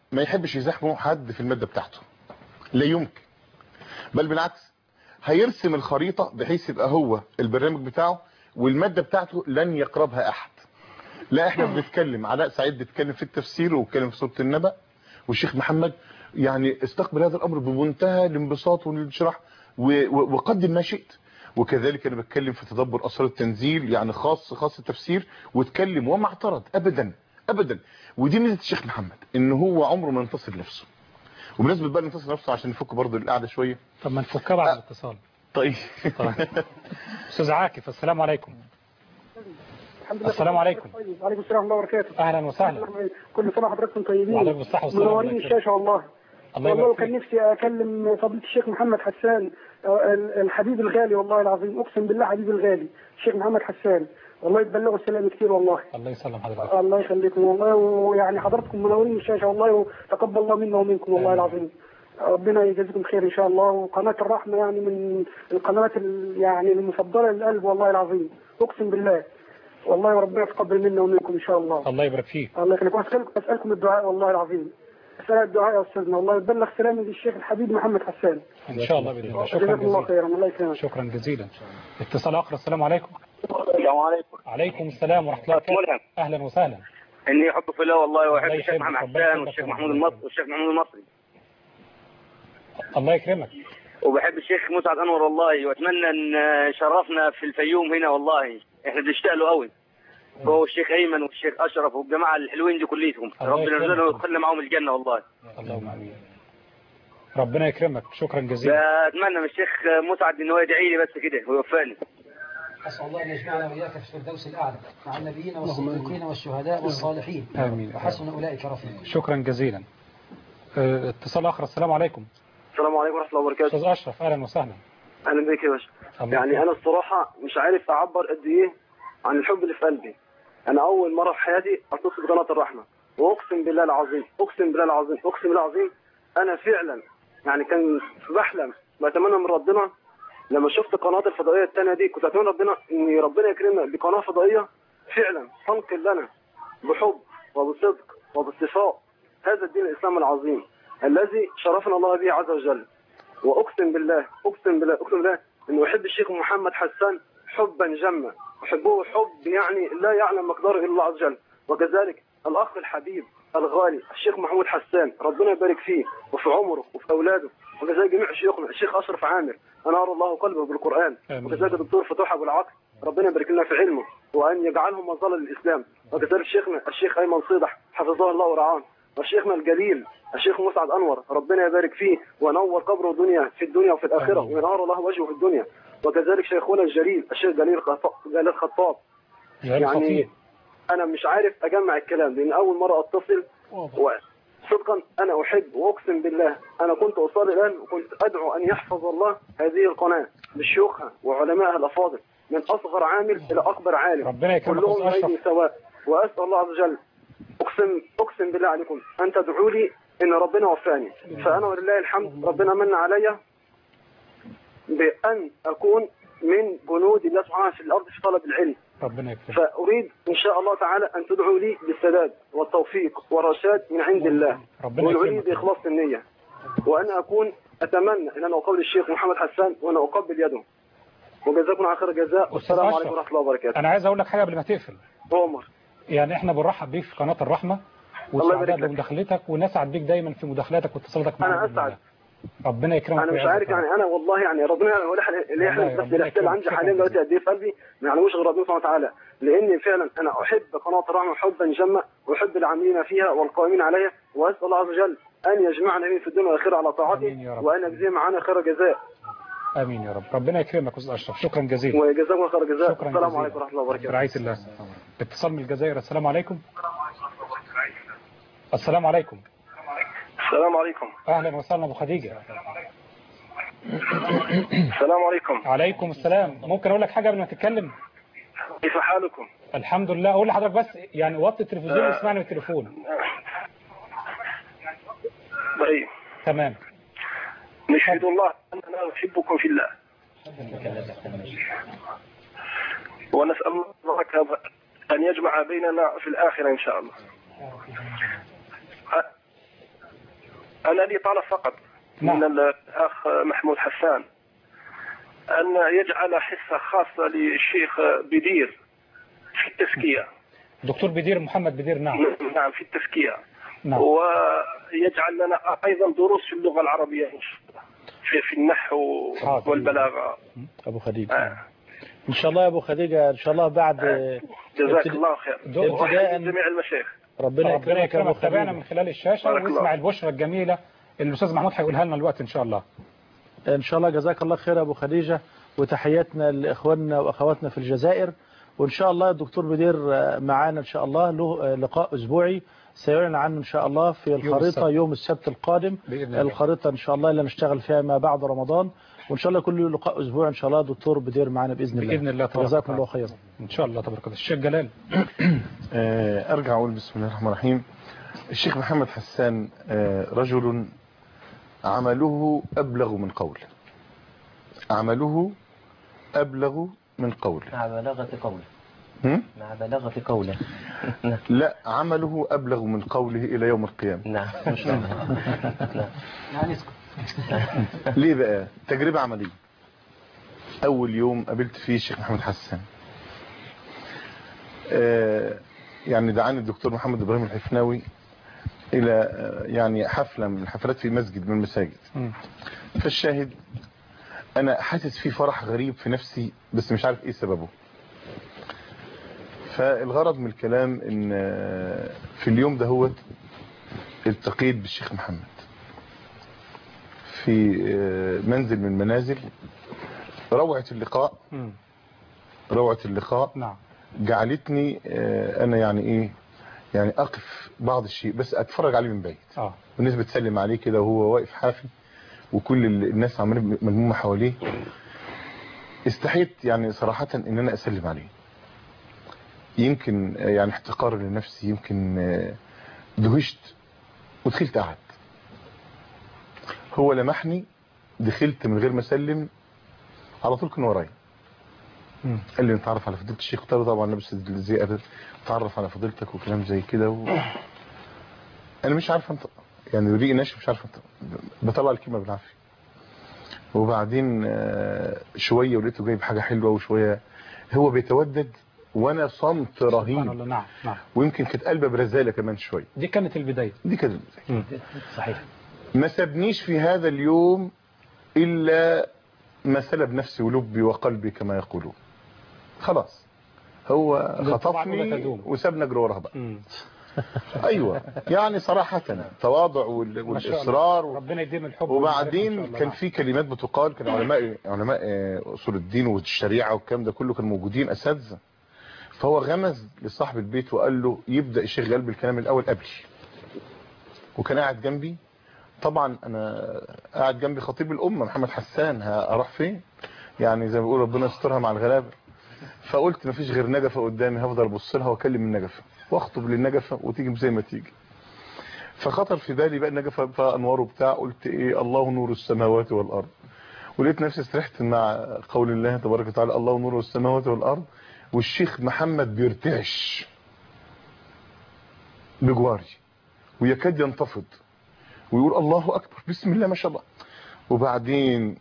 ما يحبش يزاحمه حد في المادة بتاعته لا يمكن بل بالعكس هيرسم الخريطة بحيث يبقى هو البرنامج بتاعه والمادة بتاعته لن يقربها احد لا احنا بنتكلم علاء سعيد بيتكلم في التفسير وبيتكلم في سورة النبأ والشيخ محمد يعني استقبل هذا الامر بمنتهى الانبساط والانشراح و- و- وقدم ما شئت وكذلك انا بتكلم في تدبر اسرار التنزيل يعني خاص خاص التفسير واتكلم وما اعترض ابدا ابدا ودي ميزه الشيخ محمد ان هو عمره ما ينتصر نفسه وبالنسبه بقى ينتصر نفسه عشان نفك برضه القعده شويه
طب ما نفكها بعد الاتصال
طيب
استاذ عاكف السلام عليكم السلام عليكم
وعليكم السلام ورحمه الله وبركاته
اهلا وسهلا
كل سنه وحضراتكم طيبين
وعليكم الصحة والسلام
منورين
عليكم.
الشاشه والله
الله
والله
يبارك
وكان نفسي اكلم فضيله الشيخ محمد حسان آه، ال- الحبيب الغالي والله العظيم اقسم بالله حبيبي الغالي الشيخ محمد حسان والله يتبلغوا السلام كتير والله
الله يسلم حضرتك
الله يخليكم والله ويعني حضراتكم منورين الشاشه والله وتقبل الله منا ومنكم والله العظيم ربنا يجازيكم خير ان شاء الله وقناه الرحمه يعني من القنوات ال- يعني المفضله للقلب والله العظيم اقسم بالله والله ربنا يتقبل منا ومنكم ان شاء الله
الله يبارك فيك
الله يخليك واسالكم اسالكم الدعاء والله العظيم اسال الدعاء يا استاذنا والله يبلغ سلامي للشيخ الحبيب محمد حسان
ان شاء الله باذن الله شكرا
جزاكم الله
جزيلا
خيرا الله يكرمك
شكرا جزيلا اتصال اخر السلام عليكم
السلام عليكم
عليكم السلام ورحمه الله وبركاته اهلا وسهلا
اني احب في الله والله واحب
الله
الشيخ
يخليك.
محمد
ربنا
حسان
يخليك.
والشيخ محمود المصري والشيخ محمود المصري
الله يكرمك
وبحب الشيخ مسعد انور والله واتمنى ان شرفنا في الفيوم هنا والله احنا بنشتاق له قوي هو الشيخ ايمن والشيخ اشرف والجماعه الحلوين دي كليتهم
الله
ربنا
يكرمك.
يرزقنا ويدخلنا معاهم الجنه والله
اللهم امين ربنا يكرمك شكرا جزيلا
اتمنى من الشيخ مسعد ان هو يدعي لي بس كده ويوفقني
أسأل الله أن يجمعنا وإياك في الفردوس الأعلى مع النبيين والصديقين والشهداء والصالحين
امين
وحسن أولئك رفيقا
شكرا جزيلا اه، اتصال اخر السلام عليكم
السلام عليكم ورحمه الله وبركاته
استاذ اشرف اهلا وسهلا
اهلا بك يا باشا
الله
يعني
يكرمك.
انا الصراحه مش عارف اعبر قد ايه عن الحب اللي في قلبي انا اول مره في حياتي اتصل بقناه الرحمه واقسم بالله العظيم اقسم بالله العظيم اقسم بالله العظيم انا فعلا يعني كان بحلم بتمنى من ربنا لما شفت قناه الفضائيه الثانيه دي كنت اتمنى ربنا ان ربنا يكرمنا بقناه فضائيه فعلا تنقل لنا بحب وبصدق وباصطفاء هذا الدين الاسلام العظيم الذي شرفنا الله به عز وجل واقسم بالله اقسم بالله اقسم بالله انه احب الشيخ محمد حسان حبا جما احبه حب يعني لا يعلم مقداره الا الله عز وجل وكذلك الاخ الحبيب الغالي الشيخ محمود حسان ربنا يبارك فيه وفي عمره وفي اولاده وكذلك جميع شيوخنا الشيخ اشرف عامر انار الله قلبه بالقران وكذلك الدكتور فتوح ابو العقل ربنا يبارك لنا في علمه وان يجعلهم مظله للاسلام وكذلك شيخنا الشيخ ايمن صيدح حفظه الله ورعاه وشيخنا الجليل الشيخ مسعد انور ربنا يبارك فيه ونور قبره الدنيا في الدنيا وفي الاخره وينار الله وجهه في الدنيا وكذلك شيخنا الجليل الشيخ جليل خطاب جليل خطاب
جلال خطيب
انا مش عارف اجمع الكلام لان اول مره اتصل صدقا انا احب واقسم بالله انا كنت اصلي الان وكنت ادعو ان يحفظ الله هذه القناه بشيوخها وعلمائها الافاضل من اصغر عامل الى اكبر عالم
ربنا يكرمك
كلهم
أستاذ أشرف.
ايدي سواء واسال الله عز وجل اقسم اقسم بالله عليكم ان تدعوا لي ان ربنا وفاني فانا ولله الحمد ربنا من علي بان اكون من جنود الله سبحانه في الارض في طلب العلم
ربنا يكرمك
فأريد إن شاء الله تعالى أن تدعوا لي بالسداد والتوفيق والرشاد من عند الله
ربنا
وادعوا لي
يكرمك.
بإخلاص النية وأنا أكون أتمنى أن أنا أقابل الشيخ محمد حسان وأنا أقبل يده وجزاكم على خير الجزاء والسلام
أشرف.
عليكم ورحمة الله وبركاته
انا عايز اقول لك حاجه قبل ما تقفل
عمر
يعني احنا بنرحب بيك في قناه الرحمه
الله
وسعداء
يبارك لك.
بمداخلتك ونسعد بيك دايما في مداخلاتك واتصالاتك معنا
أنا
بإذن الله.
أسعد
ربنا يكرمك
أنا مش
ويعزك
عارف
يا رب.
يعني أنا والله يعني ربنا ولا اللي احنا
والله
بس
ربنا
الاحتيال
يكرمك.
عندي
شكراً
حاليا دلوقتي قد إيه في قلبي ما يعلموش غير ربنا سبحانه وتعالى لأني فعلا أنا أحب قناة الرحمة حبا جما وأحب العاملين فيها والقائمين عليها وأسأل الله عز وجل أن يجمعنا به في الدنيا والآخرة على طاعته
رب.
وأن يجزيهم عنا خير جزاء
امين يا رب ربنا يكرمك استاذ اشرف شكرا جزيلا
وجزاكم الله خير جزاء
شكرا
السلام
جزيلا.
عليكم ورحمة الله وبركاته
برعايه الله اتصال من الجزائر السلام عليكم السلام عليكم
السلام عليكم
اهلا وسهلا ابو خديجه
السلام عليكم
عليكم السلام ممكن اقول لك حاجه قبل ما تتكلم
كيف حالكم؟
الحمد لله اقول لحضرتك بس يعني وطي التلفزيون واسمعني من التليفون
طيب
تمام
نشهد الله أننا نحبكم في الله ونسأل الله تبارك أن يجمع بيننا في الآخرة إن شاء الله
أنا لي طلب فقط من الأخ محمود حسان أن يجعل حصة خاصة للشيخ بدير في التزكية
دكتور بدير محمد بدير نعم
نعم في التزكية
نعم.
ويجعل لنا أيضا دروس في اللغة العربية إن شاء الله في, في النحو
حاضر.
والبلاغة
ابو خديجه ان شاء الله يا ابو خديجه ان شاء الله بعد
جزاك
ابتدا-
الله خير
ابتداء
وأحيي جميع المشايخ
ربنا
ربنا
يكرمك يا ابو
يكرمك تابعنا
خديجه
من خلال الشاشة
بارك
واسمع
الله.
البشرة الجميلة اللي الأستاذ محمود هيقولها لنا الوقت إن شاء الله
ان شاء الله جزاك الله خير يا ابو خديجه وتحياتنا لاخواننا واخواتنا في الجزائر وان شاء الله الدكتور بدير آه، معانا ان شاء الله له آه، لقاء اسبوعي سيعلن عنه ان شاء الله في الخريطه
السبت.
يوم السبت القادم
بإذن الله.
الخريطه ان شاء الله اللي نشتغل فيها ما بعد رمضان وان شاء الله كل لقاء اسبوعي ان شاء الله دكتور بدير معانا باذن الله
بإذن الله تبارك
جزاكم
وتعالى.
الله خيرا
إن شاء الله تبارك الله الشيخ جلال
آه، أرجع أقول بسم الله الرحمن الرحيم الشيخ محمد حسان آه، رجل عمله أبلغ من قوله عمله أبلغ من قوله
مع بلاغة قوله
هم؟
مع بلاغة قوله
لا عمله أبلغ من قوله إلى يوم القيامة
نعم ما شاء الله نعم. يعني اسكت
ليه بقى تجربة عملية أول يوم قابلت فيه الشيخ محمد حسان آه، يعني دعاني الدكتور محمد إبراهيم الحفناوي إلى آه، يعني حفلة من الحفلات في مسجد من المساجد فالشاهد أنا حاسس في فرح غريب في نفسي بس مش عارف إيه سببه فالغرض من الكلام إن آه، في اليوم ده هو التقيت بالشيخ محمد في آه، منزل من منازل روعة اللقاء روعة اللقاء
نعم
جعلتني آه، انا يعني ايه يعني اقف بعض الشيء بس اتفرج عليه من بعيد
اه
والناس بتسلم عليه كده وهو واقف حافي وكل ال- الناس عماله ملمومه حواليه استحيت يعني صراحة ان انا اسلم عليه يمكن آه، يعني احتقار لنفسي يمكن آه، دهشت ودخلت قعد هو لمحني دخلت من غير ما اسلم على طول كان ورايا قال لي نتعرف على فضيله الشيخ قلت له طبعا لابس الزي نتعرف على فضيلتك وكلام زي كده و... انا مش عارف انطق يعني ريقي ناشف مش عارف انطق بطلع الكلمه بالعافيه وبعدين آه، شويه ولقيته جايب حاجه حلوه وشويه هو بيتودد وانا صمت
سبحان
رهيب
الله نعم نعم
ويمكن كانت قلبه برزاله كمان شويه
دي كانت البداية
دي كانت البدايه
صحيح
ما سابنيش في هذا اليوم إلا ما سلب نفسي ولبي وقلبي كما يقولون خلاص هو
ده طبعاً ولا
خطفني
تدوم.
وسابنا اجري وراها بقى ايوه يعني صراحه التواضع وال-
ما شاء الله.
والاصرار و-
ربنا يديم الحب والبركة إن شاء
وبعدين
الله.
كان في كلمات بتقال كان علماء علماء آه، اصول الدين والشريعه والكلام ده كله كانوا موجودين اساتذه فهو غمز لصاحب البيت وقال له يبدا الشيخ قلب الكلام الاول قبلي وكان قاعد جنبي طبعا انا قاعد جنبي خطيب الامه محمد حسان ه- اروح فين يعني زي ما بيقول ربنا يسترها مع الغلابه فقلت مفيش غير نجفه قدامي هفضل ابص لها واكلم النجفه واخطب للنجفه وتيجي زي ما تيجي فخطر في بالي بقى النجفه فانوار وبتاع قلت ايه الله نور السماوات والارض ولقيت نفسي استرحت مع قول الله تبارك وتعالى الله نور السماوات والارض والشيخ محمد بيرتعش بجواري ويكاد ينتفض ويقول الله اكبر بسم الله ما شاء الله وبعدين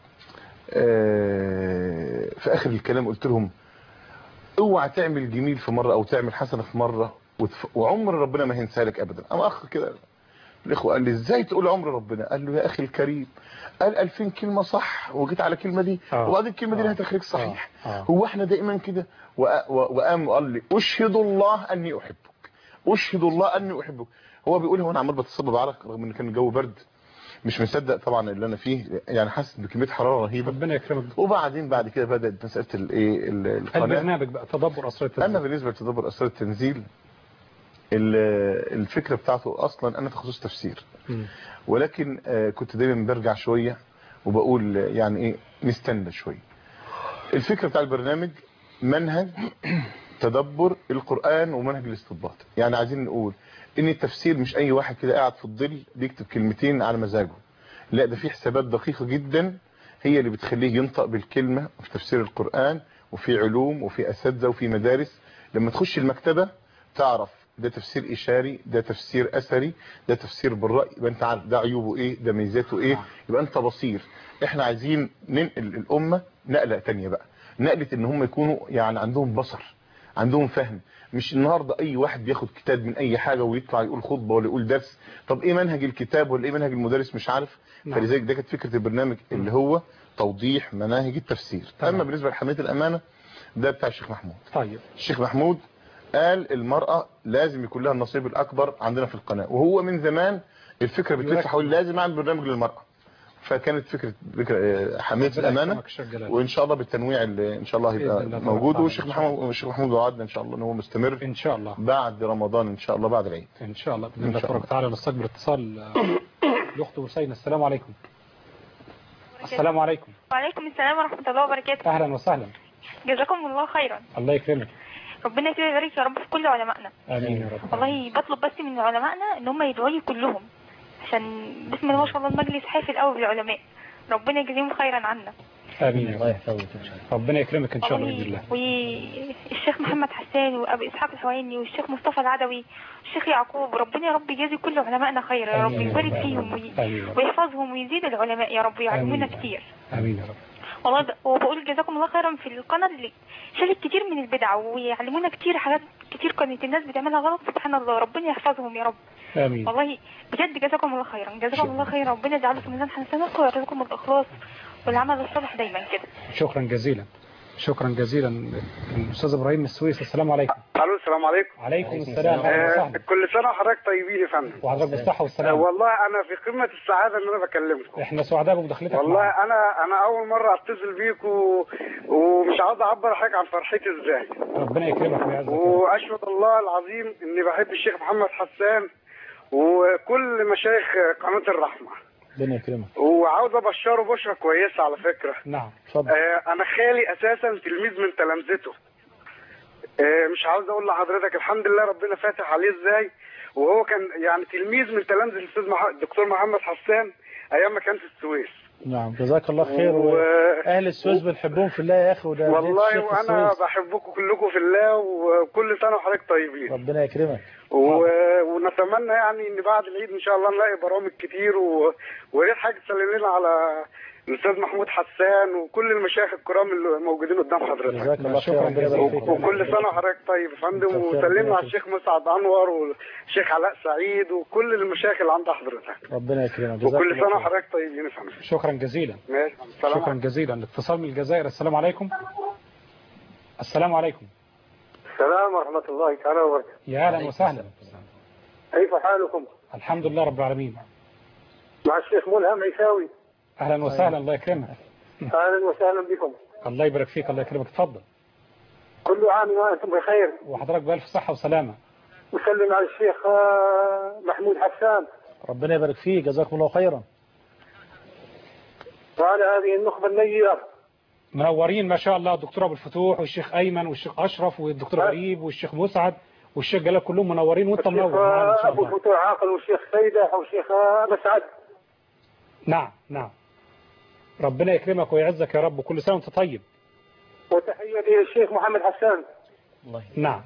آه، في اخر الكلام قلت لهم اوعى تعمل جميل في مره او تعمل حسنه في مره وتف... وعمر ربنا ما هينسى لك ابدا اما اخ كده الاخوه قال لي ازاي تقول عمر ربنا قال له يا اخي الكريم قال 2000 كلمه صح وجيت على الكلمه دي
آه.
وبعدين الكلمه دي
آه.
لها تخريج صحيح
آه.
هو احنا دائما كده وأ- و- وقام وقال لي اشهد الله اني احبك اشهد الله اني احبك هو بيقول هو انا عمال بتصب بعرق رغم ان كان الجو برد مش مصدق طبعا اللي انا فيه يعني حاسس بكميه حراره رهيبه
ربنا يكرمك
وبعدين بعد كده بدات مساله الايه ال- القناه
البرنامج بقى تدبر اسرار التنزيل
اما بالنسبه لتدبر اسرار التنزيل ال- الفكره بتاعته اصلا انا تخصص تفسير
مم.
ولكن آه، كنت دايما برجع شويه وبقول آه، يعني ايه نستنى شويه الفكره بتاع البرنامج منهج تدبر القران ومنهج الاستنباط يعني عايزين نقول ان التفسير مش اي واحد كده قاعد في الظل بيكتب كلمتين على مزاجه لا ده في حسابات دقيقه جدا هي اللي بتخليه ينطق بالكلمه في تفسير القران وفي علوم وفي اساتذه وفي مدارس لما تخش المكتبه تعرف ده تفسير اشاري ده تفسير اثري ده تفسير بالراي يبقى انت عارف ده عيوبه ايه ده ميزاته ايه يبقى انت بصير احنا عايزين ننقل الامه نقله تانية بقى نقله ان هم يكونوا يعني عندهم بصر عندهم فهم مش النهارده اي واحد بياخد كتاب من اي حاجه ويطلع يقول خطبه ولا يقول درس طب ايه منهج الكتاب ولا ايه منهج المدرس مش عارف
نعم.
فلذلك ده كانت فكره البرنامج اللي هو توضيح مناهج التفسير اما بالنسبه لحميه الامانه ده بتاع الشيخ محمود
طيب
الشيخ محمود قال المرأة لازم يكون لها النصيب الأكبر عندنا في القناة وهو من زمان الفكرة بتلف حول لازم أعمل برنامج للمرأة فكانت فكرة فكرة آه، حمية
ربنا
الأمانة
يكرمك الشيخ جلال.
وإن شاء الله بالتنويع اللي إن شاء الله
بإذن
هيبقى
الله
موجود
تعالى.
والشيخ محمود والشيخ محمود وعدنا إن شاء الله إن هو مستمر
إن شاء الله
بعد رمضان إن شاء الله بعد العيد
إن شاء الله بإذن
إن
الله
شاء
تبارك وتعالى نستقبل اتصال آه، الأخت حسين السلام عليكم السلام عليكم
وعليكم السلام ورحمة الله وبركاته
أهلا وسهلا
جزاكم الله خيرا
الله يكرمك
ربنا كده يبارك يا رب في كل علمائنا
آمين يا رب
والله بطلب بس من علمائنا ان هم يدعوا لي كلهم عشان بسم الله ما شاء الله المجلس حافل قوي بالعلماء ربنا يجزيهم خيرا عنا
آمين الله يحفظك ربنا يكرمك إن شاء الله بإذن الله
والشيخ محمد حسان وابي اسحاق الحويني والشيخ مصطفى العدوي والشيخ يعقوب ربنا يا رب يجازي كل علمائنا خيرا يا رب
آمين يا
يبارك
رب.
فيهم وي-
آمين يا رب.
ويحفظهم ويزيد العلماء يا رب ويعلمونا
آمين.
كتير
آمين يا رب
والله ده وبقول جزاكم الله خيرا في القناة اللي شالت كتير من البدع ويعلمونا كتير حاجات كتير كانت الناس بتعملها غلط سبحان الله ربنا يحفظهم يا رب
آمين
والله بجد جزاكم الله خيرا جزاكم الله خيرا ربنا يجعله في ميزان حسناتكم ويرزقكم الإخلاص والعمل الصالح دايما كده
شكرا جزيلا شكرا جزيلا الأستاذ إبراهيم من السويس السلام عليكم
الو السلام عليكم
عليكم السلام أهلا
آه
وسهلا
كل سنه وحضرتك طيبين يا فندم
وحضرتك بالصحة
آه
والسلامة
والله انا في قمه السعاده ان انا بكلمكم
احنا سعداء بمداخلتك
والله
معنا.
انا انا اول مره اتصل بيك و... ومش عاوز اعبر حاجه عن فرحتي ازاي
ربنا يكرمك ويعزك يا رب.
واشهد الله العظيم اني بحب الشيخ محمد حسان وكل مشايخ قناه الرحمه
ربنا يكرمك
وعاوز ابشره بشره كويسه على فكره
نعم
اتفضل
آه انا خالي اساسا تلميذ من تلامذته آه مش عاوز اقول لحضرتك الحمد لله ربنا فاتح عليه ازاي وهو كان يعني تلميذ من تلامذه الاستاذ مح... الدكتور محمد حسان ايام ما كان في السويس
نعم جزاك الله خير
و-
واهل السويس بنحبهم في الله يا اخي وده بداية
والله
الشيخ في
وانا
السويس.
بحبكم كلكم في الله وكل سنه وحضرتك طيبين
ربنا يكرمك
و... ونتمنى يعني ان بعد العيد ان شاء الله نلاقي برامج كتير و... ويا ريت حاجه تسلم لنا على الاستاذ محمود حسان وكل المشايخ الكرام اللي موجودين قدام حضرتك
جزاك الله خير ربنا يبارك فيك
وكل سنه وحضرتك طيب يا فندم
بالخير، ربنا
وسلمنا على
يكرمك.
الشيخ مسعد انور والشيخ علاء سعيد وكل المشايخ اللي عند حضرتك
ربنا يكرمك جزاك
وكل
الله
سنه
خير.
وحضرتك طيبين يا فندم
شكرا جزيلا
ماشي السلام
شكرا جزيلا الاتصال من الجزائر السلام عليكم السلام عليكم
السلام ورحمه الله تعالى وبركاته
يا اهلا وسهلا
كيف حالكم
الحمد لله رب العالمين
مع الشيخ ملهم عيساوي
اهلا وسهلا الله يكرمك
اهلا وسهلا بكم
الله يبارك فيك الله يكرمك اتفضل
كل عام وانتم بخير
وحضرتك بألف صحة وسلامة
وسلم على الشيخ آه، محمود حسان
ربنا يبارك فيك جزاكم الله خيرا
وعلى هذه النخبة النيرة
منورين ما شاء الله الدكتور ابو الفتوح والشيخ ايمن والشيخ اشرف والدكتور غريب والشيخ مسعد والشيخ جلال كلهم منورين وانت
الشيخ
منور معانا ان شاء
أبو
الله
الفتوح عاقل والشيخ سيدة والشيخ آه، مسعد
نعم نعم ربنا يكرمك ويعزك يا رب وكل سنه وانت طيب
وتحياتي للشيخ محمد حسان
نعم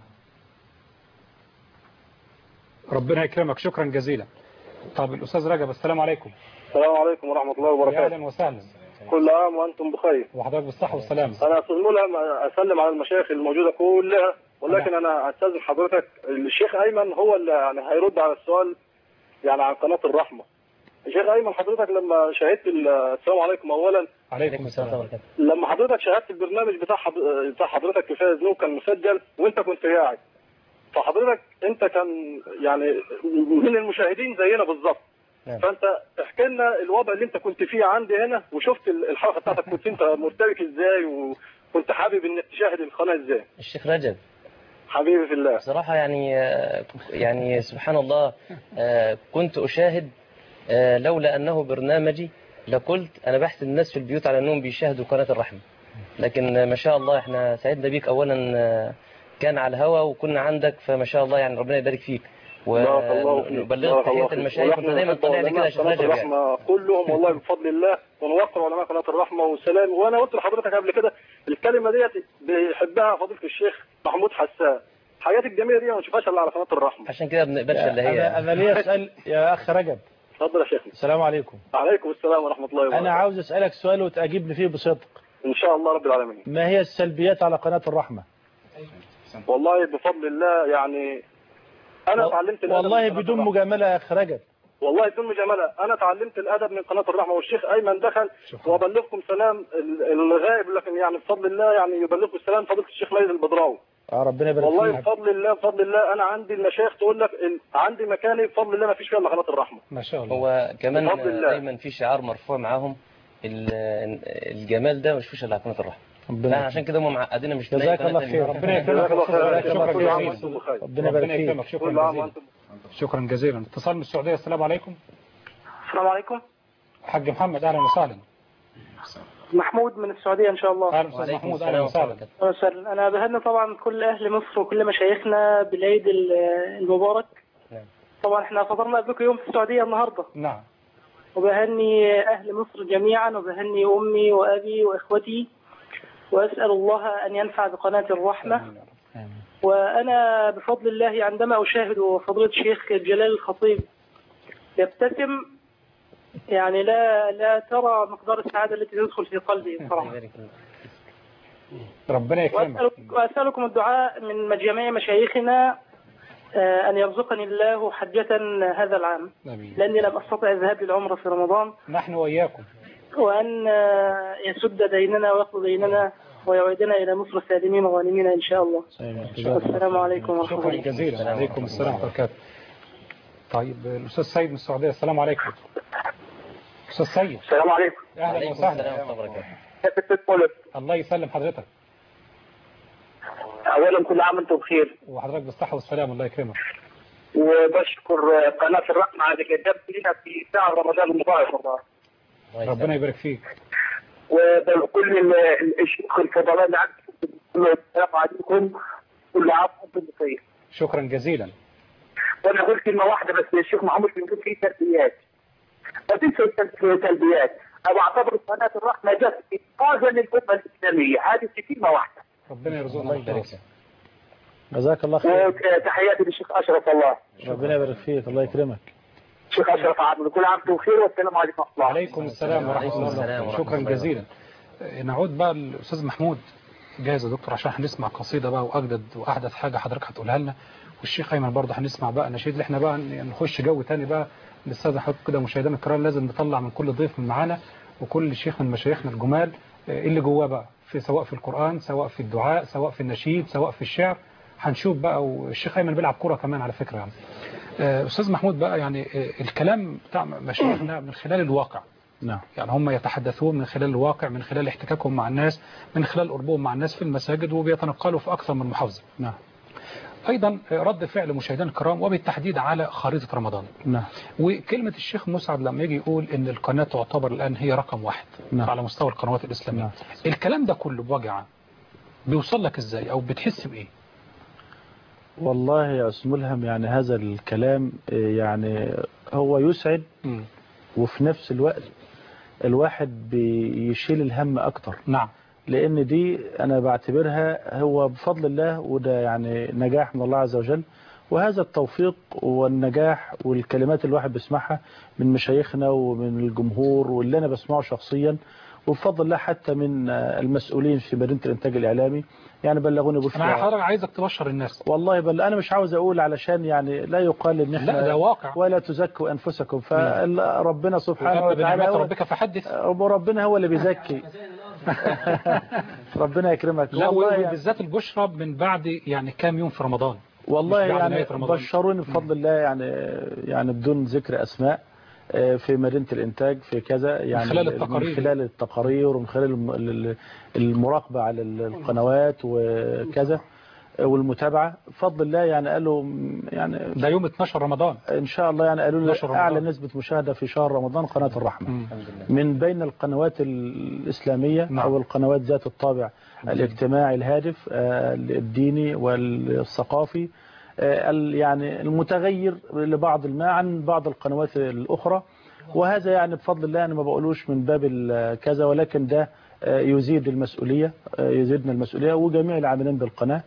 ربنا يكرمك شكرا جزيلا طب الاستاذ رجب السلام عليكم
السلام عليكم ورحمة الله
يا
وبركاته
اهلا وسهلا
كل عام وأنتم بخير
وحضرتك بالصحه والسلامه
أنا أستاذ ملهم أسلم على المشايخ الموجودة كلها ولكن أنا أستاذن حضرتك الشيخ أيمن هو اللي يعني هيرد على السؤال يعني عن قناة الرحمة الشيخ أيمن حضرتك لما شاهدت ال- السلام عليكم أولا
عليكم السلام
لما حضرتك شاهدت البرنامج بتاع حض- بتاع حضرتك كفايه ذنوب كان مسجل وانت كنت قاعد فحضرتك انت كان يعني من المشاهدين زينا بالظبط
نعم.
فانت احكي لنا الوضع اللي انت كنت فيه عندي هنا وشفت ال- الحلقه بتاعتك كنت انت مرتبك ازاي وكنت حابب انك تشاهد القناه ازاي
الشيخ رجب
حبيبي في الله
بصراحة يعني آه، يعني سبحان الله آه، كنت أشاهد آه، لولا أنه برنامجي لقلت أنا بحث الناس في البيوت على أنهم بيشاهدوا قناة الرحمة لكن آه، ما شاء الله احنا سعدنا بيك أولا آه، كان على الهوا وكنا عندك فما شاء الله يعني ربنا يبارك فيك
بارك الله فيك
ونبلغك
بارك الله
تحية
فيك.
المشايخ وانت
ونحن
دايما
نحب
طالع لي كده
علماء
يا شيخ
قناة
رجب يعني
الرحمة كلهم والله بفضل الله ونوقر علماء قناة الرحمة والسلام وانا قلت لحضرتك قبل كده الكلمة ديت بيحبها فضيلة الشيخ محمود حسان الحاجات الجميله دي ما نشوفهاش الا على قناه الرحمه
عشان كده ما بنقبلش الا هي
انا انا ليا اسال يا اخ رجب
اتفضل يا شيخنا
السلام عليكم
وعليكم السلام ورحمه الله وبركاته
انا عاوز اسالك سؤال وتجيبني فيه بصدق
ان شاء الله رب العالمين
ما هي السلبيات على قناه الرحمه
والله بفضل الله يعني انا اتعلمت الادب
والله
من قناة
بدون
الرحمة.
مجامله يا اخ رجب
والله بدون مجامله انا اتعلمت الادب من قناه الرحمه والشيخ ايمن دخل وابلغكم سلام ال- الغائب لكن يعني بفضل الله يعني يبلغكم السلام فضيله الشيخ ميز البدراوي
اه ربنا يبارك
والله
فيك
بفضل الله بفضل الله انا عندي المشايخ تقول لك ال- عندي مكاني بفضل الله ما فيش فيها الا قناه الرحمه
ما شاء الله
هو كمان
بفضل الله.
دايما في شعار مرفوع معاهم ال- الجمال ده مش فيش الا على قناه الرحمه
ربنا
فاحنا عشان كده هم معقديننا مش لاقي
جزاك
قناة
الله
تانية.
خير ربنا يكرمك
جزاك الله خير.
شكرا
كل عام
جزيلا
وانتم بخير.
ربنا يبارك
ربنا يكرمك
فيك
شكرا
كل عام
جزيلا
وانتم
شكرا جزيلا اتصال من السعوديه السلام عليكم
السلام عليكم
حاج محمد اهلا وسهلا
محمود من السعودية إن شاء الله
اهلا استاذ محمود اهلا وسهلا
وسهلا أنا بهني طبعا كل أهل مصر وكل مشايخنا بالعيد ال- المبارك
نعم.
طبعا احنا فطرنا قبلكم يوم في السعودية النهاردة
نعم
وبهني أهل مصر جميعا وبهني أمي وأبي وإخوتي وأسأل الله أن ينفع بقناة الرحمة وأنا بفضل الله عندما أشاهد فضيلة الشيخ جلال الخطيب يبتسم يعني لا لا ترى مقدار السعادة التي تدخل في قلبي بصراحة
ربنا يكرمك
وأسألك وأسألكم الدعاء من جميع مشايخنا آه، أن يرزقني الله حجة هذا العام
امين
لأني لم أستطع الذهاب للعمرة في رمضان
نحن واياكم
وأن آه، يسد ديننا ويقضي ديننا ويعيدنا إلى مصر سالمين غانمين إن شاء الله والسلام عليكم ورحمة
شكرا
الله
جزيلا عليكم السلام ورحمه الله وبركاته طيب الاستاذ سيد من السعوديه السلام عليكم استاذ سيد
السلام عليكم
اهلا
عليكم
وسهلا
السلام ورحمه الله وبركاته
الله يسلم حضرتك
أولا كل عام وأنتم بخير
وحضرتك بالصحه والسلام الله يكرمك
وبشكر قناة الرحمة على قدمت لنا في شهر رمضان المبارك والله
ربنا يبارك فيك
وكل ال- ال- الشيوخ الفضلاء اللي عندكم السلام عليكم كل عام وأنتم بخير
شكرا جزيلا
وانا اقول كلمه واحده بس الشيخ محمود بيقول في سلبيات ما فيش سلبيات انا بعتبر قناه الرحمه جت انقاذا للامه الاسلاميه هذه في كلمه واحده
ربنا يرزقنا الخلاص
جزاك الله خير
وتحياتي للشيخ اشرف الله
ربنا يبارك فيك الله يكرمك
الشيخ اشرف عبد كل عام وانتم بخير والسلام عليكم ورحمه الله
عليكم السلام ورحمه
وعليكم
الله
السلام
وبركاته
ورحمة
شكرا
الله
جزيلا نعود بقى للاستاذ محمود جاهز يا دكتور عشان هنسمع قصيده بقى واجدد واحدث حاجه حضرتك هتقولها لنا والشيخ ايمن برضه هنسمع بقى نشيد اللي احنا بقى نخش جو تاني بقى للاستاذ حضرتك كده مشاهدينا الكرام لازم نطلع من كل ضيف من معانا وكل شيخ من مشايخنا الجمال آه، اللي جواه بقى في سواء في القران سواء في الدعاء سواء في النشيد سواء في الشعر هنشوف بقى والشيخ ايمن بيلعب كوره كمان على فكره يعني آه، استاذ محمود بقى يعني آه، الكلام بتاع مشايخنا من خلال الواقع
نعم
يعني هم يتحدثون من خلال الواقع من خلال احتكاكهم مع الناس من خلال قربهم مع الناس في المساجد وبيتنقلوا في أكثر من محافظة
نعم
أيضا رد فعل مشاهدينا الكرام وبالتحديد على خريطة رمضان
نعم
وكلمة الشيخ مسعد لما يجي يقول إن القناة تعتبر الآن هي رقم واحد
نعم.
على مستوى القنوات الإسلامية
نعم.
الكلام ده كله بوجه عام بيوصل لك إزاي أو بتحس بإيه
والله يا أستاذ ملهم يعني هذا الكلام آه، يعني هو يسعد
مم.
وفي نفس الوقت الواحد بيشيل الهم أكتر
نعم
لأن دي أنا بعتبرها هو بفضل الله وده يعني نجاح من الله عز وجل وهذا التوفيق والنجاح والكلمات اللي الواحد بيسمعها من مشايخنا ومن الجمهور واللي أنا بسمعه شخصيا وبفضل الله حتى من آه، المسؤولين في مدينة الإنتاج الإعلامي يعني بلغوني
أنا
بشرى
حضرتك عايزك تبشر الناس
والله بل انا مش عاوز اقول علشان يعني لا يقال ان احنا
لا ده واقع
ولا تزكوا انفسكم فربنا سبحانه
وأما
وتعالى
بنعمات
هو
ربك فحدث
وربنا هو اللي بيزكي ربنا يكرمك
لا
والله يعني,
وبالذات البشرى من بعد يعني كام يوم في رمضان
والله
مش بعد
يعني
نهاية رمضان.
بشروني بفضل الله يعني يعني بدون ذكر اسماء آه، في مدينة الإنتاج في كذا يعني
خلال التقارير.
من خلال التقارير ومن خلال الم- ال- المراقبة على القنوات وكذا آه، والمتابعة بفضل الله يعني قالوا يعني
ده يوم 12 رمضان
ان شاء الله يعني قالوا لنا
12 رمضان.
اعلى نسبة مشاهدة في شهر رمضان قناة الرحمة
مم.
من بين القنوات الإسلامية
نعم.
أو القنوات ذات الطابع الاجتماعي الهادف آه، الديني والثقافي آه، ال- يعني المتغير لبعض ما عن بعض القنوات الأخرى وهذا يعني بفضل الله أنا ما بقولوش من باب ال- كذا ولكن ده آه، يزيد المسؤولية آه، يزيدنا المسؤولية وجميع العاملين بالقناة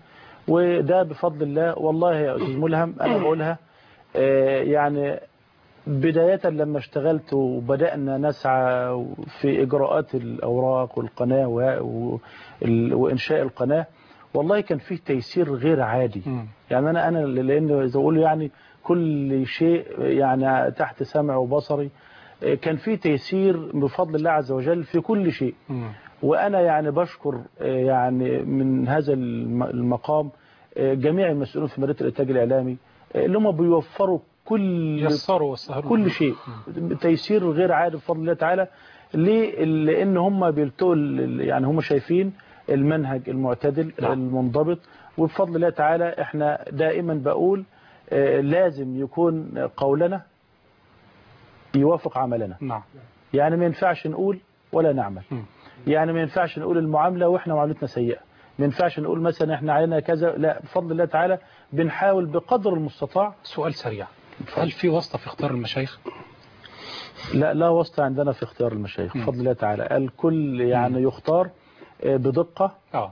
وده بفضل الله والله يا أستاذ ملهم أنا بقولها آه، يعني بداية لما اشتغلت وبدأنا نسعى في إجراءات الأوراق والقناة و- و- ال- وإنشاء القناة والله كان فيه تيسير غير عادي يعني أنا أنا لأن زي ما بقول يعني كل شيء يعني تحت سمع وبصري آه، كان فيه تيسير بفضل الله عز وجل في كل شيء وأنا يعني بشكر آه، يعني من هذا الم- المقام آه، جميع المسؤولين في مديرية الإنتاج الإعلامي آه، اللي هم بيوفروا كل
يسروا وسهروا
كل شيء تيسير غير عادي بفضل الله تعالى ليه؟ لأن هم بيلتقوا ال- يعني هم شايفين المنهج المعتدل المنضبط وبفضل الله تعالى احنا دائما بقول آه، لازم يكون قولنا يوافق عملنا
نعم
يعني ما ينفعش نقول ولا نعمل يعني ما ينفعش نقول المعاملة واحنا معاملتنا سيئة ما ينفعش نقول مثلا احنا علينا كذا لا بفضل الله تعالى بنحاول بقدر المستطاع
سؤال سريع هل في واسطة في اختيار المشايخ
لا لا واسطة عندنا في اختيار المشايخ بفضل الله تعالى الكل يعني يختار آه، بدقة
اه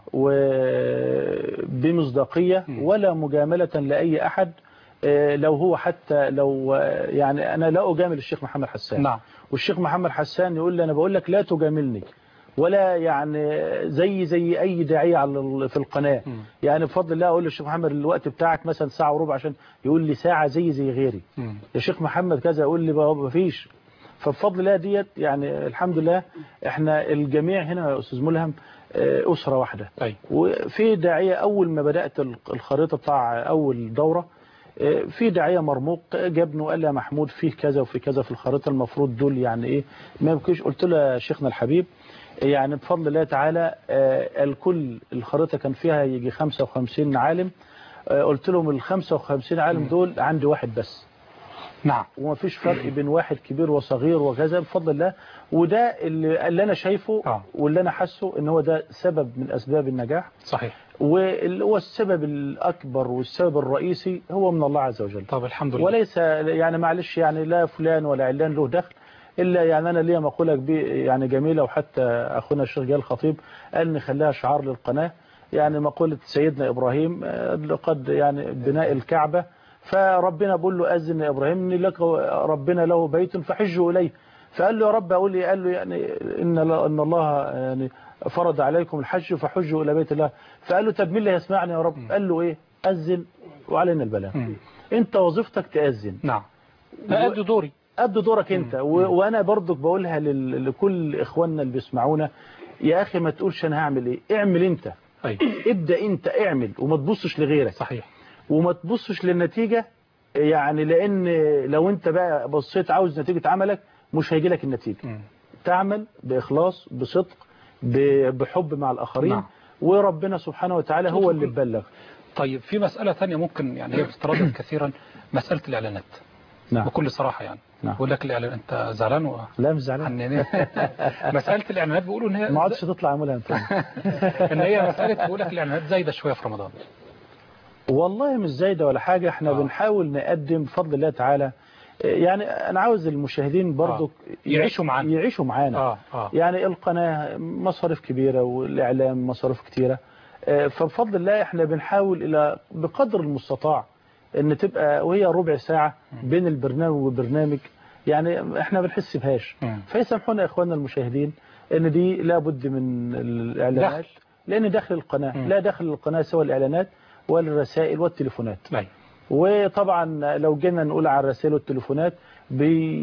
وبمصداقية ولا مجاملة لأي أحد آه، لو هو حتى لو آه، يعني أنا لا أجامل الشيخ محمد حسان
نعم.
والشيخ محمد حسان يقول لي أنا بقول لك لا تجاملني ولا يعني زي زي أي داعية على ال- في القناة يعني بفضل الله أقول للشيخ محمد الوقت بتاعك مثلا ساعة وربع عشان يقول لي ساعة زي زي غيري يا شيخ محمد كذا يقول لي بقى ما فيش فبفضل الله ديت يعني الحمد لله احنا الجميع هنا يا استاذ ملهم آه، اسره واحده
أي.
وفي داعيه اول ما بدات ال- الخريطه بتاع اول دوره آه، في داعيه مرموق جابني وقال لي يا محمود فيه كذا وفي كذا في الخريطه المفروض دول يعني ايه ما يمكنش قلت له يا شيخنا الحبيب يعني بفضل الله تعالى آه، الكل الخريطه كان فيها يجي 55 عالم آه، قلت لهم ال 55 عالم دول عندي واحد بس
نعم
وما فيش فرق بين واحد كبير وصغير وكذا بفضل الله وده اللي, اللي انا شايفه
آه.
واللي انا حاسه ان هو ده سبب من اسباب النجاح
صحيح
واللي هو السبب الاكبر والسبب الرئيسي هو من الله عز وجل
طب الحمد لله
وليس يعني معلش يعني لا فلان ولا علان له دخل الا يعني انا ليا مقوله كبي- يعني جميله وحتى اخونا الشيخ جلال الخطيب قال نخليها شعار للقناه يعني مقوله سيدنا ابراهيم آه، لقد يعني بناء الكعبه فربنا بيقول له اذن يا ابراهيم ان لك ربنا له بيت فحجوا اليه فقال له يا رب اقول لي قال له يعني ان ان الله يعني فرض عليكم الحج فحجوا الى بيت الله فقال له طب مين اللي هيسمعني يا رب قال له ايه اذن وعلينا البلاغ انت وظيفتك تاذن
نعم أدي دوري
أدي دورك انت و... وانا برضك بقولها لل... لكل اخواننا اللي بيسمعونا يا اخي ما تقولش انا هعمل ايه اعمل انت
أي.
ابدا انت اعمل وما تبصش لغيرك
صحيح
وما تبصش للنتيجه يعني لان لو انت بقى بصيت عاوز نتيجه عملك مش هيجي لك النتيجه تعمل باخلاص بصدق ب... بحب مع الاخرين
نعم.
وربنا سبحانه وتعالى هو اللي بلغ
طيب في مسألة ثانية ممكن يعني هي بتتردد كثيرا مسألة الإعلانات
نعم.
بكل صراحة يعني
نعم.
بقول لك الإعلان أنت زعلان و...
لا مش زعلان
عنانين. مسألة الإعلانات بيقولوا إن هي
ما عادش تطلع عمولها انت
إن هي مسألة بيقول لك الإعلانات زايدة شوية في رمضان
والله مش زايدة ولا حاجة احنا آه. بنحاول نقدم بفضل الله تعالى يعني انا عاوز المشاهدين برضو
آه. يعيشوا معانا
يعيشوا معانا
آه. آه.
يعني القناة مصاريف كبيرة والإعلام مصاريف كتيرة آه، فبفضل الله احنا بنحاول إلى بقدر المستطاع ان تبقى وهي ربع ساعة بين البرنامج والبرنامج يعني احنا بنحس بهاش
مم.
فيسامحونا يا اخواننا المشاهدين ان دي لابد من الاعلانات
دخل.
لان داخل القناة
مم.
لا داخل القناة سوى الاعلانات والرسائل والتليفونات
أي.
وطبعا لو جينا نقول على الرسائل والتليفونات ب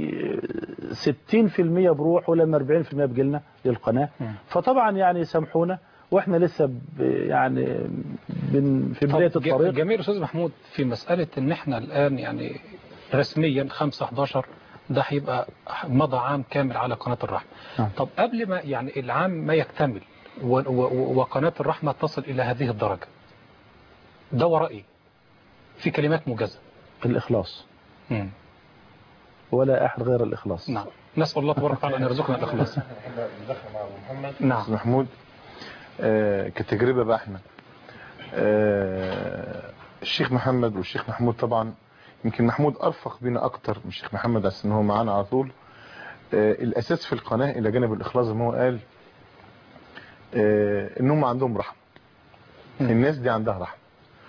60% بروح ولما 40% بجيلنا للقناة
مم.
فطبعا يعني سامحونا واحنا لسه ب يعني بن في بداية
طب ج-
الطريق
جميل أستاذ محمود في مسألة إن إحنا الآن يعني رسميا 5 11 ده هيبقى مضى عام كامل على قناة الرحمة
نعم.
طب قبل ما يعني العام ما يكتمل و- و- وقناة الرحمة تصل إلى هذه الدرجة ده وراء إيه؟ في كلمات موجزة
الإخلاص
مم.
ولا أحد غير الإخلاص
نعم نسأل الله تبارك وتعالى أن يرزقنا الإخلاص نعم
أستاذ محمود آه كتجربة بقى احنا آه الشيخ محمد والشيخ محمود طبعا يمكن محمود أرفق بينا أكتر من الشيخ محمد عشان إن هو معانا على طول آه الأساس في القناة إلى جانب الإخلاص زي ما هو قال آه إن هم عندهم رحمة الناس دي عندها رحمة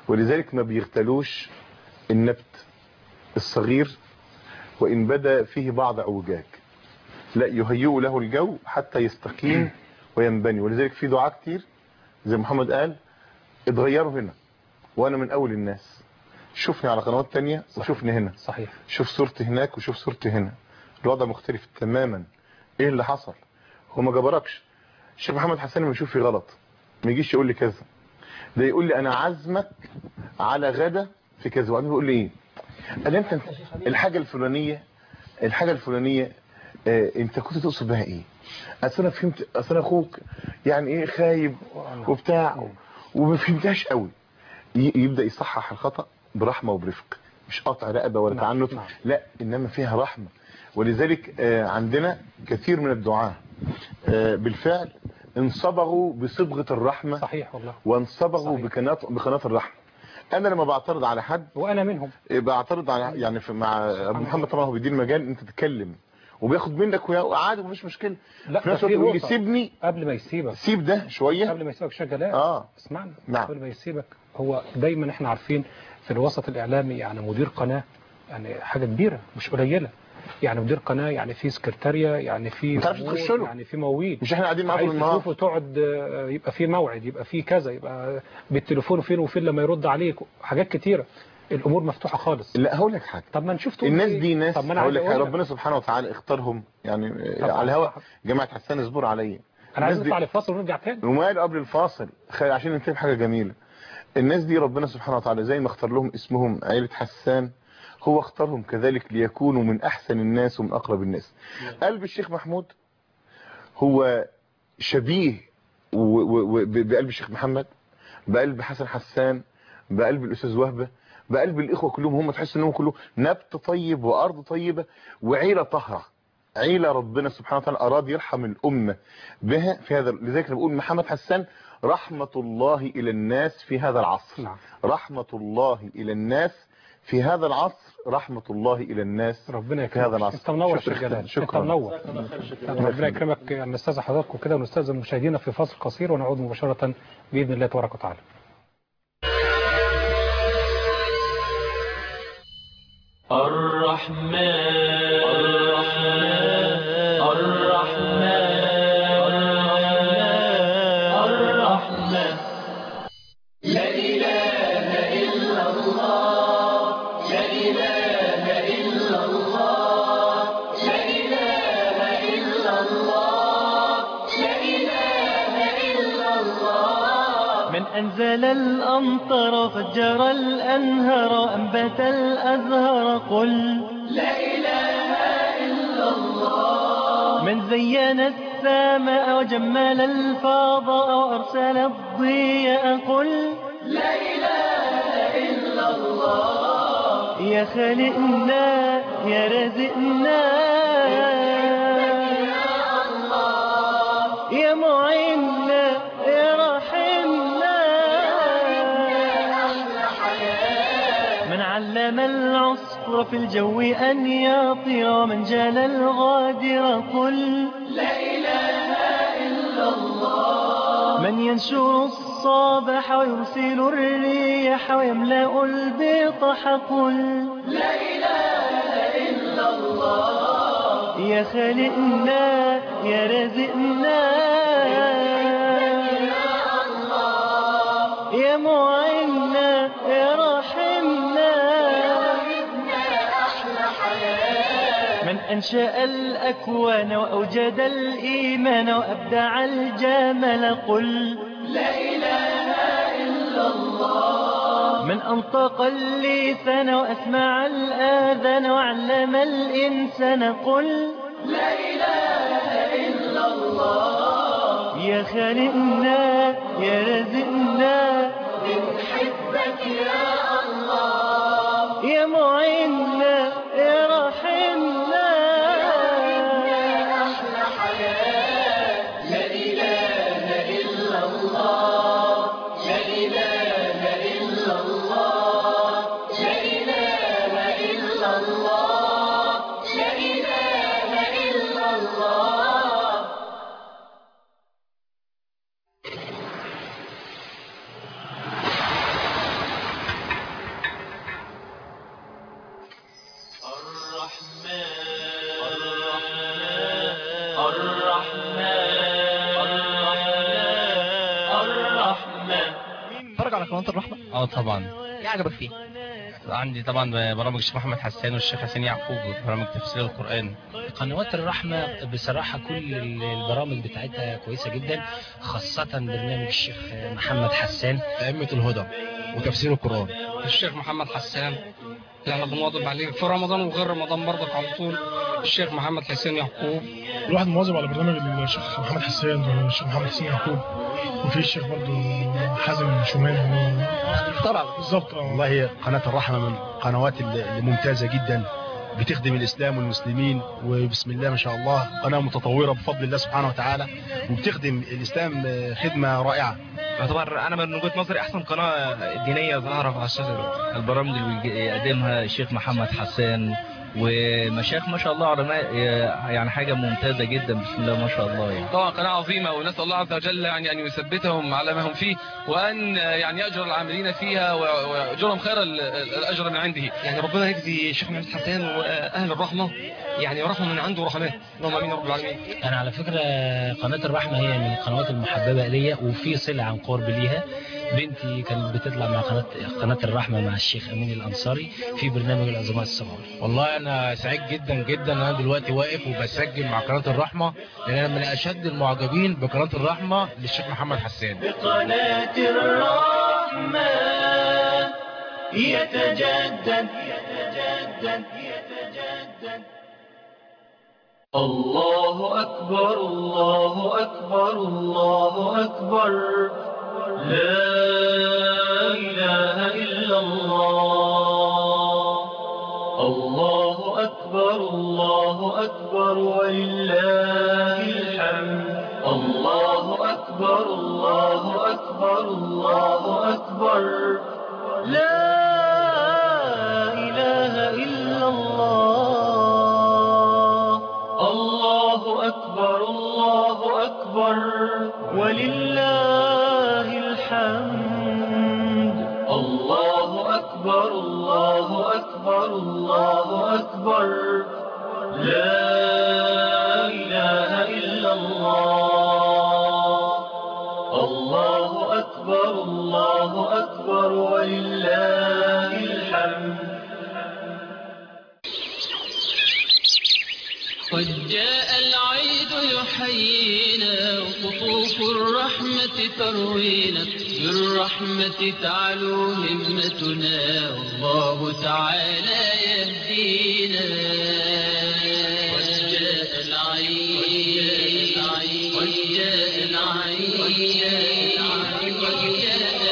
ولذلك ما بيغتالوش النبت الصغير وإن بدا فيه بعض عوجاج لا يهيئوا له الجو حتى يستقيم وينبني ولذلك في دعاء كتير زي محمد قال اتغيروا هنا وانا من اول الناس شوفني على قنوات تانية وشوفني هنا
صحيح
شوف صورتي هناك وشوف صورتي هنا الوضع مختلف تماما ايه اللي حصل هو ما جبركش الشيخ محمد حسن لما يشوف في غلط ما يجيش يقول لي كذا ده يقول لي انا عازمك على غدا في كذا وبعدين يقول لي ايه قال لي انت الحاجه الفلانيه الحاجه الفلانيه آه انت كنت تقصد بها ايه اصل انا فهمت اصل انا اخوك يعني ايه خايب وبتاع وما فهمتهاش قوي ي- يبدا يصحح الخطا برحمه وبرفق مش قطع رقبه ولا تعنت لا انما فيها رحمه ولذلك آه، عندنا كثير من الدعاة آه، بالفعل انصبغوا بصبغه الرحمه
صحيح والله
وانصبغوا بقناه بقناه الرحمه انا لما بعترض على حد
وانا منهم
بعترض على يعني في مع ابو محمد طبعا هو بيدير مجال انت تتكلم وبياخد منك ويا- عادي مفيش مشكله
لا
في نفس
ده
الوقت
في
يقول لي
نقطة.
سيبني
قبل ما يسيبك
سيب ده شويه
قبل ما يسيبك شغلات
اه
اسمعنا
نعم.
قبل ما يسيبك هو دايما احنا عارفين في الوسط الاعلامي يعني مدير قناه يعني حاجه كبيره مش قليله يعني مدير قناه يعني في سكرتاريا يعني في
ما تعرفش
أمور،
تخش له.
يعني في مواويل
مش احنا قاعدين معاه طول
عايز
النهار
تشوفه تقعد آه، يبقى في موعد يبقى في كذا يبقى بالتليفون فين وفين لما يرد عليك حاجات كتيره الامور مفتوحه خالص
لا هقول لك حاجه
طب ما نشوف تقول
الناس
إيه؟
دي ناس
طب ما انا
هقول
عايز
لك
اقول لك
ربنا سبحانه وتعالى اختارهم يعني
طبعا.
على الهواء جماعه حسان اصبر عليا
انا عايز
الناس دي-
نطلع لفاصل ونرجع تاني
وماله قبل الفاصل خ- عشان ننتهي بحاجه جميله الناس دي ربنا سبحانه وتعالى زي ما اختار لهم اسمهم عيله حسان هو اختارهم كذلك ليكونوا من احسن الناس ومن اقرب الناس قلب الشيخ محمود هو شبيه و- و- و- ب- بقلب الشيخ محمد بقلب حسن حسان بقلب الاستاذ وهبه بقلب الاخوه كلهم هم تحس انهم كلهم نبت طيب وارض طيبه وعيله طاهره عيله ربنا سبحانه وتعالى اراد يرحم الامه بها في هذا لذلك أنا بقول محمد حسان رحمه الله الى الناس في هذا العصر
نعم.
رحمه الله الى الناس في هذا العصر رحمه الله الى الناس
ربنا
في هذا
يكرمك
العصر
انت منور
شكرا.
شيخ جلال انت
شكرا
منور ربنا يكرمك نستاذن حضراتكم كده ونستاذن مشاهدينا في فاصل قصير ونعود مباشره باذن الله تبارك وتعالى
الرحمن الرحمن الرحمن لا إله إلا الله لا إله إلا الله لا إله إلا الله لا إله إلا الله
من أنزل الأمطار فجر الأنهار أنبت الأزهار قل
لا إله إلا الله
من زين السماء وجمل الفضاء وأرسل الضياء قل
لا إله إلا الله
يا خالقنا يا رازقنا يا معيننا يا رحمنا من علم العصفور في الجو أن يطير ومن جال الغادر قل
لا إله إلا الله
من ينشر الصباح ويرسل الرياح ويملأ البطح قل
لا إله إلا الله
يا خالقنا يا رازقنا يا معيننا يا رحمنا من أنشأ الأكوان وأوجد الإيمان وأبدع الجمال قل
لا إله إلا الله
من أنطق اللسان وأسمع الآذان وعلم الإنسان قل
لا إله إلا الله
يا خالقنا يا رازقنا
بنحبك يا الله
يا معيننا يا رحمنا
أحلى حياة لا إله إلا الله لا إله إلا الله لا إله إلا الله لا إله إلا الله
الرحمه
اه طبعا
ايه عجبك فيه
عندي طبعا برامج الشيخ محمد حسان والشيخ حسين يعقوب وبرامج تفسير القرآن
قنوات الرحمة بصراحة كل البرامج بتاعتها كويسة جدا خاصة برنامج الشيخ محمد حسان
أئمة الهدى وتفسير القرآن
الشيخ محمد حسان اللي احنا بنواظب عليه في رمضان وغير رمضان برضك على طول الشيخ محمد حسين يعقوب
الواحد مواظب على برنامج الشيخ محمد حسان والشيخ محمد حسين يعقوب وفي الشيخ برضه حازم شومان
طبعا
بالظبط اه
والله قناة الرحمة من القنوات الممتازة جدا بتخدم الإسلام والمسلمين وبسم الله ما شاء الله قناة متطورة بفضل الله سبحانه وتعالى وبتخدم الإسلام خدمة رائعة
يعتبر انا من وجهه نظري احسن قناه دينيه ظاهره على الشاشه البرامج اللي بيقدمها الشيخ محمد حسان ومشايخ ما شاء الله علماء يعني حاجه ممتازه جدا بسم الله ما شاء الله يعني
طبعا قناة عظيمة ونسأل الله عز وجل يعني أن يثبتهم على ما هم فيه وأن يعني يأجر العاملين فيها ويأجرهم خير الأجر من عنده يعني ربنا يجزي الشيخ محمد حسان وأهل الرحمة يعني رحمة من عنده ورحمات اللهم آمين يا رب العالمين
أنا على فكرة قناة الرحمة هي من القنوات المحببة ليا وفي صلة عن قرب ليها بنتي كانت بتطلع مع قناة قناة الرحمة مع الشيخ أمين الأنصاري في برنامج العظماء الصغار
والله أنا سعيد جدا جدا أنا دلوقتي واقف وبسجل مع قناة الرحمة لأن أنا من أشد المعجبين بقناة الرحمة للشيخ محمد حسان
بقناة الرحمة يتجدد يتجدد يتجدد الله أكبر الله أكبر الله أكبر لا إله إلا الله الله أكبر الله أكبر ولله الحمد الله أكبر الله أكبر الله أكبر لا إله إلا الله الله أكبر الله أكبر ولله الحمد الله أكبر الله أكبر الله أكبر لا إله إلا الله الله أكبر الله أكبر ولله الحمد
قد جاء العيد يحيينا وقطوف الرحمة تروينا بالرحمة تعلو همتنا والله تعالى يهدينا قد جاء العيد قد جاء العيد قد جاء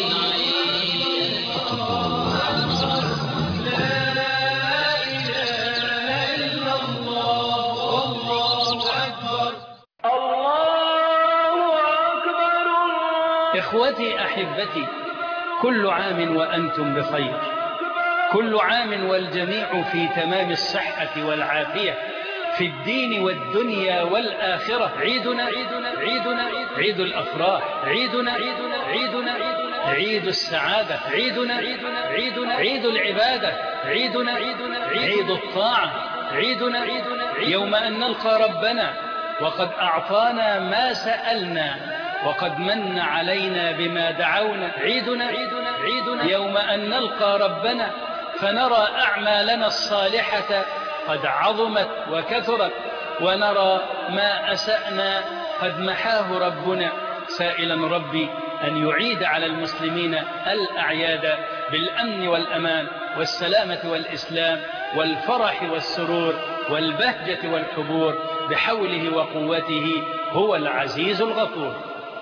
إخوتي أحبتي كل عام وأنتم بخير كل عام والجميع في تمام الصحة والعافية في الدين والدنيا والآخرة عيدنا عيدنا عيدنا عيد الأفراح عيدنا عيدنا عيدنا عيدنا عيد السعادة عيدنا عيدنا عيدنا عيد العبادة عيدنا عيدنا عيد الطاعة عيدنا عيدنا يوم أن نلقى ربنا وقد أعطانا ما سألنا وقد من علينا بما دعونا عيدنا عيدنا عيدنا يوم أن نلقى ربنا فنرى أعمالنا الصالحة قد عظمت وكثرت ونرى ما أسأنا قد محاه ربنا سائلا ربي أن يعيد على المسلمين الأعياد بالأمن والأمان والسلامة والإسلام والفرح والسرور والبهجة والحبور بحوله وقوته هو العزيز الغفور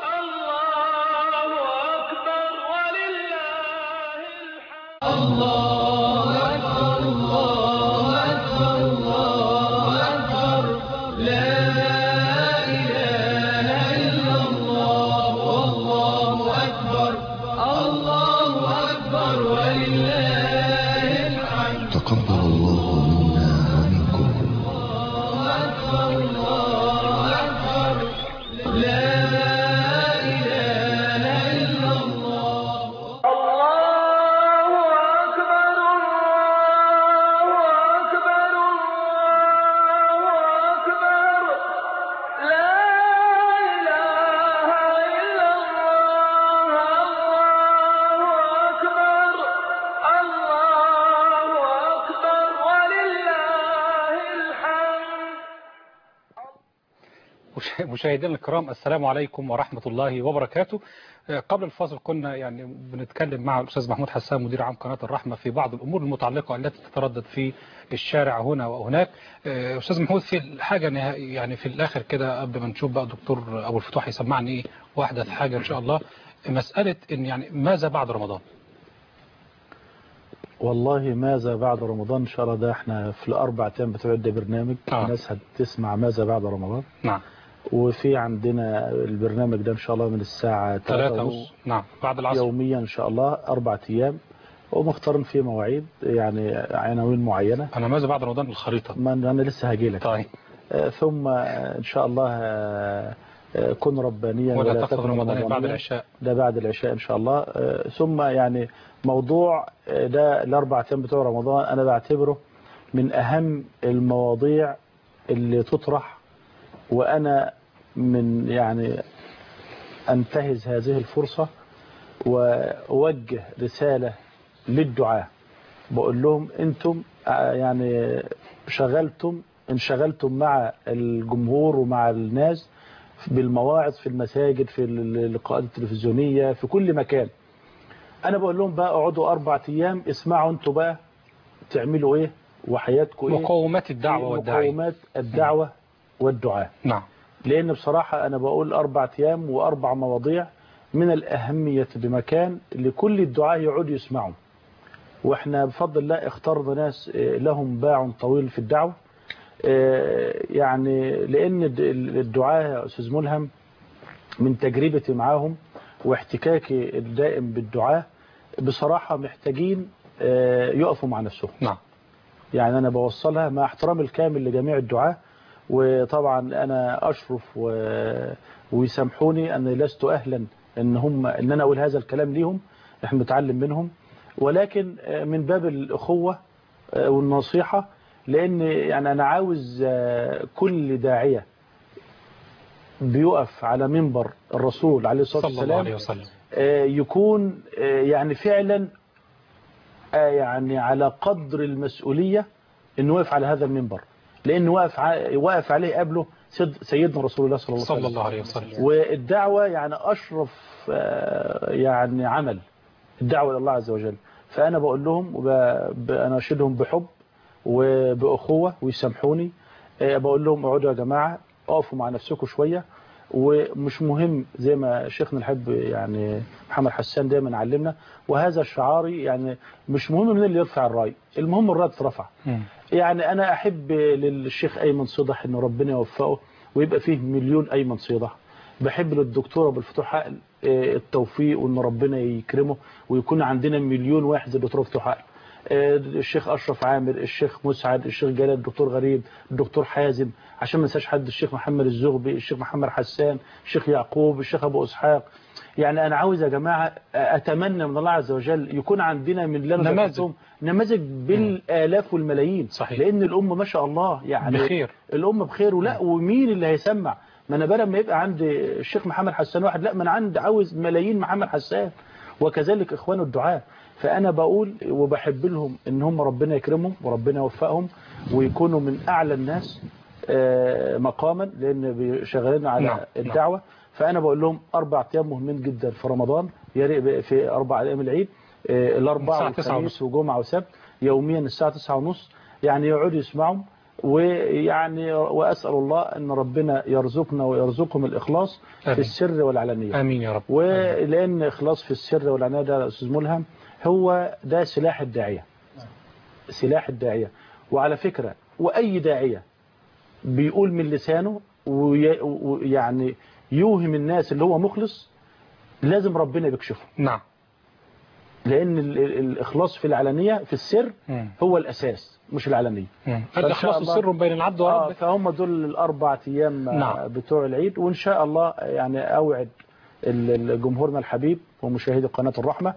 الله أكبر الله أكبر الله أكبر لا إله إلا الله والله أكبر الله أكبر ولله الحمد
تقبل الله منا ومنكم
الله أكبر الله أكبر لا إله إلا الله
مش- مشاهدينا الكرام السلام عليكم ورحمة الله وبركاته آه، قبل الفاصل كنا يعني بنتكلم مع الأستاذ محمود حسان مدير عام قناة الرحمة في بعض الأمور المتعلقة التي تتردد في الشارع هنا وهناك آه، أستاذ محمود في حاجة نهائي يعني في الآخر كده قبل ما نشوف بقى دكتور أبو الفتوح يسمعني إيه وأحدث حاجة إن شاء الله مسألة إن يعني ماذا بعد رمضان
والله ماذا بعد رمضان ان شاء الله ده احنا في الاربع ايام بتوع ده برنامج
آه.
الناس هتسمع ماذا بعد رمضان
نعم
وفي عندنا البرنامج ده ان شاء الله من الساعة 3
ثلاثة
ونص
و... نعم بعد العصر
يوميا ان شاء الله اربع ايام ومختارين فيه مواعيد يعني عناوين معينة
أنا ماذا بعد رمضان الخريطة
ما انا لسه هاجي لك
طيب
آه، ثم آه، ان شاء الله آه، آه، كن ربانيا
ولا
ولا
تقصد
تكن
رمضان بعد
رمضانيا.
العشاء
ده بعد العشاء ان شاء الله آه، ثم يعني موضوع آه، ده الاربع ايام بتوع رمضان انا بعتبره من اهم المواضيع اللي تطرح وانا من يعني انتهز هذه الفرصة واوجه رسالة للدعاة بقول لهم انتم آه، يعني شغلتم انشغلتم مع الجمهور ومع الناس بالمواعظ في المساجد في اللقاءات التلفزيونية في كل مكان انا بقول لهم بقى اقعدوا اربع ايام اسمعوا انتوا بقى تعملوا ايه وحياتكم ايه
مقومات الدعوة والداعية
مقومات الدعوة والدعاء
نعم
لان بصراحة انا بقول اربع ايام واربع مواضيع من الاهمية بمكان لكل الدعاء يقعدوا يسمعوا واحنا بفضل الله اخترنا ناس آه، لهم باع طويل في الدعوة آه، يعني لان الد- الدعاء يا استاذ ملهم من تجربتي معاهم واحتكاكي الدائم بالدعاء بصراحة محتاجين آه، يقفوا مع نفسهم
نعم
يعني أنا بوصلها مع احترامي الكامل لجميع الدعاة وطبعا أنا أشرف و... ويسامحوني أني لست أهلا إن هم إن أنا أقول هذا الكلام ليهم إحنا بنتعلم منهم ولكن آه، من باب الأخوة آه، والنصيحة لأن يعني أنا عاوز آه، كل داعية بيقف على منبر الرسول عليه الصلاة
صلى الله
والسلام
عليه وسلم
آه، يكون آه، يعني فعلا آه، يعني على قدر المسؤولية انه واقف على هذا المنبر لانه واقف ع- واقف عليه قبله سيد- سيدنا رسول الله صلى الله عليه
صلى
وسلم
الله عليه وسلم
والدعوة يعني أشرف آه، يعني عمل الدعوة إلى الله عز وجل فأنا بقول لهم وبناشدهم بحب وبأخوة ويسامحوني آه، بقول لهم اقعدوا يا جماعة اقفوا مع نفسكم شوية ومش مهم زي ما شيخنا الحب يعني محمد حسان دايما علمنا وهذا شعاري يعني مش مهم من اللي يرفع الراي المهم الراي ترفع يعني أنا أحب للشيخ أيمن صدح إن ربنا يوفقه ويبقى فيه مليون أيمن صدح بحب للدكتور أبو الفتوح عقل آه، التوفيق وإن ربنا يكرمه ويكون عندنا مليون واحد زي الدكتور فتوح عقل آه، الشيخ أشرف عامر الشيخ مسعد الشيخ جلال الدكتور غريب الدكتور حازم عشان ما ننساش حد الشيخ محمد الزغبي الشيخ محمد حسان الشيخ يعقوب الشيخ أبو إسحاق يعني أنا عاوز يا جماعة أتمنى من الله عز وجل يكون عندنا من اللي أنا
نماذج.
ذكرتهم نماذج بالآلاف والملايين
صحيح.
لأن الأمة ما شاء الله يعني
بخير.
الأمة بخير ولا ومين اللي هيسمع ما أنا بدل ما يبقى عندي الشيخ محمد حسان واحد لا ما أنا عندي عاوز ملايين محمد حسان وكذلك إخوانه الدعاء فأنا بقول وبحب لهم إن هم ربنا يكرمهم وربنا يوفقهم ويكونوا من أعلى الناس آه، مقاما لأن شغالين على
نعم،
الدعوة فأنا بقول لهم أربع أيام مهمين جدا في رمضان يا ريت في أربع أيام العيد آه، الأربعاء
الساعة تسعة
والخميس وجمعة وسبت يوميا الساعة تسعة ونص يعني يقعدوا يسمعوا ويعني وأسأل الله أن ربنا يرزقنا ويرزقهم الإخلاص
آمين.
في السر والعلانية
آمين يا رب
ولأن إخلاص في السر والعناية ده يا أستاذ ملهم هو ده سلاح الداعية سلاح الداعية وعلى فكرة وأي داعية بيقول من لسانه وي- ويعني يوهم الناس اللي هو مخلص لازم ربنا بيكشفه
نعم
لأن ال- ال- الإخلاص في العلانية في السر
مم.
هو الأساس مش العلانية
مم.
فإن
الإخلاص
شاء الله-
سر بين العبد
آه
وربه
فهم دول الأربع أيام آه،
نعم.
بتوع العيد وإن شاء الله يعني أوعد ال- ال- جمهورنا الحبيب ومشاهدي قناة الرحمة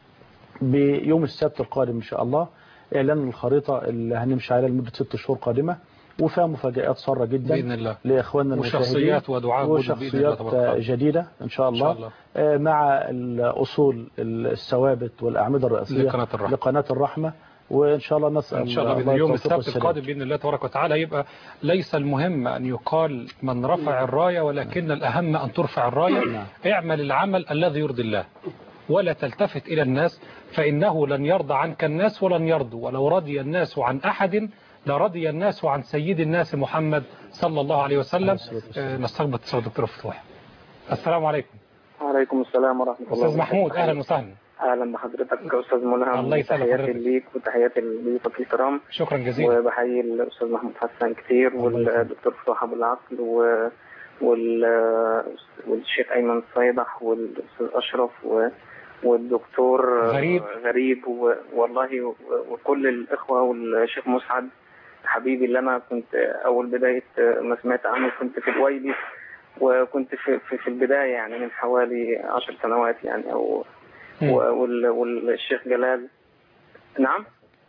بيوم السبت القادم إن شاء الله إعلان الخريطة اللي هنمشي عليها لمدة ست شهور قادمة وفيها مفاجآت سارة جدا
بإذن الله
لإخواننا المشاهدين
وشخصيات ودعاء جدد بإذن الله
وشخصيات
تبارك وتعالى.
جديدة إن شاء
إن
الله,
شاء الله.
آه، مع الأصول الثوابت والأعمدة الرئيسية
لقناة الرحمة.
لقناة الرحمة وان شاء الله نسال
ان شاء الله باذن يوم
التوفيق
السبت
والسداد.
القادم باذن الله تبارك وتعالى يبقى ليس المهم ان يقال من رفع الرايه ولكن الاهم ان ترفع الرايه اعمل العمل الذي يرضي الله ولا تلتفت الى الناس فانه لن يرضى عنك الناس ولن يرضوا ولو رضي الناس عن احد لرضي الناس عن سيد الناس محمد صلى الله عليه وسلم آه، نستقبل اتصال دكتور فتوح السلام عليكم
وعليكم السلام ورحمة الله
استاذ محمود اهلا وسهلا
أهلا بحضرتك أستاذ ملهم
الله يسلمك
تحياتي
حضرتك.
ليك وتحياتي لضيوفك الكرام
شكرا جزيلا
وبحيي الأستاذ محمود حسن كتير والدكتور فتوح أبو العقل و... وال... والشيخ أيمن الصيدح والأستاذ أشرف و... والدكتور
غريب.
غريب و... والله و... وكل الإخوة والشيخ مسعد حبيبي اللي أنا كنت أول بداية ما سمعت عنه كنت في الويلي وكنت في, في, في البداية يعني من حوالي عشر سنوات يعني أو وال... والشيخ جلال نعم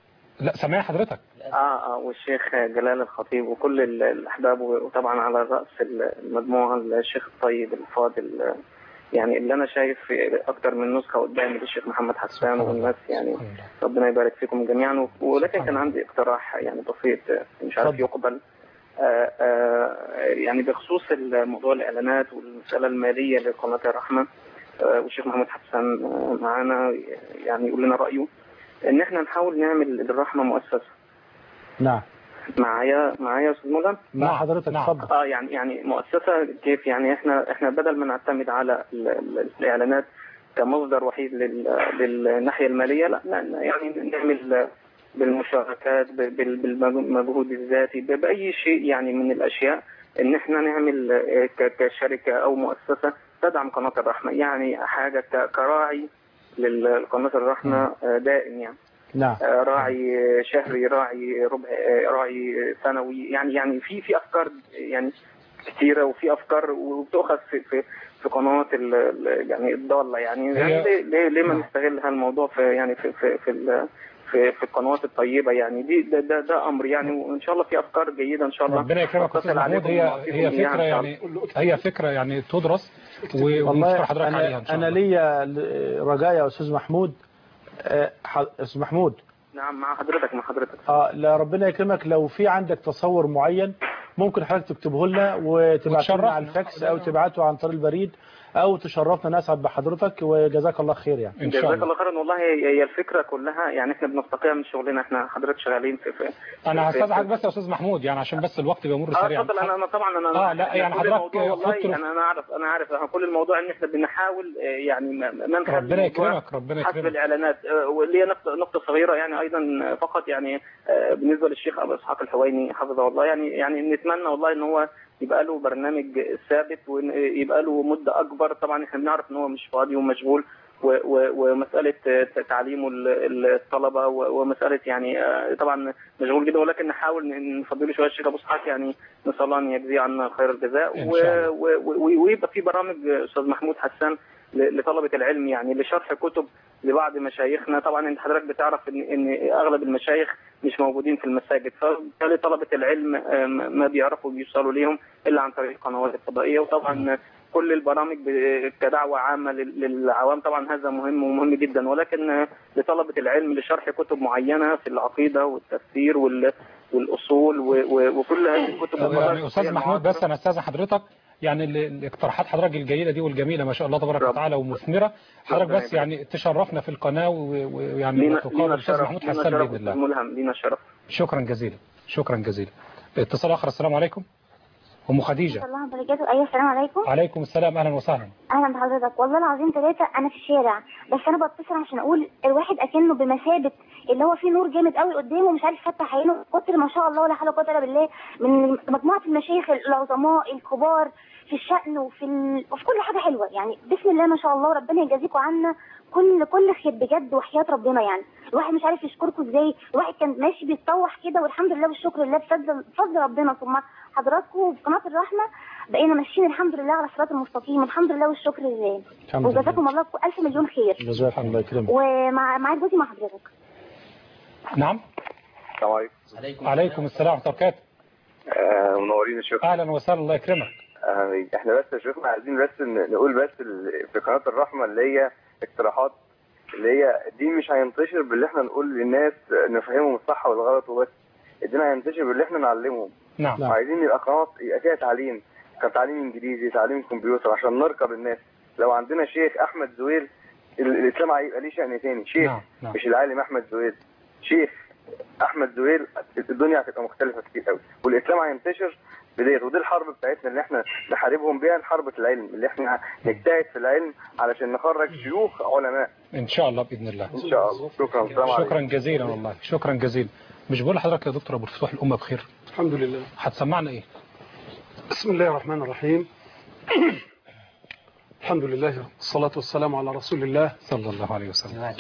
لا سامع حضرتك
اه اه والشيخ جلال الخطيب وكل ال- الاحباب وطبعا على راس المجموعه الشيخ الطيب الفاضل آه، يعني اللي انا شايف في اكتر من نسخه قدامي للشيخ محمد حسان والناس يعني ربنا يبارك فيكم جميعا ولكن كان عندي اقتراح يعني بسيط آه، مش عارف يقبل آه، آه، يعني بخصوص موضوع الاعلانات والمساله الماليه لقناه الرحمه آه، والشيخ محمد حسان آه، معانا يعني يقول لنا رايه ان احنا نحاول نعمل للرحمه مؤسسه
نعم
معايا معايا يا استاذ مولى
مع حضرتك اتفضل
اه يعني يعني مؤسسه كيف يعني احنا احنا بدل ما نعتمد على ال- ال- الاعلانات كمصدر وحيد لل- للناحيه الماليه لا لا يعني نعمل بالمشاركات ب- بال- بالمجهود الذاتي ب- باي شيء يعني من الاشياء ان احنا نعمل آه، ك- كشركه او مؤسسه تدعم قناه الرحمه يعني حاجه ك- كراعي للقناه الرحمه آه، دائم يعني
نعم
آه، راعي شهري راعي ربع آه، راعي سنوي يعني يعني في في افكار يعني كثيره وفي افكار وبتؤخذ في في في قنوات ال- ال- يعني الضاله يعني, يعني
هي-
ليه ليه, ليه ما نستغل هالموضوع في يعني في في في ال- في, في القنوات الطيبه يعني دي ده, ده, ده امر يعني وان شاء الله في افكار جيده ان شاء الله
ربنا يكرمك يا استاذ
أتصل
محمود
عليكم
هي
وأعطيكم
هي
إياها
فكره
إن شاء
يعني
الله.
هي فكره يعني تدرس و- ونشكر
والله
حضرتك عليها
انا
ان شاء
انا
الله
ليا ل- رجاء يا استاذ محمود آه، ح- استاذ محمود
نعم مع حضرتك مع حضرتك
اه لا ربنا يكرمك لو في عندك تصور معين ممكن حضرتك تكتبه لنا وتبعته لنا
وتشرفنا.
على الفاكس او تبعته عن طريق البريد او تشرفنا نسعد بحضرتك وجزاك الله خير يعني
جزاك الله خيرا والله هي هي الفكره كلها يعني احنا بنستقيها من شغلنا احنا حضرتك شغالين في في
انا
في-
هستدعك بس يا استاذ محمود يعني عشان بس الوقت بيمر
اه
سريعا
اتفضل انا انا طبعا انا
اه لا يعني
كل
حضرتك
الموضوع والله
حط له-
انا انا اعرف انا عارف أنا كل الموضوع ان احنا بنحاول آه، يعني ما ما نخلي
ربنا
الموضوع
يكرمك ربنا
حسب
يكرمك
الاعلانات آه، واللي هي نقطه نقطه صغيره يعني ايضا فقط يعني آه، بالنسبه للشيخ ابو اسحاق الحويني حفظه الله يعني يعني نتمنى والله ان هو يبقى له برنامج ثابت ويبقى له مده اكبر طبعا احنا بنعرف ان هو مش فاضي ومشغول و- و- ومساله آه، تعليمه ال- الطلبه و- ومساله يعني آه، طبعا مشغول جدا ولكن نحاول نفضله شويه الشيخ ابو اسحاق يعني نسال الله ان يجزيه عنا خير الجزاء
إن
و-
شاء الله.
و- و- ويبقى في برامج استاذ محمود حسان ل- لطلبه العلم يعني لشرح كتب لبعض مشايخنا طبعا انت حضرتك بتعرف ان ان اغلب المشايخ مش موجودين في المساجد فبالتالي طلبه العلم آه، ما بيعرفوا بيوصلوا ليهم الا عن طريق القنوات الفضائيه وطبعا كل البرامج ب- كدعوه عامه لل- للعوام طبعا هذا مهم ومهم جدا ولكن آه، لطلبه العلم لشرح كتب معينه في العقيده والتفسير وال- والاصول و- و- وكل هذه الكتب
يعني استاذ محمود بس انا استاذن حضرتك يعني ال- الاقتراحات حضرتك الجيده دي والجميله ما شاء الله تبارك وتعالى ومثمره حضرتك
ربنا
بس يعني تشرفنا في القناه و- ويعني
لينا
تقابل
لينا
الاستاذ
الشرف
محمود
لينا
حسان
الشرف
باذن الله
ملهم لينا الشرف
شكرا جزيلا شكرا جزيلا اتصال اخر السلام عليكم ام خديجه
الله وبركاته ايوه السلام عليكم
عليكم السلام اهلا وسهلا
اهلا بحضرتك والله العظيم ثلاثه انا في الشارع بس انا بتصل عشان اقول الواحد اكنه بمثابه اللي هو فيه نور جامد قوي قدامه ومش عارف يفتح عينه كتر ما شاء الله ولا حول ولا قوه الا بالله من مجموعه المشايخ العظماء الكبار في الشأن وفي ال... وفي كل حاجه حلوه يعني بسم الله ما شاء الله ربنا يجازيكم عنا كل كل خير بجد وحياه ربنا يعني الواحد مش عارف يشكركم ازاي الواحد كان ماشي بيتطوح كده والحمد لله والشكر لله بفضل بفضل ربنا ثم حضراتكم في قناه الرحمه بقينا ماشيين الحمد لله على الصراط المستقيم الحمد لله والشكر لله
الحمد لله.
وجزاكم الله الف مليون خير
جزاك الله يكرمك
ومع مع جوزي مع حضرتك
نعم
السلام عليكم
عليكم السلام ورحمه الله وبركاته
آه منورين يا شيخ
اهلا وسهلا الله يكرمك
آه احنا بس يا شيخنا عايزين بس ن- نقول بس ال- في قناه الرحمه اللي هي اقتراحات اللي هي الدين مش هينتشر باللي احنا نقول للناس نفهمهم الصح والغلط وبس الدين هينتشر باللي احنا نعلمهم
نعم
عايزين يبقى قناه يبقى فيها تعليم كتعليم انجليزي تعليم كمبيوتر عشان نركب الناس لو عندنا شيخ احمد زويل ال- الاسلام هيبقى ليه شأن تاني شيخ
نعم، نعم.
مش العالم احمد زويل شيخ احمد زويل الدنيا هتبقى مختلفه كتير قوي والاسلام هينتشر بديت ودي الحرب بتاعتنا اللي احنا نحاربهم بيها حربة العلم اللي احنا نجتهد في العلم علشان نخرج شيوخ علماء
ان شاء الله باذن الله
ان شاء الله شكرا السلام عليكم
شكرا جزيلا والله شكرا جزيلا مش بقول لحضرتك يا دكتور ابو الفتوح الامه بخير
الحمد لله
هتسمعنا ايه
بسم الله الرحمن الرحيم الحمد لله والصلاة والسلام على رسول الله
صلى الله عليه وسلم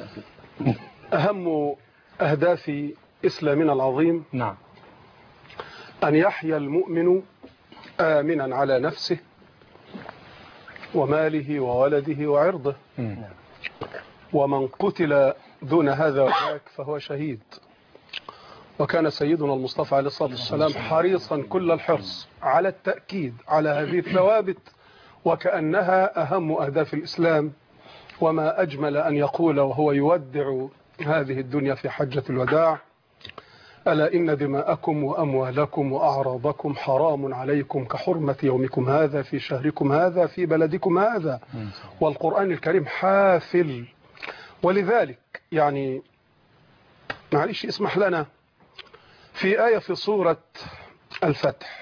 أهم أهداف إسلامنا العظيم
نعم
أن يحيا المؤمن آمنا على نفسه وماله وولده وعرضه ومن قتل دون هذا وذاك فهو شهيد وكان سيدنا المصطفى عليه الصلاة والسلام حريصا كل الحرص على التأكيد على هذه الثوابت وكأنها أهم أهداف الإسلام وما أجمل أن يقول وهو يودع هذه الدنيا في حجة الوداع ألا إن دماءكم وأموالكم وأعراضكم حرام عليكم كحرمة يومكم هذا في شهركم هذا في بلدكم هذا والقرآن الكريم حافل ولذلك يعني معلش اسمح لنا في آية في سورة الفتح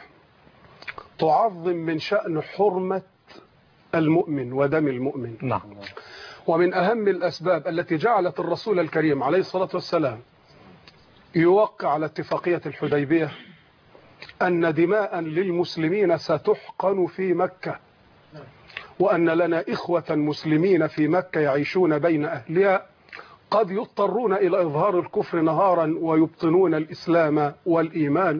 تعظم من شأن حرمة المؤمن ودم المؤمن
نعم
ومن أهم الأسباب التي جعلت الرسول الكريم عليه الصلاة والسلام يوقع على اتفاقية الحديبية أن دماء للمسلمين ستحقن في مكة وأن لنا إخوة مسلمين في مكة يعيشون بين أهلها قد يضطرون إلى إظهار الكفر نهارا ويبطنون الإسلام والإيمان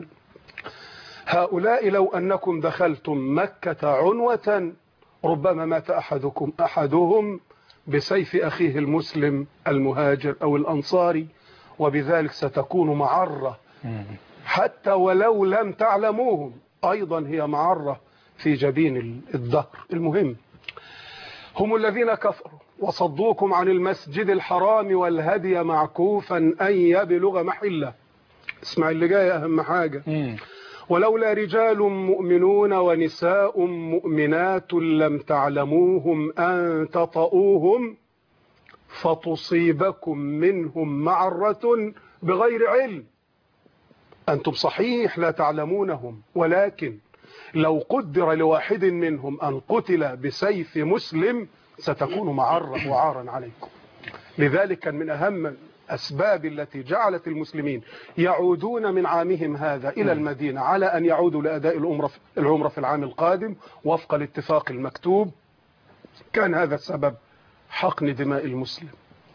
هؤلاء لو أنكم دخلتم مكة عنوة ربما مات أحدكم أحدهم بسيف أخيه المسلم المهاجر أو الأنصاري وبذلك ستكون معرة حتى ولو لم تعلموهم أيضا هي معرة في جبين الدهر المهم هم الذين كفروا وصدوكم عن المسجد الحرام والهدي معكوفا أن يبلغ محله اسمع اللي جاي أهم حاجة ولولا رجال مؤمنون ونساء مؤمنات لم تعلموهم أن تطؤوهم فتصيبكم منهم معرة بغير علم أنتم صحيح لا تعلمونهم ولكن لو قدر لواحد منهم أن قتل بسيف مسلم ستكون معرة وعارا عليكم لذلك كان من أهم الأسباب التي جعلت المسلمين يعودون من عامهم هذا إلى المدينة على أن يعودوا لأداء العمرة العمرة في العام القادم وفق الاتفاق المكتوب كان هذا السبب حقن دماء المسلم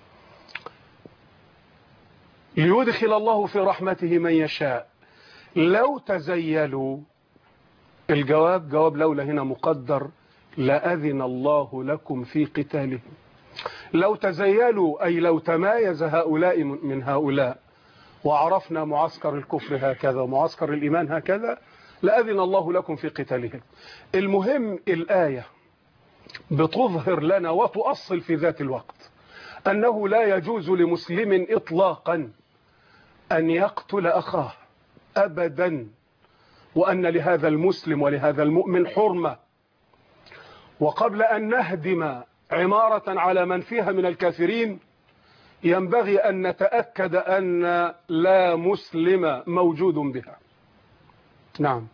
ليدخل الله في رحمته من يشاء لو تزيلوا الجواب جواب لولا هنا مقدر لأذن الله لكم في قتالهم لو تزيلوا أي لو تمايز هؤلاء من هؤلاء وعرفنا معسكر الكفر هكذا ومعسكر الإيمان هكذا لأذن الله لكم في قتالهم المهم الآية بتظهر لنا وتؤصل في ذات الوقت أنه لا يجوز لمسلم إطلاقا أن يقتل أخاه أبدا وأن لهذا المسلم ولهذا المؤمن حرمة وقبل أن نهدم عمارة على من فيها من الكافرين ينبغي أن نتأكد أن لا مسلم موجود بها نعم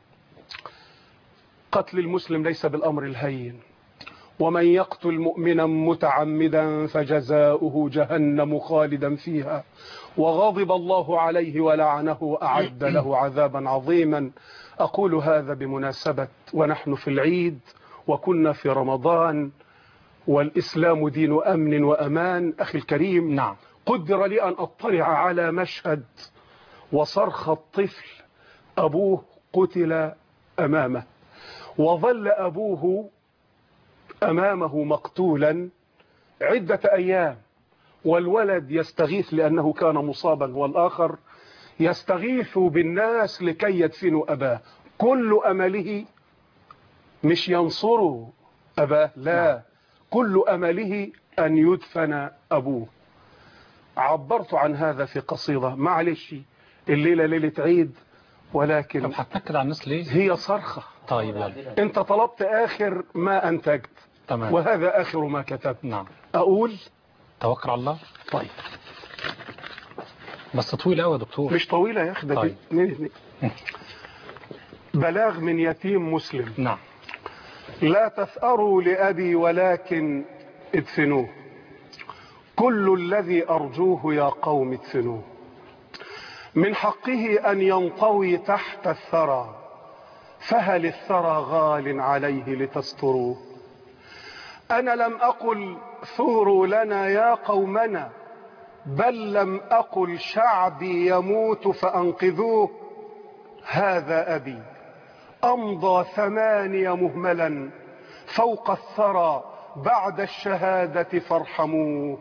قتل المسلم ليس بالأمر الهين ومن يقتل مؤمنا متعمدا فجزاؤه جهنم خالدا فيها وغضب الله عليه ولعنه وأعد له عذابا عظيما أقول هذا بمناسبة ونحن في العيد وكنا في رمضان والإسلام دين أمن وأمان أخي الكريم
نعم
قدر لي أن أطلع على مشهد وصرخ الطفل أبوه قتل أمامه وظل أبوه أمامه مقتولا عدة أيام والولد يستغيث لأنه كان مصابا والآخر يستغيث بالناس لكي يدفنوا أباه كل أمله مش ينصروا أباه لا كل أمله أن يدفن أبوه عبرت عن هذا في قصيدة معلش الليلة ليلة عيد ولكن
طب هتنكد على الناس ليه
هي صرخة
طيب يلا
انت طلبت آخر ما أنتجت
تمام
وهذا آخر ما كتبت
نعم
أقول
توكل على الله
طيب
بس طويل قوي يا دكتور
مش طويلة يا أخي ده
طيب.
اتنين اتنين. بلاغ من يتيم مسلم
نعم
لا تثأروا لأبي ولكن ادفنوه كل الذي أرجوه يا قوم ادفنوه من حقه أن ينطوي تحت الثرى فهل الثرى غال عليه لتستروه أنا لم أقل ثوروا لنا يا قومنا بل لم أقل شعبي يموت فأنقذوه هذا أبي أمضى ثمانية مهملا فوق الثرى بعد الشهادة فارحموه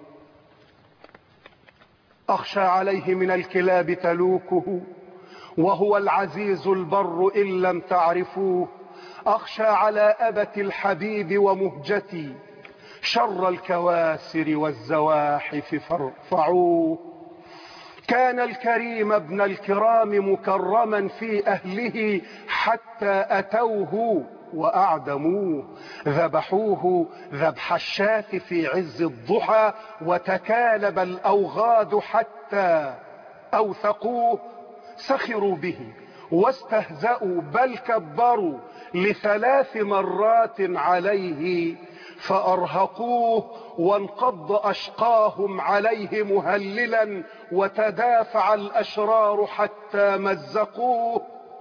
أخشى عليه من الكلاب تلوكه وهو العزيز البر إن لم تعرفوه أخشى على أبت الحبيب ومهجتي شر الكواسر والزواحف فارفعوه كان الكريم ابن الكرام مكرما في أهله حتى أتوه وأعدموه ذبحوه ذبح الشاة في عز الضحى وتكالب الأوغاد حتى أوثقوه سخروا به واستهزأوا بل كبروا لثلاث مرات عليه فأرهقوه وانقض أشقاهم عليه مهللا وتدافع الأشرار حتى مزقوه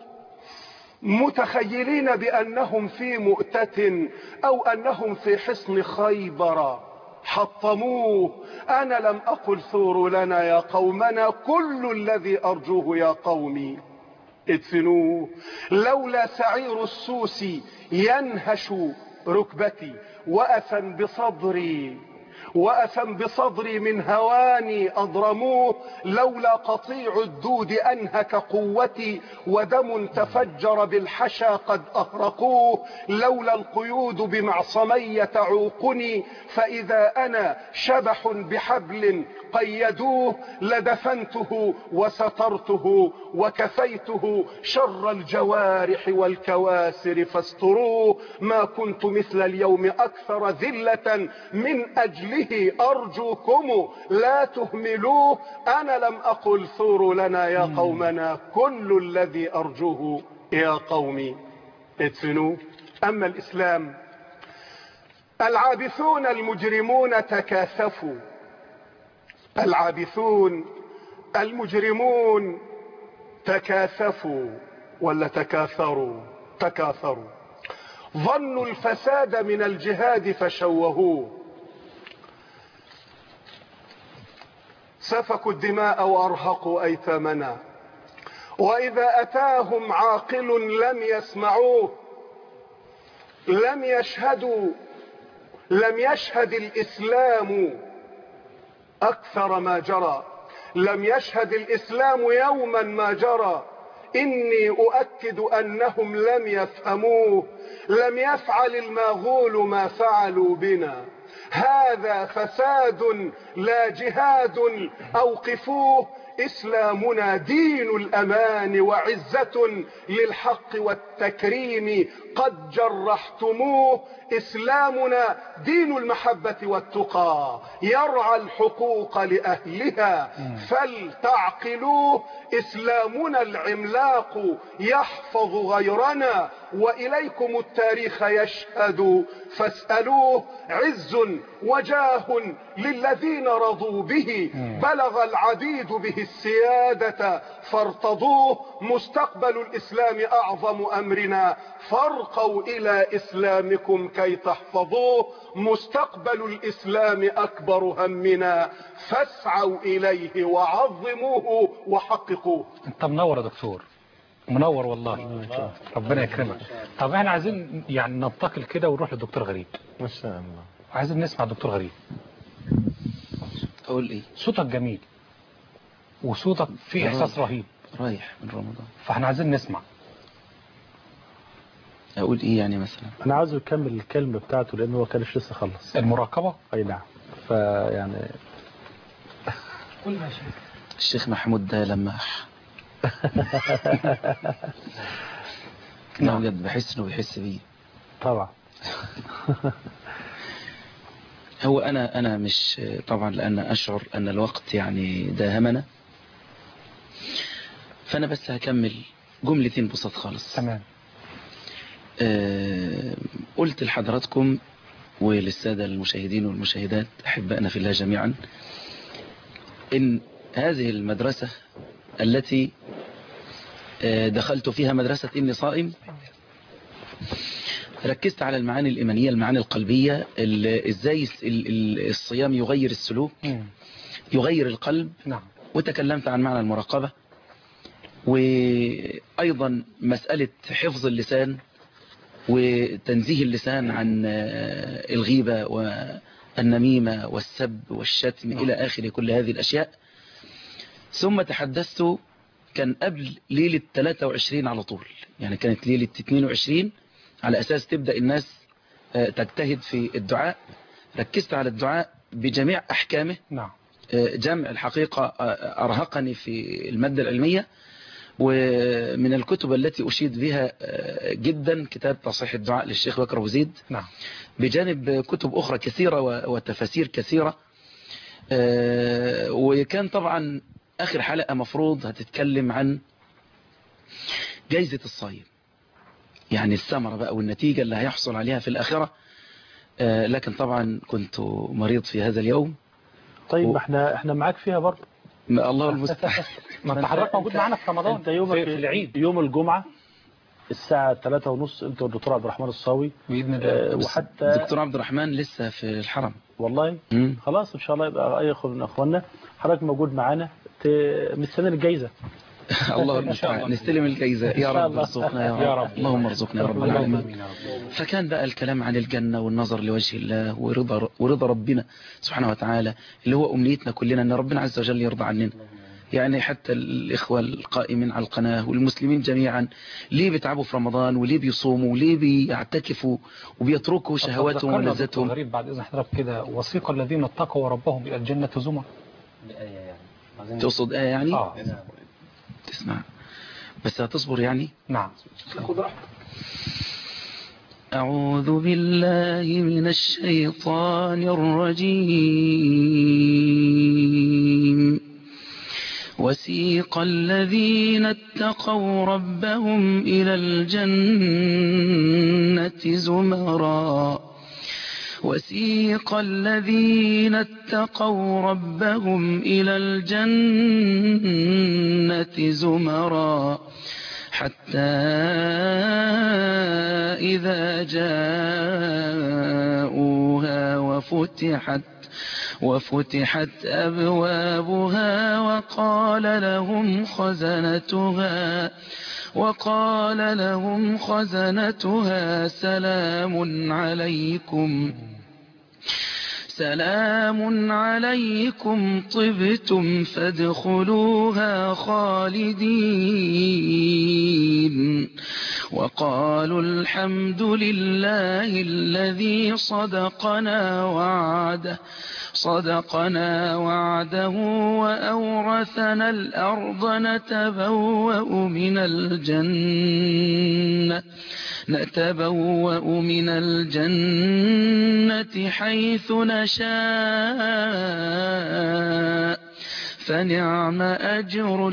متخيلين بأنهم في مؤتة أو أنهم في حصن خيبر حطموه أنا لم أقل ثوروا لنا يا قومنا كل الذي أرجوه يا قومي ادفنوه لولا سعير السوس ينهش ركبتي وأثا بصدري وأثا بصدري من هواني أضرموه لولا قطيع الدود أنهك قوتي ودم تفجر بالحشا قد أهرقوه لولا القيود بمعصمي تعوقني فإذا أنا شبح بحبل قيدوه لدفنته وسترته وكفيته شر الجوارح والكواسر فاستروه ما كنت مثل اليوم أكثر ذلة من أجله أرجوكم لا تهملوه أنا لم أقل ثوروا لنا يا قومنا كل الذي أرجوه يا قومي ادفنوه أما الإسلام العابثون المجرمون تكاثفوا العابثون المجرمون تكاثفوا ولا تكاثروا تكاثروا ظنوا الفساد من الجهاد فشوهوه سفكوا الدماء وارهقوا ايتامنا واذا اتاهم عاقل لم يسمعوه لم يشهدوا لم يشهد الاسلام اكثر ما جرى لم يشهد الاسلام يوما ما جرى اني اؤكد انهم لم يفهموه لم يفعل الماغول ما فعلوا بنا هذا فساد لا جهاد اوقفوه اسلامنا دين الامان وعزة للحق والتكريم قد جرحتموه اسلامنا دين المحبة والتقى يرعى الحقوق لاهلها فلتعقلوه اسلامنا العملاق يحفظ غيرنا واليكم التاريخ يشهد فاسألوه عز وجاه للذين رضوا به بلغ العبيد به السيادة فارتضوه مستقبل الإسلام أعظم أمرنا فارقوا إلى إسلامكم كي تحفظوه مستقبل الإسلام أكبر همنا فاسعوا إليه وعظموه وحققوه
انت منور يا دكتور منور والله ربنا يكرمك طب احنا عايزين يعني ننتقل كده ونروح للدكتور غريب
ما شاء الله
عايزين نسمع الدكتور غريب
اقول ايه
صوتك جميل وصوتك فيه احساس رهيب
رايح من رمضان
فاحنا عايزين نسمع
اقول ايه يعني مثلا
انا عاوزه يكمل الكلمه بتاعته لان هو كانش لسه خلص
المراقبه
اي نعم فيعني
الشيخ محمود ده لماح لا بجد بحس انه بيحس بيه
طبعا
هو انا انا مش طبعا لان اشعر ان الوقت يعني داهمنا فانا بس هكمل جملتين بسيط خالص
تمام
آه قلت لحضراتكم وللسادة المشاهدين والمشاهدات أحبائنا في الله جميعا إن هذه المدرسة التي آه دخلت فيها مدرسة إني صائم ركزت على المعاني الإيمانية المعاني القلبية ال- إزاي الس- ال- ال- الصيام يغير السلوك يغير القلب
نعم
وتكلمت عن معنى المراقبة وأيضا مسألة حفظ اللسان وتنزيه اللسان عن آه، الغيبة والنميمة والسب والشتم إلى آخر كل هذه الأشياء ثم تحدثت كان قبل ليلة 23 على طول يعني كانت ليلة 22 على أساس تبدأ الناس آه، تجتهد في الدعاء ركزت على الدعاء بجميع أحكامه
نعم
جمع الحقيقة أرهقني في المادة العلمية ومن الكتب التي أشيد بها جدا كتاب تصحيح الدعاء للشيخ بكر أبو زيد
نعم
بجانب كتب أخرى كثيرة وتفاسير كثيرة وكان طبعا آخر حلقة مفروض هتتكلم عن جايزة الصايم يعني الثمرة بقى والنتيجة اللي هيحصل عليها في الآخرة لكن طبعا كنت مريض في هذا اليوم
طيب ما احنا احنا معاك فيها برضه
ما الله المستعان
ما انت حضرتك موجود معانا في رمضان
انت يومك
في, في العيد
يوم الجمعة الساعة 3 ونص انت والدكتور عبد الرحمن الصاوي
باذن
آه،
الله
بس
وحتى
الدكتور عبد الرحمن لسه في الحرم
والله
مم.
خلاص ان شاء الله يبقى اي اخو من اخواننا حضرتك موجود معانا ت- مستني الجايزة
الله المستعان نستلم الجايزة يا
إن شاء
رب
الله.
ارزقنا يا رب,
يا رب.
اللهم ارزقنا يا رب
اللهم
العالمين
آمين يا رب.
فكان بقى الكلام عن الجنة والنظر لوجه الله ورضا ورضا ربنا سبحانه وتعالى اللي هو أمنيتنا كلنا أن ربنا عز وجل يرضى عننا يعني حتى الإخوة القائمين على القناة والمسلمين جميعا ليه بيتعبوا في رمضان وليه بيصوموا وليه بيعتكفوا وبيتركوا شهواتهم
فكرنا
ولذاتهم
دكتور غريب بعد اذن حضرتك كده وسيق الذين اتقوا ربهم الى الجنه زمر
تقصد آية يعني
اه
تسمع بس هتصبر يعني
نعم
خد راحتك
أعوذ بالله من الشيطان الرجيم وسيق الذين اتقوا ربهم إلى الجنة زمرا وسيق الذين اتقوا ربهم إلى الجنة زمرا حتى إذا جاءوها وفتحت وفتحت أبوابها وقال لهم خزنتها وقال لهم خزنتها سلام عليكم سلام عليكم طبتم فادخلوها خالدين وقالوا الحمد لله الذي صدقنا وعده صدقنا وعده وأورثنا الأرض نتبوأ من الجنة نتبوأ من الجنة حيث نشاء فنعم أجر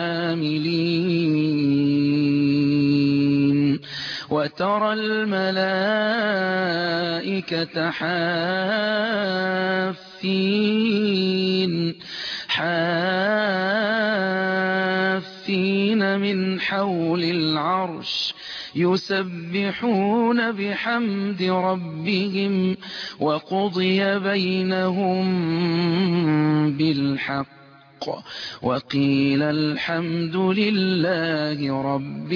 العاملين وترى الملائكة حافين حافين من حول العرش يسبحون بحمد ربهم وقضي بينهم بالحق وقيل الحمد لله رب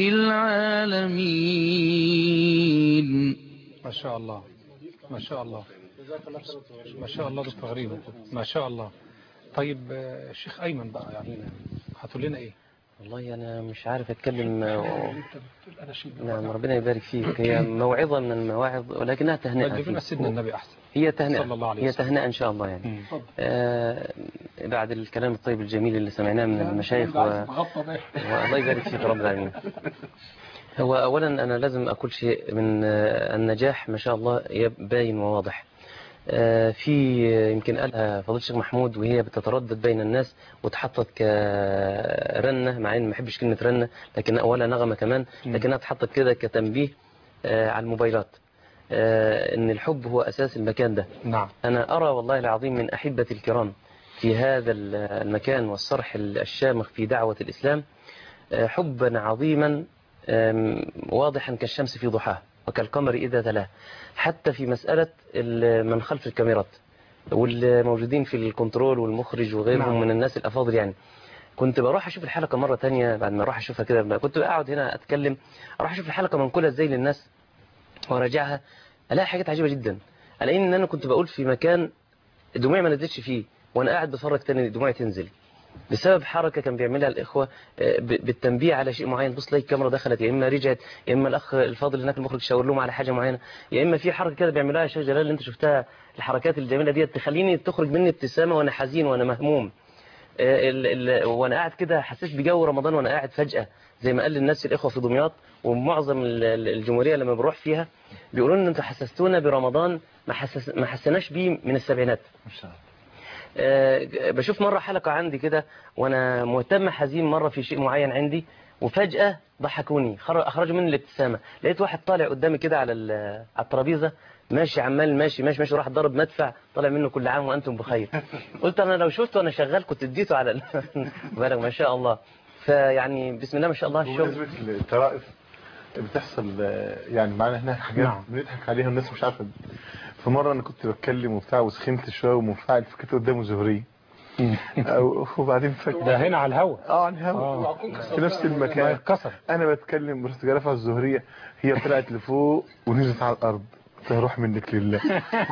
العالمين
ما شاء الله ما شاء الله ما شاء الله دكتور غريب ما شاء الله طيب آه، الشيخ ايمن بقى يعني هتقول لنا ايه
والله أنا مش عارف أتكلم آه،
الأناشيد
نعم ربنا يبارك فيك هي موعظة من المواعظ ولكنها تهنئة
نجيب لنا سيدنا النبي أحسن
هي تهنئة
صلى الله عليه
هي
وسلم.
تهنئة إن شاء الله يعني آه بعد الكلام الطيب الجميل اللي سمعناه من المشايخ و... والله يبارك فيك رب العالمين هو أولا أنا لازم أقول شيء من آه، النجاح ما شاء الله يب- باين وواضح آه، في يمكن قالها فضيلة الشيخ محمود وهي بتتردد بين الناس وتحطت كرنة مع إن ما بحبش كلمة رنة لكن أولها نغمة كمان لكنها اتحطت كده كتنبيه آه، على الموبايلات آه، إن الحب هو أساس المكان ده
نعم
أنا أرى والله العظيم من أحبتي الكرام في هذا ال- المكان والصرح الشامخ في دعوة الإسلام آه، حبا عظيما آم، واضحا كالشمس في ضحاها وكالقمر إذا تلاه حتى في مسألة ال- من خلف الكاميرات والموجودين في الكنترول والمخرج وغيرهم
نعم.
من الناس الأفاضل يعني كنت بروح أشوف الحلقة مرة تانية بعد ما أروح أشوفها كده كنت أقعد هنا أتكلم أروح أشوف الحلقة منقولة إزاي للناس وأراجعها ألاقي حاجات عجيبة جدا ألاقي إن أنا كنت بقول في مكان دموعي ما نزلتش فيه وأنا قاعد بتفرج تاني دموعي تنزل بسبب حركة كان بيعملها الإخوة آه، ب- بالتنبيه على شيء معين بص تلاقي الكاميرا دخلت يا إما رجعت يا إما الأخ الفاضل هناك المخرج شاور لهم على حاجة معينة يا إما في حركة كده بيعملوها يا شيخ جلال اللي أنت شفتها الحركات الجميلة دي تخليني تخرج مني ابتسامة وأنا حزين وأنا مهموم آه، ال- ال- وأنا قاعد كده حسيت بجو رمضان وأنا قاعد فجأة زي ما قال الناس الإخوة في دمياط ومعظم ال- ال- الجمهورية لما بروح فيها بيقولوا لنا أنتوا حسستونا برمضان ما حسس ما حسناش بيه من السبعينات آه، بشوف مرة حلقة عندي كده وانا مهتم حزين مرة في شيء معين عندي وفجأة ضحكوني خر- اخرجوا مني الابتسامة لقيت واحد طالع قدامي كده على ال- على الترابيزة ماشي عمال ماشي ماشي ماشي راح ضرب مدفع طالع منه كل عام وانتم بخير قلت انا لو شفته وانا شغال كنت اديته على ال- بالك ما شاء الله فيعني بسم الله ما شاء الله الشغل
بمناسبة الطرائف بتحصل آه، يعني معانا هنا حاجات
نعم.
بنضحك عليها والناس مش عارفه في مره انا كنت بتكلم وبتاع وسخنت شويه ومنفعل فكنت قدامه زهري أو- وبعدين فجأة
ده هنا على الهوا
اه على الهوا في نفس المكان
اتكسر
انا بتكلم رحت جاي رافع الزهريه هي طلعت لفوق ونزلت على الارض قلت لها روح منك لله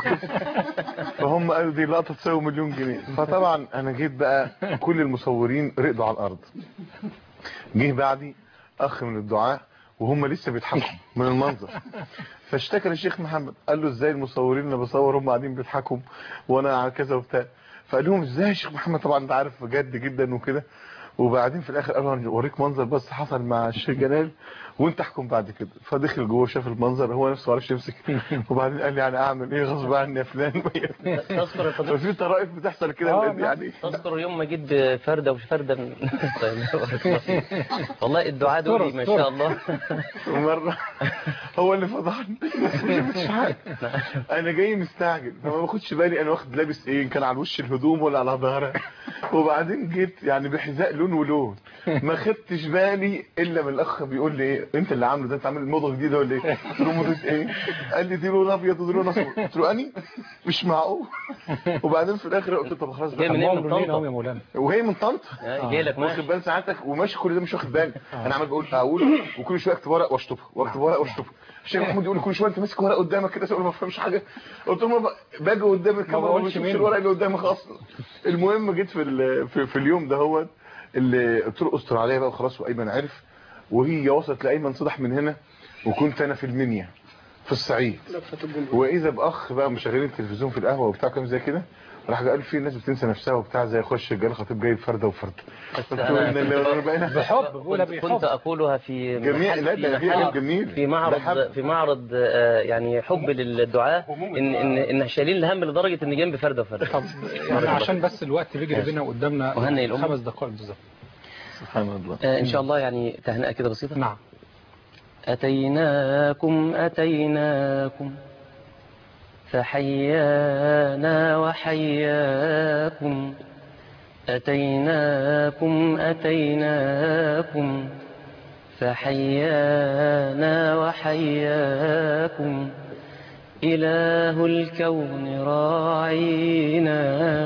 فهم قالوا دي لقطه تساوي مليون جنيه فطبعا انا جيت بقى كل المصورين رقدوا على الارض جه بعدي اخ من الدعاء وهم لسه بيضحكوا من المنظر فاشتكى للشيخ محمد قال له ازاي المصورين اللي بصور هم قاعدين بيضحكوا وانا على كذا وبتاع فقال لهم ازاي يا شيخ محمد طبعا انت عارف جد جدا وكده وبعدين في الاخر قالوا اوريك منظر بس حصل مع الشيخ جلال وانت احكم بعد كده فدخل جوه شاف المنظر هو نفسه ما عرفش يمسك وبعدين قال لي يعني اعمل ايه غصب عني يا فلان
تذكر
ففي طرائف بتحصل كده
آه،
بجد يعني
تذكر يوم ما جيت بفردة ومش فردة من... طيب بارك الله فيك. والله الدعاء دول ما شاء الله
ومرة هو اللي فضحني مش حاجة انا جاي مستعجل فما باخدش بالي انا واخد لابس ايه إن كان على وش الهدوم ولا على ظهرها وبعدين جيت يعني بحذاء لون ولون ما خدتش بالي الا من الاخ بيقول لي ايه انت اللي عامله ده انت عامل موضه جديده ولا ايه قلت له موضه ايه قال لي دي لون ابيض ودي لون اصفر قلت له اني مش معقول وبعدين في الاخر قلت طب خلاص
جاي من ايه من طنطا
وهي من طنطا
آه، جاي لك
واخد بال ساعتك وماشي كل ده مش واخد بالي انا عمال بقول اقول وكل شويه اكتب ورق واشطبه واكتب ورق واشطبه الشيخ محمود يقول لي كل شويه انت ماسك ورق قدامك كده تقول ما بفهمش حاجه قلت له ما ب- باجي قدام الكاميرا ما
بقولش
بشوفش
منه.
الورق اللي قدامي اصلا المهم جيت في ال- في, في اليوم ده هو اللي قلت له استر عليا بقى وخلاص وايمن عرف وهي وصلت لايمن صدح من هنا وكنت انا في المنيا في الصعيد واذا باخ بقى مشغلين التلفزيون في القهوه وبتاع كام زي كده راح قال في ناس بتنسى نفسها وبتاع زي اخش الجال خطيب جايب فرده وفرده قلت له إن اللي بقينا
كنت, كنت أقولها في
جميع-
محل-
لا،
في
ده في
محل-
حاجة جميلة.
في
ده
معرض
حب.
في معرض آه، يعني حب للدعاء ان ان ان شايلين الهم لدرجه ان جنب فرده وفرده
يعني عشان بس الوقت بيجري بينا قدامنا
وهنئ الأم.
خمس دقائق بالظبط
سبحان الله
آه، ان شاء الله يعني تهنئه كده بسيطه
نعم
أتيناكم أتيناكم فحيانا وحياكم أتيناكم أتيناكم فحيانا وحياكم إله الكون راعينا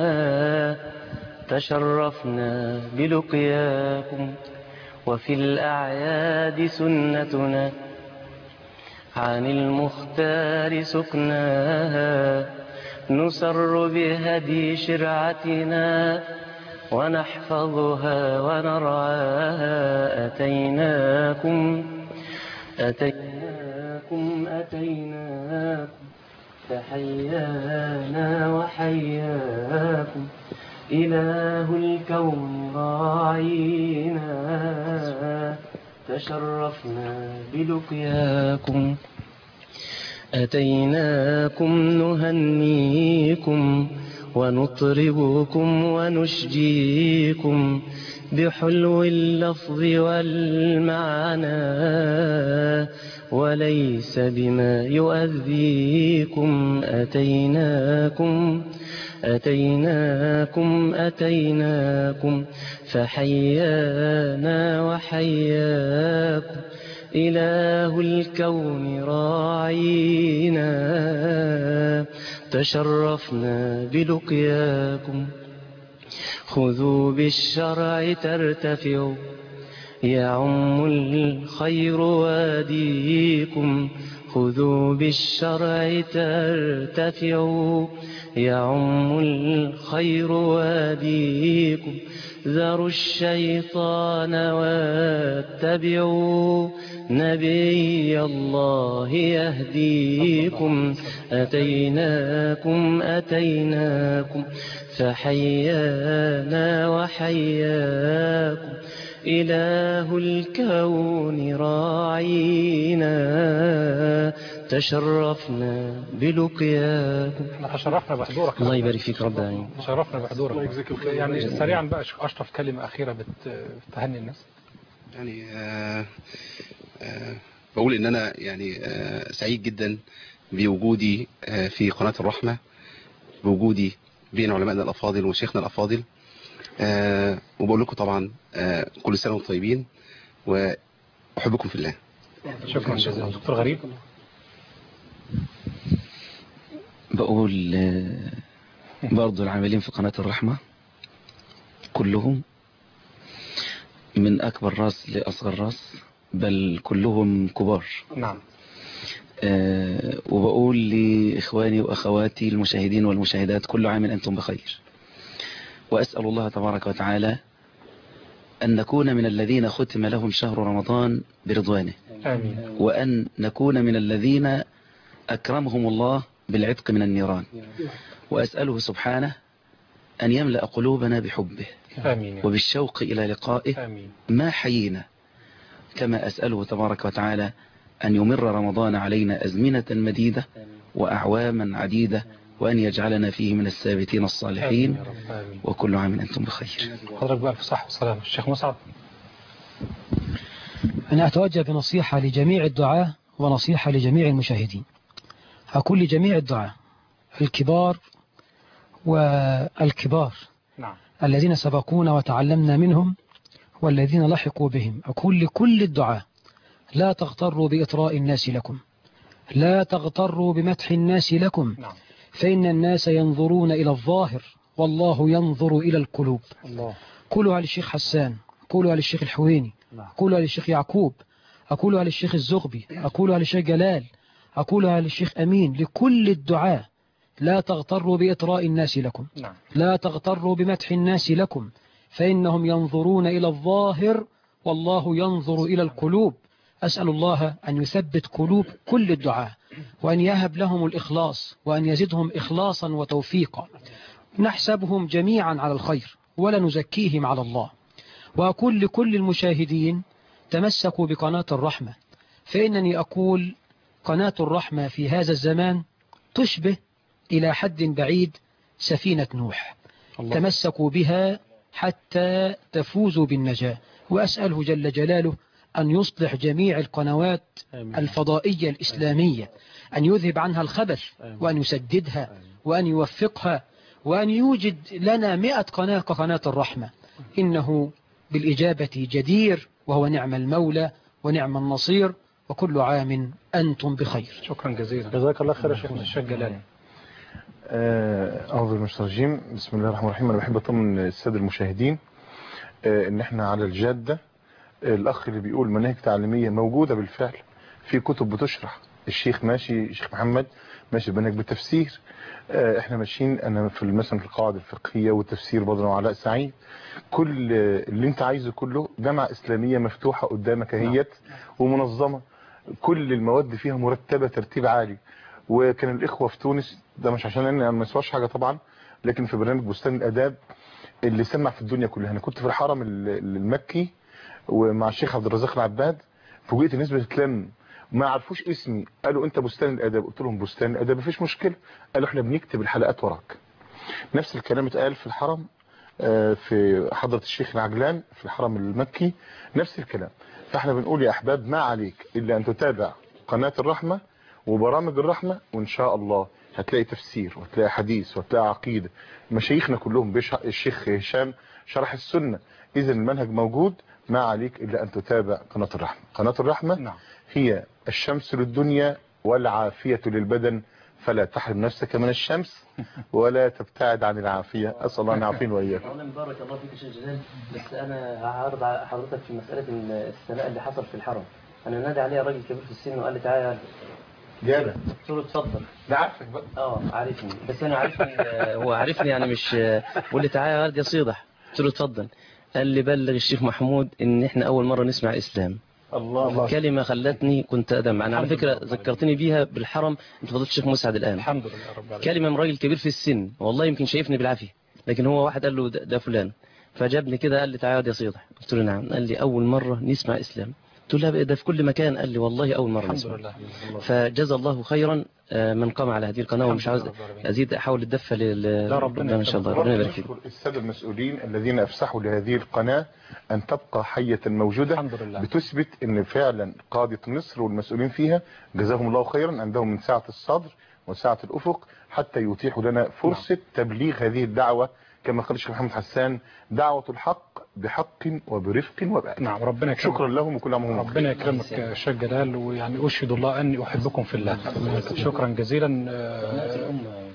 تشرفنا بلقياكم وفي الأعياد سنتنا عن المختار سكناها نسر بهدي شرعتنا ونحفظها ونرعاها أتيناكم أتيناكم أتيناكم فحيانا وحياكم إله الكون راعينا تشرفنا بلقياكم أتيناكم نهنيكم ونطربكم ونشجيكم بحلو اللفظ والمعنى وليس بما يؤذيكم أتيناكم أتيناكم أتيناكم فحيانا وحياكم إله الكون راعينا تشرفنا بلقياكم خذوا بالشرع ترتفعوا يعم الخير واديكم خذوا بالشرع ترتفعوا يعم الخير واديكم ذروا الشيطان واتبعوا نبي الله يهديكم أتيناكم أتيناكم فحيانا وحياكم إله الكون راعينا تشرفنا بلقياكم
احنا تشرفنا بحضورك
الله يبارك فيك رب العالمين
تشرفنا بحضورك يعني سريعا بقى شيخ اشرف كلمة أخيرة بت- بتهني الناس
يعني آه آه بقول ان انا يعني آه سعيد جدا بوجودي آه في قناة الرحمة بوجودي بين علمائنا الافاضل وشيخنا الافاضل آه وبقول لكم طبعا آه كل سنة وانتم طيبين واحبكم في الله
شكرا جزيلا دكتور غريب
بقول آه، برضو العاملين في قناة الرحمة كلهم من أكبر راس لأصغر راس بل كلهم كبار
نعم
آه، وبقول لإخواني وأخواتي المشاهدين والمشاهدات كل عام أنتم بخير وأسأل الله تبارك وتعالى أن نكون من الذين ختم لهم شهر رمضان برضوانه
آمين
وأن نكون من الذين أكرمهم الله بالعتق من النيران وأسأله سبحانه أن يملأ قلوبنا بحبه
آمين يا
وبالشوق إلى لقائه
آمين
ما حيينا كما أسأله تبارك وتعالى أن يمر رمضان علينا أزمنة مديدة وأعواما عديدة وأن يجعلنا فيه من الثابتين
آمين
الصالحين
يا رب آمين
وكل عام أنتم بخير
حضرتك بقى في صحة وسلامة الشيخ مسعد
أنا أتوجه بنصيحة لجميع الدعاة ونصيحة لجميع المشاهدين أقول لجميع الدعاة الكبار والكبار
نعم
الذين سبقونا وتعلمنا منهم والذين لحقوا بهم أقول لكل الدعاة لا تغتروا بإطراء الناس لكم لا تغتروا بمدح الناس لكم
نعم
فإن الناس ينظرون إلى الظاهر والله ينظر إلى القلوب
الله
قولها للشيخ حسان قولها للشيخ الحويني أقولها للشيخ يعقوب أقولها للشيخ الزغبي أقولها للشيخ جلال أقولها للشيخ أمين لكل الدعاة لا تغتروا بإطراء الناس لكم
نعم
لا تغتروا بمدح الناس لكم فإنهم ينظرون إلى الظاهر والله ينظر إلى القلوب أسأل الله أن يثبت قلوب كل الدعاة وأن يهب لهم الإخلاص وأن يزدهم إخلاصا وتوفيقا نحسبهم جميعا على الخير ولا نزكيهم على الله وأقول لكل المشاهدين تمسكوا بقناة الرحمة فإنني أقول قناة الرحمة في هذا الزمان تشبه إلى حد بعيد سفينة نوح
الله.
تمسكوا بها حتى تفوزوا بالنجاة وأسأله جل جلاله أن يصلح جميع القنوات
آمين.
الفضائية الإسلامية أن يذهب عنها الخبث وأن يسددها وأن يوفقها وأن يوجد لنا مئة قناة كقناة الرحمة إنه بالإجابة جدير وهو نعم المولى ونعم النصير وكل عام أنتم بخير
شكرا جزيلا
جزاك الله خير يا شيخ
الشيخ جلال
آه، أعوذ بالله من الشيطان الرجيم بسم الله الرحمن الرحيم أنا بحب أطمن السادة المشاهدين آه، إن إحنا على الجادة آه، الأخ اللي بيقول مناهج تعليمية موجودة بالفعل في كتب بتشرح الشيخ ماشي الشيخ محمد ماشي بنك بالتفسير آه، احنا ماشيين انا في مثلا في القواعد الفقهيه والتفسير برضه مع علاء سعيد كل اللي انت عايزه كله جامعه اسلاميه مفتوحه قدامك اهيت ومنظمه كل المواد فيها مرتبه ترتيب عالي وكان الاخوه في تونس ده مش عشان انا ما اسواش حاجه طبعا لكن في برنامج بستان الاداب اللي سمع في الدنيا كلها انا كنت في الحرم ال- المكي ومع الشيخ عبد الرزاق العباد فوجئت الناس بتتلم ما عرفوش اسمي قالوا انت بستان الاداب قلت لهم بستان الاداب مفيش مشكله قالوا احنا بنكتب الحلقات وراك نفس الكلام اتقال في الحرم آه، في حضرة الشيخ العجلان في الحرم المكي نفس الكلام فاحنا بنقول يا احباب ما عليك الا ان تتابع قناة الرحمة وبرامج الرحمة وان شاء الله هتلاقي تفسير وهتلاقي حديث وهتلاقي عقيدة مشايخنا كلهم بيشرح الشيخ هشام شرح السنة اذا المنهج موجود ما عليك الا ان تتابع قناة الرحمة قناة الرحمة نعم. هي الشمس للدنيا والعافية للبدن فلا تحرم نفسك من الشمس ولا تبتعد عن العافية أسأل الله أن يعافينا وإياكم
اولا بارك الله فيك يا شيخ جلال بس انا هعرض على حضرتك في مساله الثناء اللي حصل في الحرم انا نادي عليا راجل كبير في السن وقال لي تعالى يا
جابر
قلت له اتفضل
ده عارفك بقى
اه عارفني بس انا عارفني آه، هو عارفني يعني مش آه، بيقول لي تعالى يا ولد يا صيدح قلت له اتفضل قال لي بلغ الشيخ محمود ان احنا اول مره نسمع اسلام
الله
كلمة خلتني كنت أدم أنا على فكرة ذكرتني بيها بالحرم أنت فضلت الشيخ مسعد الآن
الحمد لله رب العالمين
كلمة من راجل كبير في السن والله يمكن شايفني بالعافية لكن هو واحد قال له ده, ده فلان فجابني كده قال لي تعالى يا صيدح قلت له نعم قال لي أول مرة نسمع إسلام قلت له لا ده في كل مكان قال لي والله أول مرة
الحمد
نسمع
لله
فجزا الله خيرا آه، من قام على هذه القناة ومش عاوز أزيد أحاول الدفة لل
لا ربنا
إن شاء الله ربنا يبارك فيك
نشكر السادة المسؤولين الذين أفسحوا لهذه القناة أن تبقى حية موجودة
الحمد لله.
بتثبت أن فعلا قادة مصر والمسؤولين فيها جزاهم الله خيرا عندهم من سعة الصدر وسعة الأفق حتى يتيحوا لنا فرصة تبليغ هذه الدعوة كما قال الشيخ محمد حسان دعوة الحق بحق وبرفق وبأدب
نعم ربنا يكرمك
شكرا لهم وكل عام وهم بخير.
ربنا يكرمك يا شيخ جلال ويعني أشهد الله أني أحبكم في الله شكرا جزيلا آه،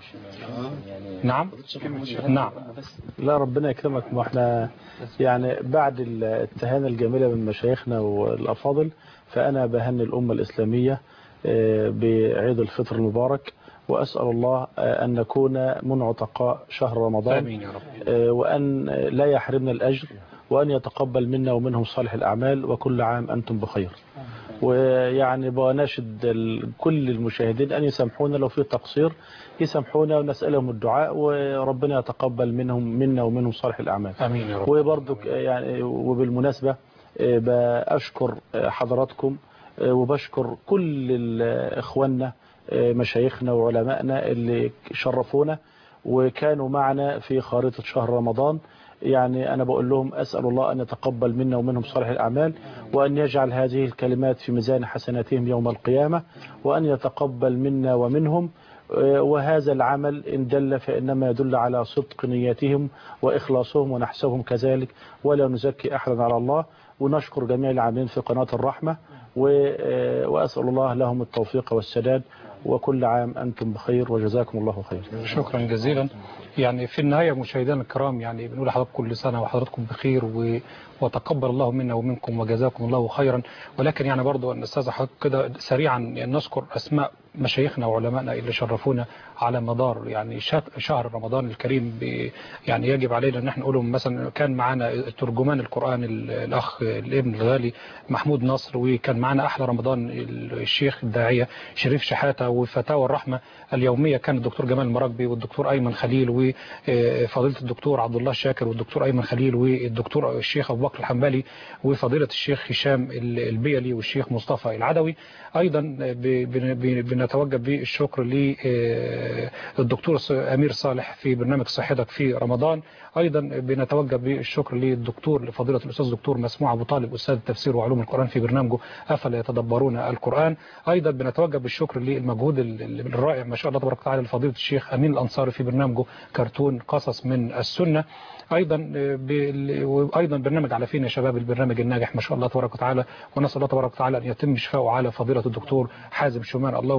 نعم نعم
لا ربنا يكرمك ما احنا يعني بعد التهانة الجميلة من مشايخنا والأفاضل فأنا بهني الأمة الإسلامية آه، بعيد الفطر المبارك وأسأل الله آه، أن نكون من عتقاء شهر رمضان
آمين يا رب
آه، وأن لا يحرمنا الأجر وأن يتقبل منا ومنهم صالح الأعمال وكل عام أنتم بخير ويعني بناشد ال- كل المشاهدين أن يسامحونا لو في تقصير يسامحونا ونسألهم الدعاء وربنا يتقبل منهم منا ومنهم صالح الأعمال
آمين يا رب
وبرضك يعني وبالمناسبة آه، بأشكر آه، حضراتكم آه، وبشكر كل ال- إخواننا آه، مشايخنا وعلمائنا اللي شرفونا وكانوا معنا في خارطة شهر رمضان يعني أنا بقول لهم أسأل الله أن يتقبل منا ومنهم صالح الأعمال وأن يجعل هذه الكلمات في ميزان حسناتهم يوم القيامة وأن يتقبل منا ومنهم آه، وهذا العمل إن دل فإنما يدل على صدق نياتهم وإخلاصهم ونحسبهم كذلك ولا نزكي أحدا على الله ونشكر جميع العاملين في قناة الرحمة و- آه، وأسأل الله لهم التوفيق والسداد وكل عام أنتم بخير وجزاكم الله خير
شكرا جزيلا يعني في النهاية مشاهدينا الكرام يعني بنقول لحضراتكم كل سنة وحضراتكم بخير و... وتقبل الله منا ومنكم وجزاكم الله خيرا ولكن يعني برضو أن أستاذ حضرتك كده سريعا نذكر أسماء مشايخنا وعلمائنا اللي شرفونا على مدار يعني شهر- شهر رمضان الكريم ب... يعني يجب علينا ان احنا نقولهم مثلا كان معانا ترجمان القرآن ال- الأخ الابن الغالي محمود نصر وكان معانا أحلى رمضان الشيخ الداعية شريف شحاتة وفتاوى الرحمة اليومية كان الدكتور جمال المراكبي والدكتور أيمن خليل وفضيلة الدكتور عبد الله الشاكر والدكتور أيمن خليل والدكتور الشيخ أبو بكر الحنبلي وفضيلة الشيخ هشام البيلي والشيخ مصطفى العدوي أيضا ب- بن- بن- بنتوجه بالشكر للدكتور أمير صالح في برنامج صحتك في رمضان أيضا بنتوجه بالشكر للدكتور لفضيلة الأستاذ الدكتور مسموع أبو طالب أستاذ التفسير وعلوم القرآن في برنامجه أفلا يتدبرون القرآن أيضا بنتوجه بالشكر للمجهود ال- ال- الرائع ما شاء الله تبارك وتعالى لفضيلة الشيخ أمين الأنصاري في برنامجه كرتون قصص من السنة ايضا ب- وايضا برنامج على فين يا شباب البرنامج الناجح ما شاء الله تبارك وتعالى ونسال الله تبارك وتعالى ان يتم شفاؤه على فضيله الدكتور حازم شومان اللهم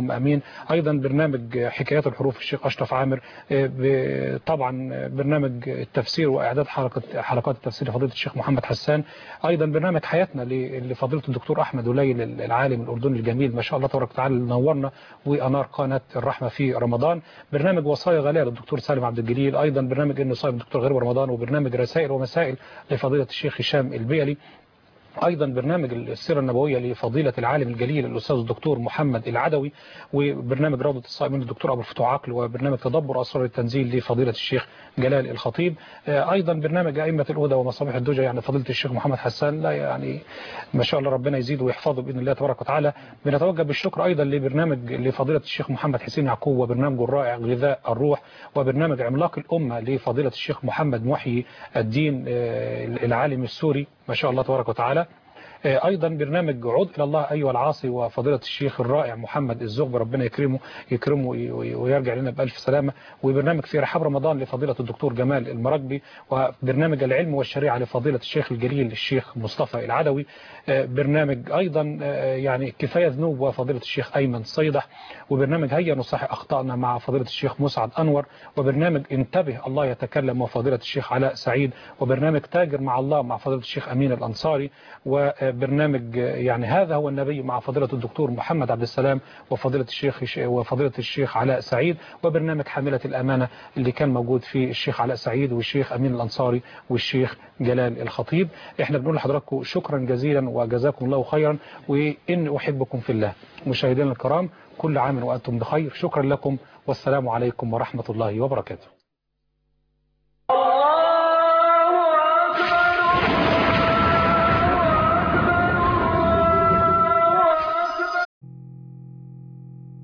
اللهم امين ايضا برنامج حكايات الحروف الشيخ اشرف عامر آه، ب- طبعا برنامج التفسير واعداد حلقه حلقات التفسير لفضيله الشيخ محمد حسان ايضا برنامج حياتنا ل- لفضيله الدكتور احمد وليل العالم الاردني الجميل ما شاء الله تبارك وتعالى اللي نورنا وانار قناه الرحمه في رمضان برنامج وصايا غاليه للدكتور سالم عبد الجليل ايضا برنامج انه صايم الدكتور غريب رمضان وبرنامج رسائل ومسائل لفضيله الشيخ هشام البيلي ايضا برنامج السيره النبويه لفضيله العالم الجليل الاستاذ الدكتور محمد العدوي وبرنامج روضه الصائمين للدكتور ابو الفتوح عقل وبرنامج تدبر اسرار التنزيل لفضيله الشيخ جلال الخطيب آه، ايضا برنامج ائمه الهدى ومصابيح الدجى يعني فضيله الشيخ محمد حسان لا يعني ما شاء الله ربنا يزيده ويحفظه باذن الله تبارك وتعالى بنتوجه بالشكر ايضا لبرنامج لفضيله الشيخ محمد حسين يعقوب وبرنامجه الرائع غذاء الروح وبرنامج عملاق الامه لفضيله الشيخ محمد محيي الدين آه، العالم السوري ما شاء الله تبارك وتعالى آه، ايضا برنامج عود الى الله ايها العاصي وفضيله الشيخ الرائع محمد الزغب ربنا يكرمه يكرمه وي- وي- ويرجع لنا بالف سلامه وبرنامج في رحاب رمضان لفضيله الدكتور جمال المراكبي وبرنامج العلم والشريعه لفضيله الشيخ الجليل الشيخ مصطفى العدوي آه، برنامج ايضا آه، يعني كفايه ذنوب وفضيله الشيخ ايمن صيدح وبرنامج هيا نصحح اخطائنا مع فضيله الشيخ مسعد انور وبرنامج انتبه الله يتكلم وفضيله الشيخ علاء سعيد وبرنامج تاجر مع الله مع فضيله الشيخ امين الانصاري وبرنامج يعني هذا هو النبي مع فضيله الدكتور محمد عبد السلام وفضيله الشيخ وفضيله الشيخ علاء سعيد وبرنامج حامله الامانه اللي كان موجود فيه الشيخ علاء سعيد والشيخ امين الانصاري والشيخ جلال الخطيب احنا بنقول لحضراتكم شكرا جزيلا وجزاكم الله خيرا وان احبكم في الله مشاهدينا الكرام كل عام وانتم بخير شكرا لكم والسلام عليكم ورحمه الله وبركاته